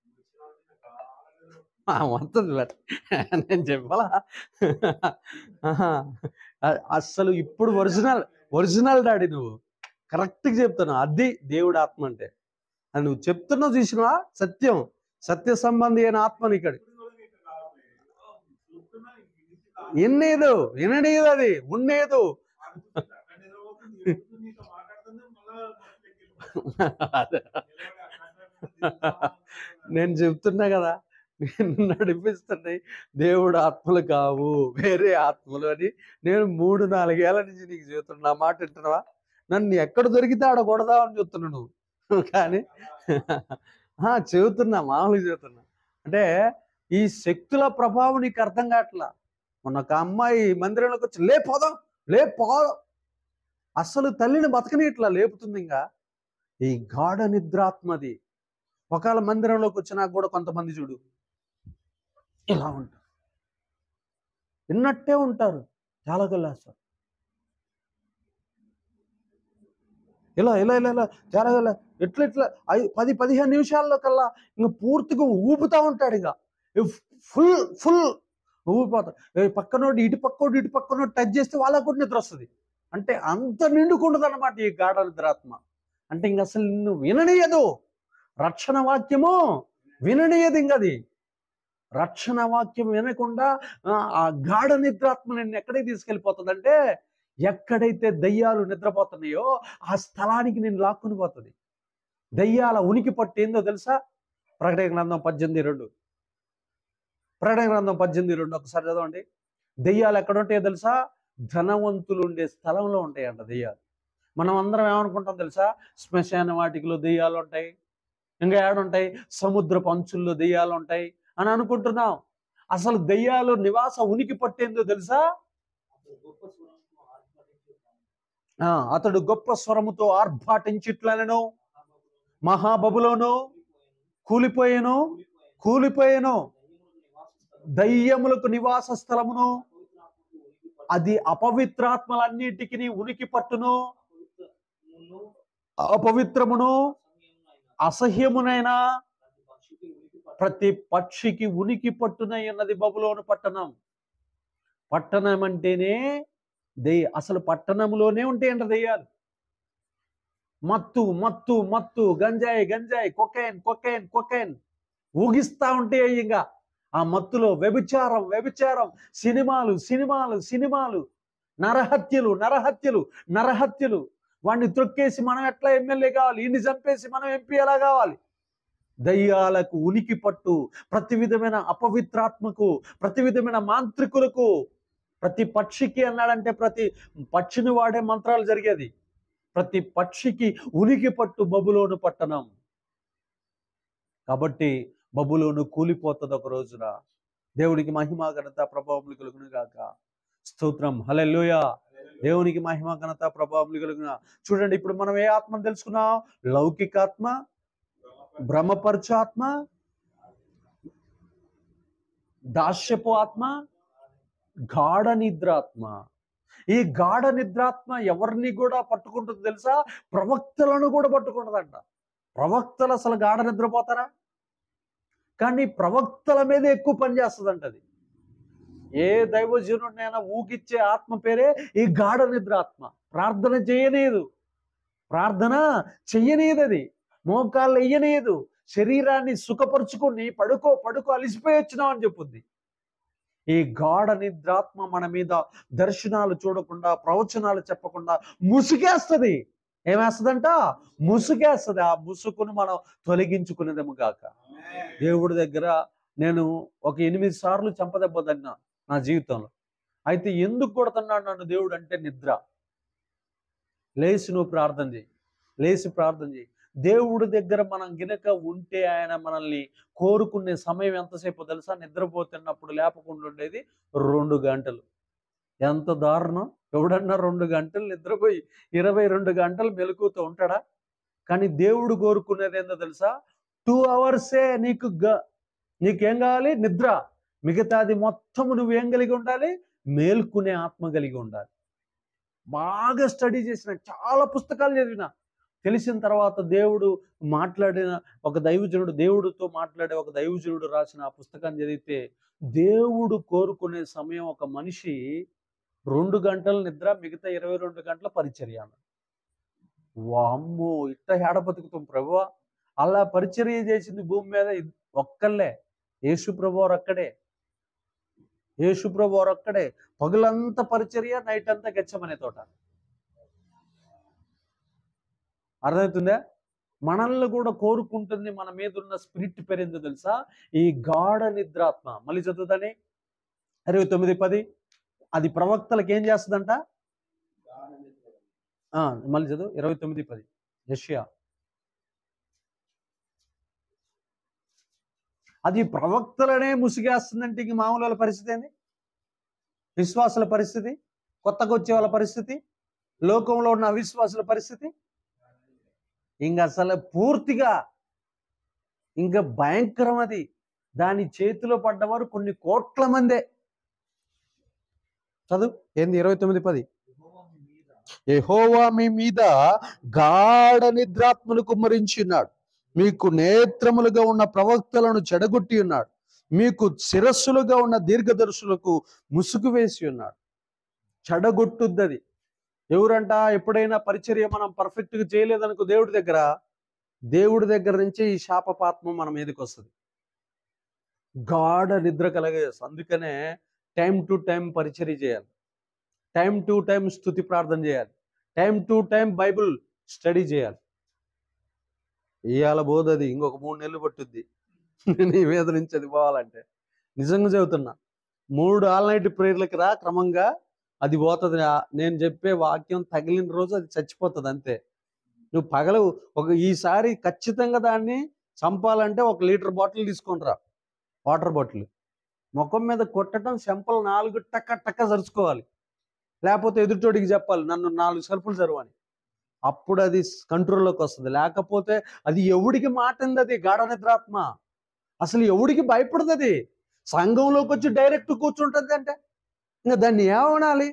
ఆ, వస్తుంది మరి. నేను చెప్పాలా ఆహా. అ- అస్సలు ఇప్పుడు ఒరిజినల్ ఒరిజినల్ డాడీ నువ్వు కరెక్ట్గా చెప్తున్నావు అది దేవుడి ఆత్మ అంటే అది నువ్వు చెప్తున్నావు చూసినావా సత్యం సత్య సంబంధి అయిన ఆత్మని ఇక్కడ ఎన్నేదు విననేదు అది ఉన్నేదు అదే. నేను చెప్తున్నా కదా నేను నడిపిస్తున్నాయి దేవుడు ఆత్మలు కావు వేరే ఆత్మలు అని నేను మూడు నాలుగేళ్ల నుంచి నీకు చెబుతున్నా నా మాట వింటున్నావా నన్ను ఎక్కడ దొరికితే ఆడ కొడదామని చెప్తున్నావు నువ్వు కానీ ఆ, చెబుతున్నా మామూలుగా చెబుతున్నా అంటే ఈ శక్తుల ప్రభావం నీకు అర్థం కావట్లా మొన్న ఒక అమ్మాయి మందిరంలోకి వచ్చి లేపోదాం లేపో అస్సలు తల్లిని బతకని ఇట్లా లేపుతుంది ఇంకా ఈ గాఢ నిద్రాత్మది ఒకవేళ మందిరంలోకి వచ్చినా కూడా కొంతమంది చూడు ఇలా ఉంటారు విన్నట్టే ఉంటారు చాలా గల్లేస్తారు ఇలా ఇలా ఇలా ఇలా చాలా గల ఎట్లా ఇట్లా ఐ- పది పదిహేను నిమిషాల్లో కల్లా ఇంక పూర్తిగా ఊపుతా ఉంటాడు ఇక ఫుల్ ఫుల్ ఊపిపోతాడు ఏ పక్కనోడు ఇటు పక్కోడు ఇటు పక్కనోడు టచ్ చేస్తే వాళ్ళకు కూడా నిద్ర వస్తుంది అంటే అంత నిండుకుంటుంది అనమాట ఈ గాఢ నిద్రాత్మ అంటే ఇంక అసలు నిన్ను విననీయదు రక్షణ వాక్యము విననీయదు ఇంకది రక్షణ వాక్యం వినకుండా ఆ, ఆ గాఢ నిద్రాత్మ నిన్ను ఎక్కడికి తీసుకెళ్ళిపోతుందంటే ఎక్కడైతే దయ్యాలు నిద్రపోతున్నాయో ఆ స్థలానికి నేను లాక్కుని పోతుంది దయ్యాల ఉనికి పట్టు ఏందో తెలుసా ప్రకటన గ్రంథం పద్దెనిమిది రెండు ప్రకటన గ్రంథం పద్దెనిమిది రెండు ఒకసారి చదవండి దెయ్యాలు ఎక్కడ ఉంటాయో తెలుసా ధనవంతులు ఉండే స్థలంలో ఉంటాయంట దెయ్యాలు మనం అందరం ఏమనుకుంటాం తెలుసా శ్మశాన వాటికలో దెయ్యాలు ఉంటాయి ఇంకా ఏడుంటాయి సముద్రపు అంచుల్లో దెయ్యాలు ఉంటాయి అని అనుకుంటున్నాం అసలు దెయ్యాలు నివాస ఉనికి పట్టేందో తెలుసా అతడు గొప్ప స్వరంతో ఆ, ఆర్భటించు అతడు గొప్ప స్వరముతో ఆర్భాటించిట్లనను మహాబబులోను మహాబబులోను కూలిపోయేను కూలిపోయేను దయ్యములకు నివాస స్థలమును అది అపవిత్రాత్మలన్నిటికీ ఉనికి పట్టును అపవిత్రమును అసహ్యమునైనా ప్రతి పక్షికి ఉనికి పట్టునై ఉన్నది బబులోను పట్టణం పట్టణం అంటేనే దెయ్య అసలు పట్టణంలోనే ఉంటాయంట దెయ్యాలు మత్తు మత్తు మత్తు గంజాయి గంజాయి కొకైన్ కొకైన్ కొకైన్ ఊగిస్తా ఉంటాయి ఇంకా ఆ మత్తులో వ్యభిచారం వ్యభిచారం సినిమాలు సినిమాలు సినిమాలు నరహత్యలు నరహత్యలు నరహత్యలు వాడిని త్రొక్కేసి మనం ఎట్లా ఎమ్మెల్యే కావాలి ఇన్ని చంపేసి మనం ఎంపీ ఎలా కావాలి దయ్యాలకు ఉనికి పట్టు ప్రతి విధమైన అపవిత్రాత్మకు ప్రతి విధమైన మాంత్రికులకు ప్రతి పక్షికి అన్నాడంటే ప్రతి పక్షిని వాడే మంత్రాలు జరిగేది ప్రతి పక్షికి ఉనికి పట్టు బబులోను పట్టణం కాబట్టి బబులోను కూలిపోతుంది ఒక రోజున దేవునికి మహిమ ఘనత ప్రభావములు కలుగును గాక స్తోత్రం హల్లెలూయా దేవునికి మహిమ ఘనత ప్రభావములు కలుగున చూడండి ఇప్పుడు మనం ఏ ఆత్మను తెలుసుకున్నాం లౌకికాత్మ భ్రమపరచు ఆత్మ దాస్యపు ఆత్మ గాఢ నిద్రాత్మ ఈ గాఢ నిద్రాత్మ ఎవరిని కూడా పట్టుకుంటుంది తెలుసా ప్రవక్తలను కూడా పట్టుకుంటుందంట ప్రవక్తలు అసలు గాఢ నిద్రపోతారా కానీ ప్రవక్తల మీద ఎక్కువ పనిచేస్తుందంట అది ఏ దైవజనుడినైనా ఊగిచ్చే ఆత్మ పేరే ఈ గాఢ నిద్ర ఆత్మ ప్రార్థన చేయనీయదు ప్రార్థన చెయ్యనీయదు అది మోకాళ్ళు వెయ్యనీయదు శరీరాన్ని సుఖపరుచుకుని పడుకో పడుకో అలిసిపోయి వచ్చినావు అని చెప్పుద్ది ఈ గాఢ నిద్రాత్మ మన మీద దర్శనాలు చూడకుండా ప్రవచనాలు చెప్పకుండా ముసుగేస్తుంది ఏమేస్తుందంట ముసుగేస్తుంది ఆ ముసుగును మనం తొలగించుకునేదము గాక దేవుడి దగ్గర నేను ఒక ఎనిమిది సార్లు చంపదెబ్బ తన్నా నా జీవితంలో అయితే ఎందుకు కొడుతున్నాడు నన్ను దేవుడు అంటే నిద్ర లేచి నువ్వు ప్రార్థన చేయి లేచి ప్రార్థన చేయి దేవుడి దగ్గర మనం గినక ఉంటే ఆయన మనల్ని కోరుకునే సమయం ఎంతసేపు తెలుసా నిద్రపోతున్నప్పుడు లేపకుండా ఉండేది రెండు గంటలు ఎంత దారుణం ఎవడన్నా రెండు గంటలు నిద్రపోయి ఇరవై రెండు గంటలు మెలకుతూ ఉంటాడా కానీ దేవుడు కోరుకునేది ఏందో తెలుసా టూ అవర్సే నీకు గ నీకేం కావాలి నిద్ర మిగతాది మొత్తం నువ్వేం కలిగి ఉండాలి మేల్కునే ఆత్మ కలిగి ఉండాలి బాగా స్టడీ చేసిన చాలా పుస్తకాలు చదివిన తెలిసిన తర్వాత దేవుడు మాట్లాడిన ఒక దైవజనుడు దేవుడితో మాట్లాడే ఒక దైవజనుడు రాసిన ఆ పుస్తకాన్ని చదివితే దేవుడు కోరుకునే సమయం ఒక మనిషి రెండు గంటల నిద్ర మిగతా ఇరవై రెండు గంటల పరిచర్య అన్నాడు. వామ్మో ఇట్ట ఏడ బతుకుతాం ప్రభు అలా పరిచర్య చేసింది భూమి మీద ఇద్- ఒక్కళ్ళే యేసు ప్రభు ఒక్కడే యేసు ప్రభు ఒక్కడే పగులంతా పరిచర్య నైట్ అంతా గచ్చమనే తోట అర్థమవుతుందా మనల్ని కూడా కోరుకుంటుంది మన మీద ఉన్న స్పిరిట్ పేరేందో తెలుసా ఈ గాఢ నిద్రాత్మ మళ్ళీ చదువుతానే ఇరవై తొమ్మిది పది అది ప్రవక్తలకు ఏం చేస్తుందంట ఆ, మళ్ళీ చదువు ఇరవై తొమ్మిది పది యష్యా అది ప్రవక్తలనే ముసిగేస్తుందంటే ఇంక మామూలు వాళ్ళ పరిస్థితి ఏంది విశ్వాసుల పరిస్థితి కొత్తగా వచ్చే వాళ్ళ పరిస్థితి లోకంలో ఉన్న అవిశ్వాసుల పరిస్థితి ఇంక అసలు పూర్తిగా ఇంకా భయంకరం అది దాని చేతిలో పడ్డవారు కొన్ని కోట్ల మందే చదువు ఏంది ఇరవై తొమ్మిది పది యెహోవా మీ మీద యెహోవా మీ మీద గాఢ నిద్రాత్మలు కుమ్మరించి ఉన్నాడు మీకు నేత్రములుగా ఉన్న ప్రవక్తలను చెడగొట్టి ఉన్నాడు మీకు శిరస్సులుగా ఉన్న దీర్ఘదర్శులకు ముసుగు వేసి ఉన్నాడు చెడగొట్టుద్దది ఎవరంట ఎప్పుడైనా పరిచర్య మనం పర్ఫెక్ట్ గా చేయలేదనుకో దేవుడి దగ్గర దేవుడి దగ్గర నుంచి ఈ శాపపాత్మ మన మీదకి వస్తుంది గాఢ నిద్ర కలగే అందుకనే టైం టు టైం పరిచర్య చేయాలి టైం టు టైం స్థుతి ప్రార్థన చేయాలి time to time Bible study చేయాలి ఇవాళ పోదది ఇంకొక మూడు నెలలు పట్టుద్ది నీ మీద నుంచి అది పోవాలంటే నిజంగా చెబుతున్నా మూడు ఆల్ నైట్ ప్రేయర్లకి రా క్రమంగా అది పోతుంది నేను చెప్పే వాక్యం తగిలిన రోజు అది చచ్చిపోతుంది అంతే నువ్వు పగలు ఒక ఈసారి ఖచ్చితంగా దాన్ని చంపాలంటే ఒక లీటర్ బాటిల్ తీసుకొని రా వాటర్ బాటిల్ ముఖం మీద కొట్టడం చెంపలు నాలుగు టక్క టక్క జరుచుకోవాలి లేకపోతే ఎదుటోడికి చెప్పాలి నన్ను నాలుగు సరుపులు జరువని అప్పుడు అది కంట్రోల్లోకి వస్తుంది లేకపోతే అది ఎవడికి మాటింది అది గాఢ నిద్రాత్మ అసలు ఎవడికి భయపడదు అది సంఘంలోకి వచ్చి డైరెక్ట్ కూర్చుంటుంది అంటే ఇంకా దాన్ని ఏమనాలి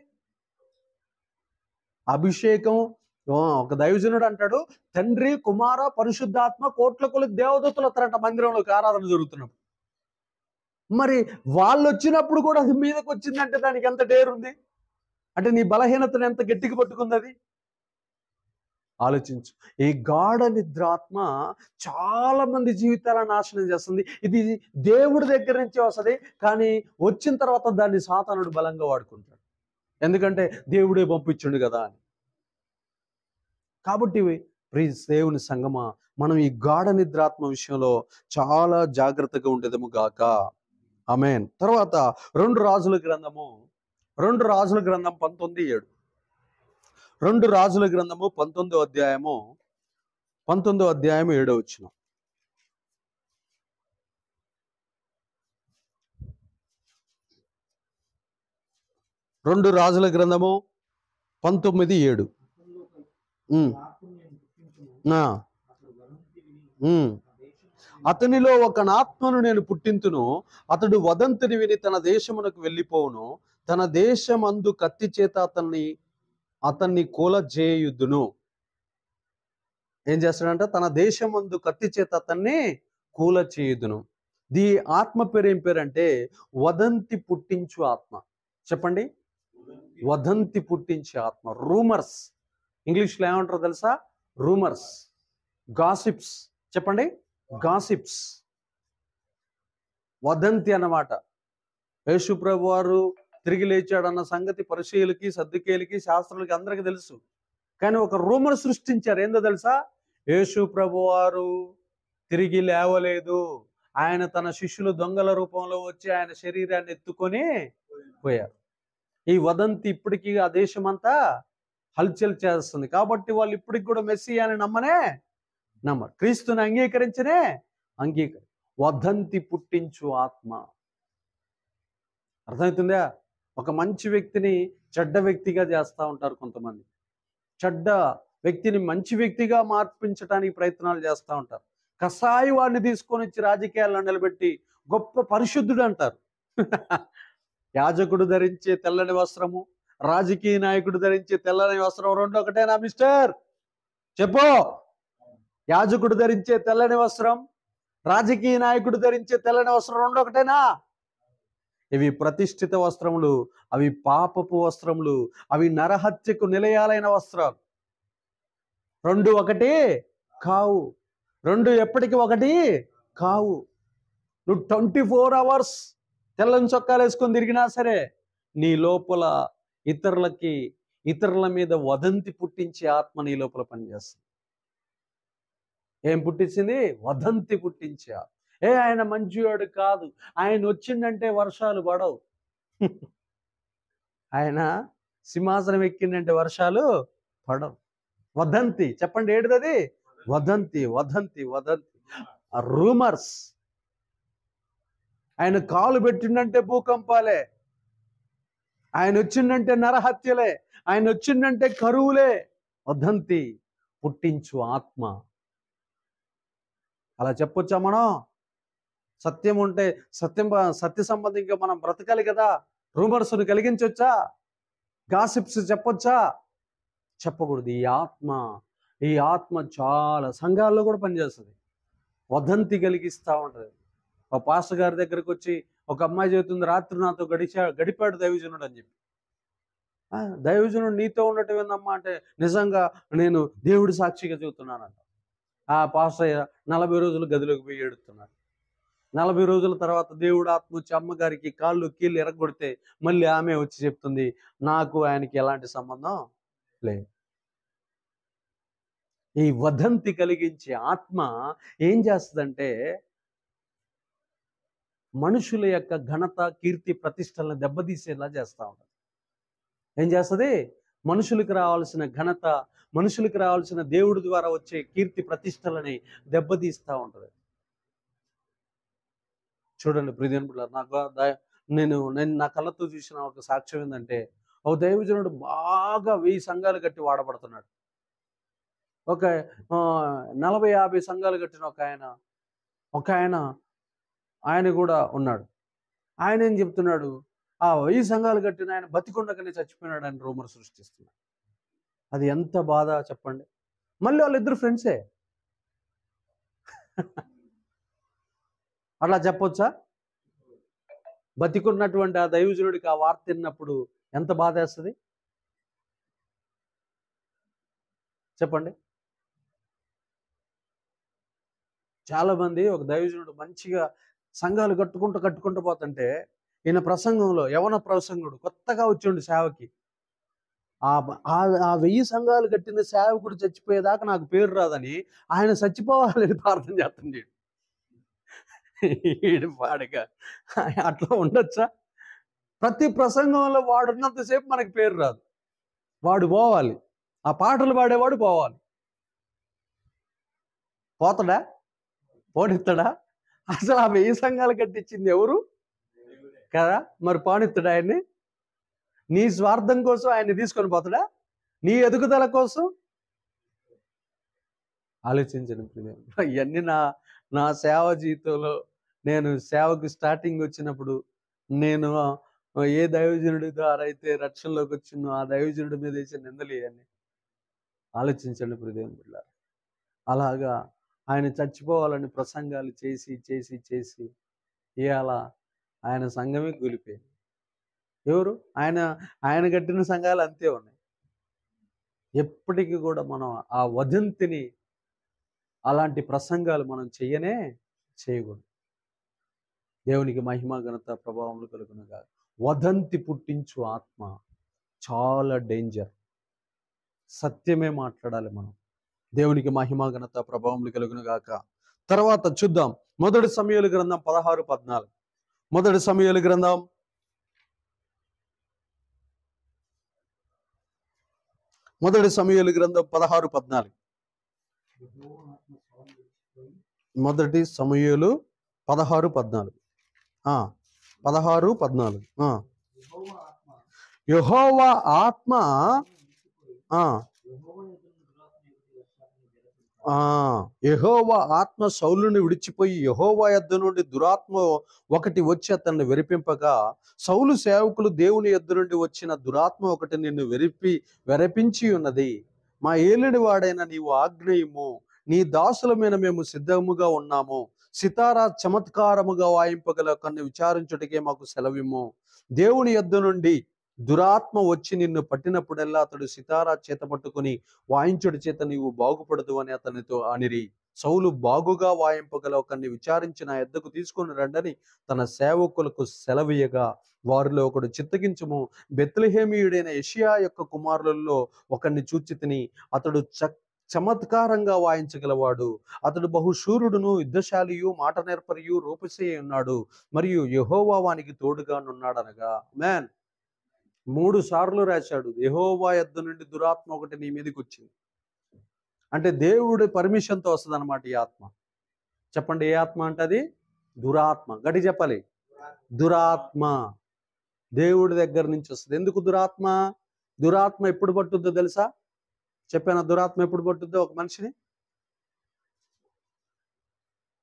అభిషేకం ఆ, ఒక దైవజనుడు అంటాడు తండ్రి కుమార పరిశుద్ధాత్మ కోట్ల కొలది దేవదత్తులు వస్తారంట మందిరంలోకి ఆరాధన జరుగుతున్నప్పుడు మరి వాళ్ళు వచ్చినప్పుడు కూడా అది మీదకి వచ్చిందంటే దానికి ఎంత డేర్ ఉంది అంటే నీ బలహీనతను ఎంత గట్టిగా పట్టుకుంది అది ఆలోచించు ఈ గాఢ నిద్రాత్మ చాలా మంది జీవితాలను నాశనం చేస్తుంది ఇది దేవుడి దగ్గర నుంచి వస్తుంది కానీ వచ్చిన తర్వాత దాన్ని సాతానుడు బలంగా వాడుకుంటాడు ఎందుకంటే దేవుడే పంపించుండు కదా అని కాబట్టి ప్లీజ్ దేవుని సంగమా మనం ఈ గాఢ నిద్రాత్మ విషయంలో చాలా జాగ్రత్తగా ఉండేదము గాక ఆమెన్ తర్వాత రెండు రాజుల గ్రంథము రెండు రాజుల గ్రంథం పంతొమ్మిది ఏడు రెండు రాజుల గ్రంథము పంతొమ్మిదో అధ్యాయము పంతొమ్మిదో అధ్యాయం ఏడో వచ్చిన రెండు రాజుల గ్రంథము పంతొమ్మిది ఏడు అతనిలో ఒక ఉమ్, ఆత్మను నేను పుట్టించును. ఆ, అతడు వదంతి విని ఉమ్. ఆ దేశంలో అతనిలో ఒక ఆత్మను నేను పుట్టింతును అతడు వదంతిని విని తన దేశమునకు వెళ్ళిపోవును తన దేశమందు కత్తి చేత అతన్ని అతన్ని కూలజేయుదును ఏం చేస్తాడంట తన దేశమందు కత్తి చేత అతన్ని కూల చేయుదును దీ ఆత్మ పేరు ఏం పేరు అంటే వదంతి పుట్టించు ఆత్మ చెప్పండి వదంతి పుట్టించే ఆత్మ రూమర్స్ ఇంగ్లీష్లో ఏమంటారో తెలుసా రూమర్స్ గాసిప్స్ చెప్పండి గాసిప్స్ వదంతి అన్నమాట యేసుప్రభు వారు తిరిగి లేచాడన్న సంగతి పరిశీలకి సర్దుకేలకి శాస్త్రులకి అందరికీ తెలుసు కానీ ఒక రూమర్ సృష్టించారు ఏందో తెలుసా యేసు ప్రభు వారు తిరిగి లేవలేదు ఆయన తన శిష్యులు దొంగల రూపంలో వచ్చి ఆయన శరీరాన్ని ఎత్తుకొని పోయారు ఈ వదంతి ఇప్పటికీ ఆ దేశమంతా హల్చల్ చేస్తుంది కాబట్టి వాళ్ళు ఇప్పటికి కూడా మెస్సీ అని నమ్మనే నమ్మరు క్రీస్తుని అంగీకరించనే అంగీకరి వదంతి పుట్టించు ఆత్మ అర్థమవుతుందా ఒక మంచి వ్యక్తిని చెడ్డ వ్యక్తిగా చేస్తూ ఉంటారు కొంతమంది చెడ్డ వ్యక్తిని మంచి వ్యక్తిగా మార్పించడానికి ప్రయత్నాలు చేస్తూ ఉంటారు కషాయి వాడిని తీసుకొని వచ్చి రాజకీయాల్లో నిలబెట్టి గొప్ప పరిశుద్ధుడు అంటారు యాజకుడు ధరించే తెల్లని వస్త్రము రాజకీయ నాయకుడు ధరించే తెల్లని వస్త్రం రెండు ఒకటేనా మిస్టర్ చెప్పు యాజకుడు ధరించే తెల్లని వస్త్రం రాజకీయ నాయకుడు ధరించే తెల్లని వస్త్రం రెండు ఒకటేనా ఇవి ప్రతిష్ఠిత వస్త్రములు అవి పాపపు వస్త్రములు అవి నరహత్యకు నిలయాలైన వస్త్రాలు రెండు ఒకటి కావు రెండు ఎప్పటికి ఒకటి కావు నువ్వు ట్వంటీ ఫోర్ అవర్స్ తెల్లని చొక్కాలు వేసుకొని తిరిగినా సరే నీ లోపల ఇతరులకి ఇతరుల మీద వదంతి పుట్టించే ఆత్మ నీ లోపల పనిచేస్తుంది ఏం పుట్టించింది వదంతి పుట్టించే ఆత్మ ఏ ఆయన మంచివాడు కాదు ఆయన వచ్చిందంటే వర్షాలు పడవు ఆయన సింహాసనం ఎక్కిందంటే వర్షాలు పడవు వదంతి చెప్పండి ఏంటిది వదంతి వదంతి వదంతి రూమర్స్ ఆయన కాలు పెట్టిండంటే భూకంపాలే ఆయన వచ్చిండంటే నరహత్యలే ఆయన వచ్చిండంటే కరువులే వదంతి పుట్టించు ఆత్మ అలా చెప్పొచ్చా మనం సత్యం ఉంటే సత్యం సత్య సంబంధింగా మనం బ్రతకాలి కదా రూమర్స్ని కలిగించవచ్చా గాసిప్స్ చెప్పొచ్చా చెప్పకూడదు ఈ ఆత్మ ఈ ఆత్మ చాలా సంఘాల్లో కూడా పనిచేస్తుంది వదంతి కలిగిస్తూ ఉంటుంది ఒక పాస్టర్ గారి దగ్గరికి వచ్చి ఒక అమ్మాయి చెబుతుంది రాత్రి నాతో గడిచా గడిపాడు దైవజనుడు అని చెప్పి "ఆ, దైవజనుడు నీతో ఉండటం ఏందమ్మా అంటే నిజంగా నేను దేవుడి సాక్షిగా చెబుతున్నానంట ఆ పాస్టర్ నలభై రోజులు గదిలోకి పోయి ఏడుతున్నాడు నలభై రోజుల తర్వాత దేవుడు ఆత్మ వచ్చి అమ్మగారికి కాళ్ళు కీళ్ళు ఎరగొడితే మళ్ళీ ఆమె వచ్చి చెప్తుంది నాకు ఆయనకి ఎలాంటి సంబంధం లేదు ఈ వదంతి కలిగించే ఆత్మ ఏం చేస్తుందంటే మనుషుల యొక్క ఘనత కీర్తి ప్రతిష్టలను దెబ్బతీసేలా చేస్తూ ఉంటుంది ఏం చేస్తుంది మనుషులకు రావాల్సిన ఘనత మనుషులకు రావాల్సిన దేవుడి ద్వారా వచ్చే కీర్తి ప్రతిష్టలని దెబ్బతీస్తూ ఉంటుంది చూడండి ప్రియన్ పిల్లలు నాకు ద- నేను నేను నా కళ్ళతో చూసిన ఒక సాక్ష్యం ఏంటంటే ఒక దైవజనుడు బాగా వెయ్యి సంఘాలు కట్టి వాడబడుతున్నాడు ఒక ఆ, నలభై యాభై సంఘాలు కట్టిన ఒక ఆయన ఒక ఆయన ఆయన కూడా ఉన్నాడు ఆయన ఏం చెప్తున్నాడు ఆ వెయ్యి సంఘాలు కట్టిన ఆయన బతికుండగానే చచ్చిపోయినాడు అని రూమర్ సృష్టిస్తున్నాడు అది ఎంత బాధ చెప్పండి మళ్ళీ వాళ్ళిద్దరు ఫ్రెండ్సే అట్లా చెప్పొచ్చా బతికున్నటువంటి ఆ దైవజనుడికి ఆ వార్త విన్నప్పుడు ఎంత బాధ వేస్తుంది చెప్పండి చాలా మంది ఒక దైవజనుడు మంచిగా సంఘాలు కట్టుకుంటూ కట్టుకుంటూ పోతుంటే ఈయన ప్రసంగంలో యవన ప్రసంగుడు కొత్తగా వచ్చిండు సేవకి ఆ ఆ- ఆ వెయ్యి సంఘాలు కట్టిన సేవకుడు చచ్చిపోయేదాకా నాకు పేరు రాదని ఆయన చచ్చిపోవాలని ప్రార్థన చేస్తుంది ఈడు పాడగా అట్లా ఉండొచ్చా ప్రతి ప్రసంగంలో వాడు ఉన్నంతసేపు మనకి పేరు రాదు వాడు పోవాలి ఆ పాటలు పాడేవాడు పోవాలి పోతాడా పోనిస్తాడా అసలు ఆ వెయ్యి సంఘాలు కట్టించింది ఎవరు కదా మరి పోనిస్తాడా ఆయన్ని నీ స్వార్థం కోసం ఆయన్ని తీసుకొని పోతాడా నీ ఎదుగుదల కోసం ఆలోచించండి ప్రియమైన. ఇవన్నీ నా నా సేవ జీవితంలో నేను సేవకు స్టార్టింగ్ వచ్చినప్పుడు నేను ఆ, ఏ దైవజనుడి ద్వారా అయితే రక్షణలోకి వచ్చినో ఆ దైవజనుడి మీద వేసే నిందలు ఇవన్నీ ఆలోచించండి హృదయం బిడ్డ అలాగా ఆయన చచ్చిపోవాలని ప్రసంగాలు చేసి చేసి చేసి ఇవాళ ఆయన సంఘమే కూలిపోయింది ఎవరు ఆయన ఆయన కట్టిన సంఘాలు అంతే ఉన్నాయి ఎప్పటికీ కూడా మనం ఆ వదంతిని అలాంటి ప్రసంగాలు మనం చెయ్యనే చేయకూడదు దేవునికి మహిమ ఘనత ప్రభావములు కలుగునగా వదంతి పుట్టించు ఆత్మ చాలా డేంజర్ సత్యమే మాట్లాడాలి మనం దేవునికి మహిమ ఘనత ప్రభావములు కలుగును గాక తర్వాత చూద్దాం మొదటి సమయాలు గ్రంథం పదహారు పద్నాలుగు మొదటి సమయాలు గ్రంథం మొదటి సమయాలు గ్రంథం పదహారు పద్నాలుగు యెహోవా ఆత్మ సౌలు విడిచిపోయి మొదటి సమయాలు పదహారు పద్నాలుగు ఆ, పదహారు పద్నాలుగు ఆ. యెహోవా ఆత్మ యెహోవా ఆత్మ సౌలును విడిచిపోయి ఆ, యెహోవా యుద్ధం దురాత్మ ఎదుటి వర్షాన్ని జరగదు ఆ, యెహోవా ఆత్మ సౌలుని విడిచిపోయి యెహోవా యొద్ద నుండి దురాత్మ ఒకటి వచ్చి అతన్ని వెరిపింపగా సౌలు సేవకులు దేవుని యొద్ద నుండి వచ్చిన దురాత్మ ఒకటి నిన్ను వెరిపి వెరపించి ఉన్నది మా ఏలిడి వాడైన నీవు ఆగ్నేయము నీ దాసుల మీద మేము సిద్ధముగా ఉన్నాము సితారా చమత్కారముగా వాయింపగల కొన్ని విచారించుటకే మాకు సెలవిమ్ము దేవుని యొద్ద నుండి దురాత్మ వచ్చి నిన్ను పట్టినప్పుడల్లా అతడు సితారా చేత పట్టుకుని వాయించుడి చేత నీవు బాగుపడదు అని అతనితో అనిరి సౌలు బాగుగా వాయింపగల ఒకరిని విచారించి నా ఎద్దకు తీసుకొని రండని తన సేవకులకు సెలవీయగా వారిలో ఒకడు చిత్తగించము బెత్లహేమియుడైన యషియా యొక్క కుమారులలో ఒకరిని చూచి తిని అతడు చ చమత్కారంగా వాయించగలవాడు అతడు బహుశూరుడును యుద్ధశాలియు మాట నేర్పరియు రూపసే ఉన్నాడు మరియు యెహోవా వానికి తోడుగానున్నాడనగా మ్యాన్ మూడు సార్లు రాశాడు యెహోవా యొద్ద నుండి దురాత్మ ఒకటి నీ మీదకి వచ్చింది అంటే దేవుడి పర్మిషన్తో వస్తుంది అనమాట ఈ ఆత్మ చెప్పండి ఏ ఆత్మ అంటది దురాత్మ గట్టి చెప్పాలి దురాత్మ దేవుడి దగ్గర నుంచి వస్తుంది ఎందుకు దురాత్మ దురాత్మ ఎప్పుడు పట్టుద్దో తెలుసా చెప్పాను దురాత్మ ఎప్పుడు పట్టుద్దో ఒక మనిషిని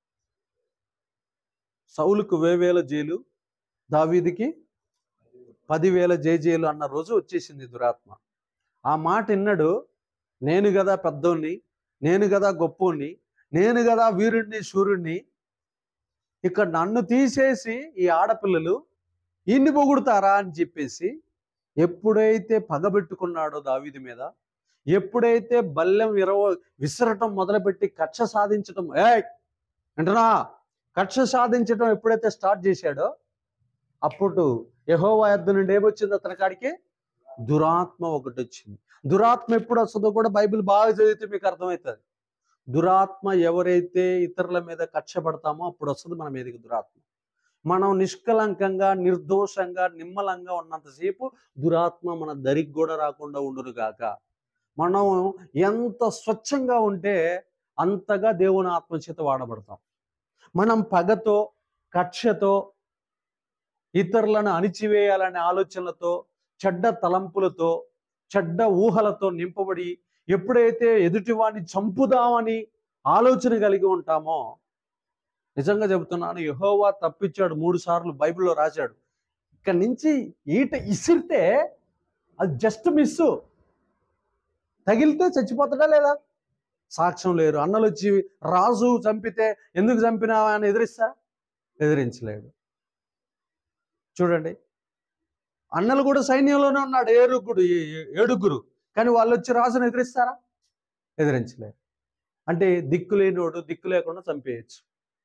సౌలుకు వేవేల జైలు దావీదికి పదివేల జేజేలు అన్న రోజు వచ్చేసింది దురాత్మ ఆ మాట విన్నాడు నేను కదా పెద్దోణ్ణి నేను కదా గొప్పోణ్ణి నేను కదా వీరుణ్ణి సూర్యుణ్ణి ఇక్కడ నన్ను తీసేసి ఈ ఆడపిల్లలు ఇన్ని పొగుడుతారా అని చెప్పేసి ఎప్పుడైతే పగబెట్టుకున్నాడో దావీది మీద ఎప్పుడైతే బల్లెం విరవ విసరటం మొదలుపెట్టి కక్ష సాధించటం ఏ అంటున్నా కక్ష సాధించటం ఎప్పుడైతే స్టార్ట్ చేశాడో అప్పుడు యహోవా యొద్ద నుండి ఏమొచ్చింది అతని కాడికి దురాత్మ ఒకటి వచ్చింది దురాత్మ ఎప్పుడు వస్తుందో కూడా బైబిల్ బాగా చదివితే మీకు అర్థమవుతుంది దురాత్మ ఎవరైతే ఇతరుల మీద కక్ష పడతామో అప్పుడు వస్తుంది మన మీదకి దురాత్మ మనం నిష్కలంకంగా నిర్దోషంగా నిమ్మలంగా ఉన్నంతసేపు దురాత్మ మన దరికి కూడా రాకుండా ఉండును గాక మనం ఎంత స్వచ్ఛంగా ఉంటే అంతగా దేవుని ఆత్మచేత వాడబడతాం మనం పగతో కక్షతో ఇతరులను అణిచివేయాలనే ఆలోచనలతో చెడ్డ తలంపులతో చెడ్డ ఊహలతో నింపబడి ఎప్పుడైతే ఎదుటివాడిని చంపుదామని ఆలోచన కలిగి ఉంటామో నిజంగా చెబుతున్నాను యహోవా తప్పించాడు మూడు సార్లు బైబిల్లో రాశాడు ఇక్కడి నుంచి ఈట ఇసిరితే అది జస్ట్ మిస్ తగిలితే చచ్చిపోతాడా లేదా సాక్ష్యం లేరు అన్నలు వచ్చి రాజు చంపితే ఎందుకు చంపినావా అని ఎదిరిస్తా ఎదిరించలేడు చూడండి అన్నలు కూడా సైన్యంలోనే ఉన్నాడు ఏరుగుడు ఏ- ఏడుగురు కానీ వాళ్ళు వచ్చి రాజును ఎదిరిస్తారా ఎదిరించలేరు అంటే దిక్కు లేనివాడు దిక్కు లేకుండా చంపేయచ్చు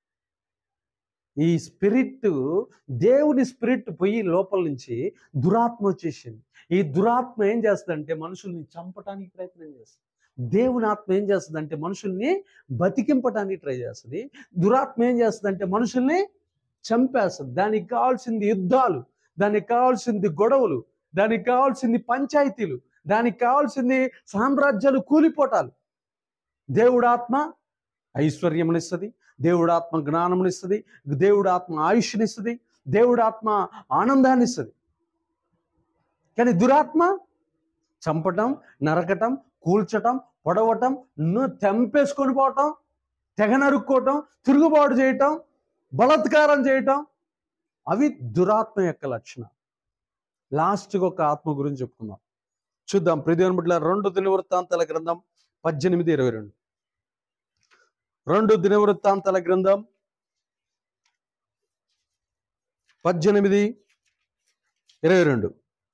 ఈ స్పిరిట్ దేవుని స్పిరిట్ పోయి లోపల నుంచి దురాత్మ వచ్చేసింది ఈ దురాత్మ ఏం చేస్తుందంటే మనుషుల్ని చంపటానికి ప్రయత్నం చేస్తుంది దేవుని ఆత్మ ఏం చేస్తుందంటే మనుషుల్ని బతికింపటానికి ట్రై చేస్తుంది దురాత్మ ఏం చేస్తుందంటే మనుషుల్ని చంపేస్తుంది దానికి కావాల్సింది యుద్ధాలు దానికి కావాల్సింది గొడవలు దానికి కావాల్సింది పంచాయతీలు దానికి కావాల్సింది సామ్రాజ్యాలు కూలిపోటాలు దేవుడు ఆత్మ ఐశ్వర్యమునిస్తుంది దేవుడు ఆత్మ జ్ఞానమునిస్తుంది దేవుడు ఆత్మ ఆయుష్నిస్తుంది దేవుడు ఆత్మ ఆనందాన్ని ఇస్తుంది కానీ దురాత్మ చంపటం నరకటం కూల్చటం పొడవటం ను- తెంపేసుకొని పోవటం తెగ నరుక్కోవటం తిరుగుబాటు చేయటం బలత్కారం చేయటం అవి దురాత్మ యొక్క లక్షణం లాస్ట్కి ఒక ఆత్మ గురించి చెప్పుకుందాం చూద్దాం ప్రతిదిన బిడ్డ రెండు దినవృత్తాంతాల గ్రంథం పద్దెనిమిది ఇరవై రెండు రెండు దినవృత్తాంతాల గ్రంథం పద్దెనిమిది ఇరవై రెండు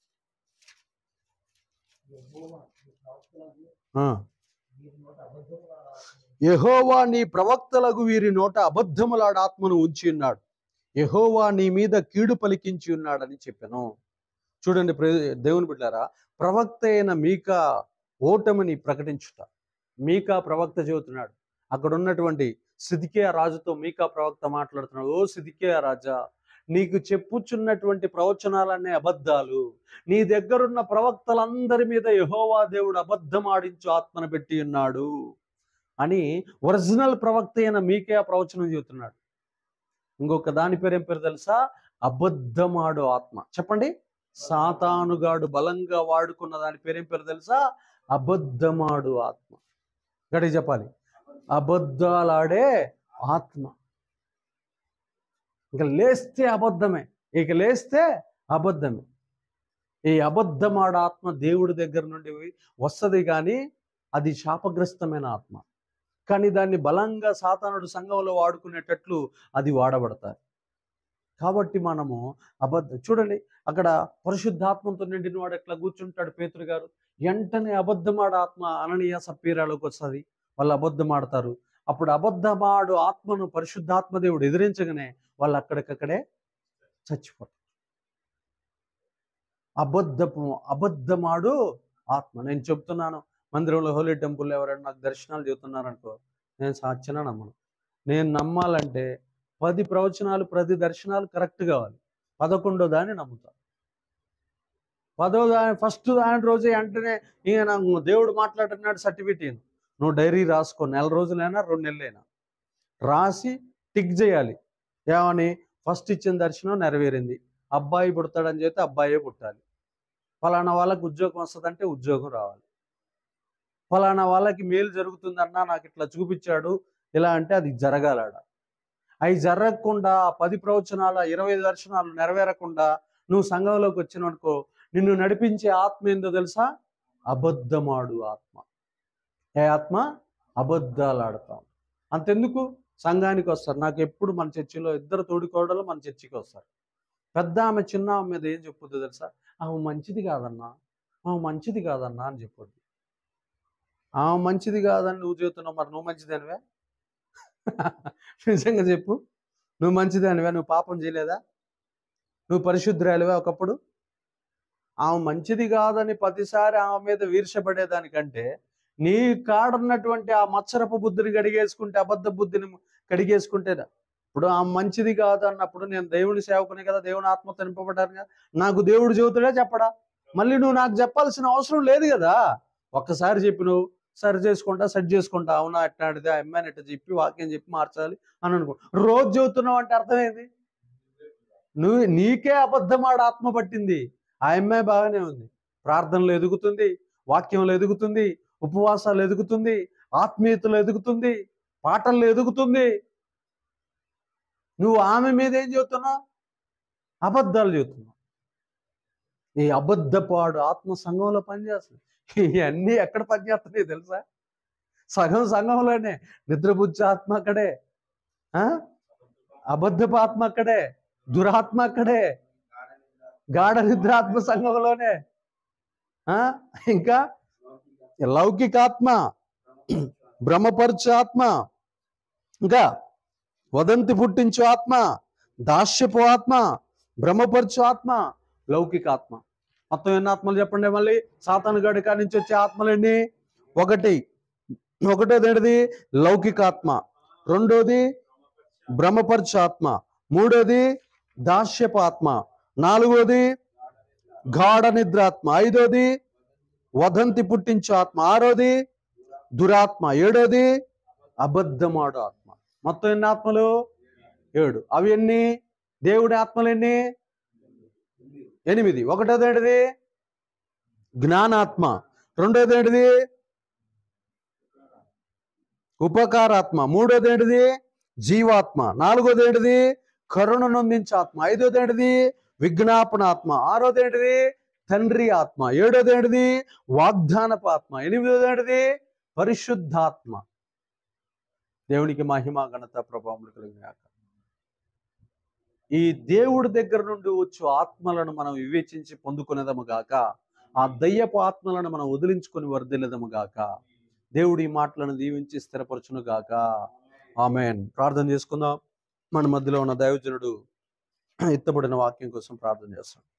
యెహోవా నీ ప్రవక్తలకు ఆ. వీరి నోట అబద్ధములు ఆడాలని యెహోవా నీ ప్రవక్తలకు వీరి నోట అబద్ధములాడ ఆత్మను ఉంచి ఉన్నాడు యెహోవా నీ మీద కీడు పలికించి ఉన్నాడని చెప్పాను చూడండి ప్ర- దేవుని బిడ్డారా ప్రవక్త అయిన మీకా ఓటమిని ప్రకటించుట మీకా ప్రవక్త చెబుతున్నాడు అక్కడ ఉన్నటువంటి సిదికియా రాజుతో మీకా ప్రవక్త మాట్లాడుతున్నాడు ఓ సిదికియా రాజా నీకు చెప్పుచున్నటువంటి ప్రవచనాలనే అబద్ధాలు నీ దగ్గరున్న ప్రవక్తలందరి మీద యెహోవా దేవుడు అబద్ధం ఆడించు ఆత్మను పెట్టి ఉన్నాడు అని ఒరిజినల్ ప్రవక్త అయిన మీకే ఆ ప్రవచనం చెబుతున్నాడు ఇంకొక దాని పేరు ఏం పేరు తెలుసా అబద్ధమాడు ఆత్మ చెప్పండి సాతానుగాడు బలంగా వాడుకున్న దాని పేరు ఏం పేరు తెలుసా అబద్ధమాడు ఆత్మ గడి చెప్పాలి అబద్ధాలాడే ఆత్మ ఇక లేస్తే అబద్ధమే ఇక లేస్తే అబద్ధమే ఈ అబద్ధమాడ ఆత్మ దేవుడి దగ్గర నుండి వస్తుంది కానీ అది శాపగ్రస్తమైన ఆత్మ కానీ దాన్ని బలంగా సాతానుడు సంఘంలో వాడుకునేటట్లు అది వాడబడతారు కాబట్టి మనము అబద్ధ చూడండి అక్కడ పరిశుద్ధాత్మతో నిండిన వాడు ఎట్లా కూర్చుంటాడు పేతురు గారు వెంటనే అబద్ధమాడ ఆత్మ అననీయ సప్పీరాలోకి వస్తుంది వాళ్ళు అబద్ధం ఆడతారు అప్పుడు అబద్ధమాడు ఆత్మను పరిశుద్ధాత్మ దేవుడు ఎదిరించగానే వాళ్ళు అక్కడికక్కడే చచ్చిపోతారు అబద్ధపు అబద్ధమాడు ఆత్మ నేను చెప్తున్నాను మందిరంలో హోలీ టెంపుల్ ఎవరైనా నాకు దర్శనాలు చెబుతున్నారనుకో నేను సాధ్యన నమ్మను నేను నమ్మాలంటే పది ప్రవచనాలు ప్రతి దర్శనాలు కరెక్ట్ కావాలి పదకొండో దాన్ని నమ్ముతా పదో దాని ఫస్ట్ దాని రోజే వెంటనే ఈయన దేవుడు మాట్లాడుతున్నాడు సర్టిఫికేట్ నువ్వు డైరీ రాసుకో నెల రోజులైనా రెండు నెలలైనా రాసి టిక్ చేయాలి ఏమని ఫస్ట్ ఇచ్చిన దర్శనం నెరవేరింది అబ్బాయి పుడతాడని చెప్తే అబ్బాయే పుట్టాలి ఫలానా వాళ్ళకి ఉద్యోగం వస్తుందంటే ఉద్యోగం రావాలి ఫలానా వాళ్ళకి మేలు జరుగుతుందన్నా నాకు ఇట్లా చూపించాడు ఇలా అంటే అది జరగాలాడ అవి జరగకుండా ఆ పది ప్రవచనాలు ఆ ఇరవై దర్శనాలు నెరవేరకుండా నువ్వు సంఘంలోకి వచ్చిననుకో నిన్ను నడిపించే ఆత్మ ఏందో తెలుసా అబద్ధమాడు ఆత్మ ఏ ఆత్మ అబద్ధాలు ఆడతాం అంతెందుకు సంఘానికి వస్తారు నాకు ఎప్పుడు మన చర్చిలో ఇద్దరు తోడికోడలు మన చర్చికి వస్తారు పెద్ద ఆమె చిన్న ఆమె మీద ఏం చెప్పుద్ది తెలుసా ఆమె మంచిది కాదన్నా ఆమె మంచిది కాదన్నా అని చెప్పొద్దు ఆమె మంచిది కాదని నువ్వు చెబుతున్నావు మరి నువ్వు మంచిదానివే నిజంగా చెప్పు నువ్వు మంచిదానివే నువ్వు పాపం చేయలేదా నువ్వు పరిశుద్ధురాలివే ఒకప్పుడు ఆమె మంచిది కాదని ప్రతిసారి ఆమె మీద వీర్షపడేదానికంటే నీ కాడున్నటువంటి ఆ మత్సరపు బుద్ధిని కడిగేసుకుంటే అబద్ధ బుద్ధిని కడిగేసుకుంటేనా ఇప్పుడు ఆమె మంచిది కాదు అన్నప్పుడు నేను దేవుని సేవకునే కదా దేవుని ఆత్మతో నింపబడ్డాను కదా నాకు దేవుడు చెబుతాడే చెప్పడా మళ్ళీ నువ్వు నాకు చెప్పాల్సిన అవసరం లేదు కదా ఒక్కసారి చెప్పి నువ్వు సరి చేసుకుంటా సెట్ చేసుకుంటా అవునా ఎట్లాంటిది ఆ అమ్మాయిని ఎట్లా చెప్పి వాక్యం చెప్పి మార్చాలి అని అనుకో రోజు చెబుతున్నావు అంటే అర్థమైంది నువ్వు నీకే అబద్ధం ఆడ ఆత్మ పట్టింది ఆ అమ్మాయి బాగానే ఉంది ప్రార్థనలు ఎదుగుతుంది వాక్యంలో ఎదుగుతుంది ఉపవాసాలు ఎదుగుతుంది ఆత్మీయతలు ఎదుగుతుంది పాటల్లో ఎదుగుతుంది నువ్వు ఆమె మీద ఏం చెబుతున్నావు అబద్ధాలు చెబుతున్నావు ఈ అబద్ధపాడు ఆత్మ సంఘంలో పనిచేస్తుంది ఇవన్నీ ఎక్కడ పనిచేస్తున్నాయి తెలుసా సగం సంఘంలోనే నిద్రబుద్ధి ఆత్మ అక్కడే ఆ? అబద్ధపు ఆత్మ అక్కడే దురాత్మ అక్కడే గాఢ నిద్రాత్మ సంఘంలోనే ఆ? ఇంకా లౌకిక ఆత్మ భ్రమపరచు ఆత్మ ఇంకా వదంతి పుట్టించు ఆత్మ దాస్యపు ఆత్మ భ్రమపరచు ఆత్మ లౌకిక ఆత్మ మొత్తం ఎన్ని ఆత్మలు చెప్పండి మళ్ళీ సాతాను గడి కాడి నుంచి వచ్చే ఆత్మలు ఎన్ని ఒకటి ఒకటోది ఏంటిది లౌకిక ఆత్మ రెండోది భ్రమపరచు ఆత్మ మూడోది దాస్యపు ఆత్మ నాలుగోది గాఢ నిద్రాత్మ ఐదోది వదంతి పుట్టించు ఆత్మ ఆరోది దురాత్మ ఏడోది అబద్ధమాడు ఆత్మ మొత్తం ఎన్ని ఆత్మలు ఏడు అవి ఎన్ని దేవుడి ఆత్మలు ఎన్ని ఎనిమిది ఒకటోది ఏంటిది జ్ఞానాత్మ రెండోది ఏంటిది ఉపకారాత్మ మూడోది ఏంటిది జీవాత్మ నాలుగోది ఏంటిది కరుణ నొందించే ఆత్మ ఐదోది ఏంటిది విజ్ఞాపనాత్మ ఆరోది ఏంటిది తండ్రి ఆత్మ ఏడోది ఏంటిది వాగ్దానపు ఆత్మ ఎనిమిదోది ఏంటిది పరిశుద్ధాత్మ దేవునికి మహిమ ఘనత ప్రభావములు కలిగినాక ఈ దేవుడి దగ్గర నుండి వచ్చు ఆత్మలను మనం వివేచించి పొందుకునేదము గాక ఆ దయ్యపు ఆత్మలను మనం వదిలించుకొని వర్ధిల్లదము గాక దేవుడి ఈ మాటలను దీవించి స్థిరపరచును గాక ఆమెన్ ప్రార్థన చేసుకుందాం మన మధ్యలో ఉన్న దైవజనుడు ఎత్తబడిన వాక్యం కోసం ప్రార్థన చేస్తాం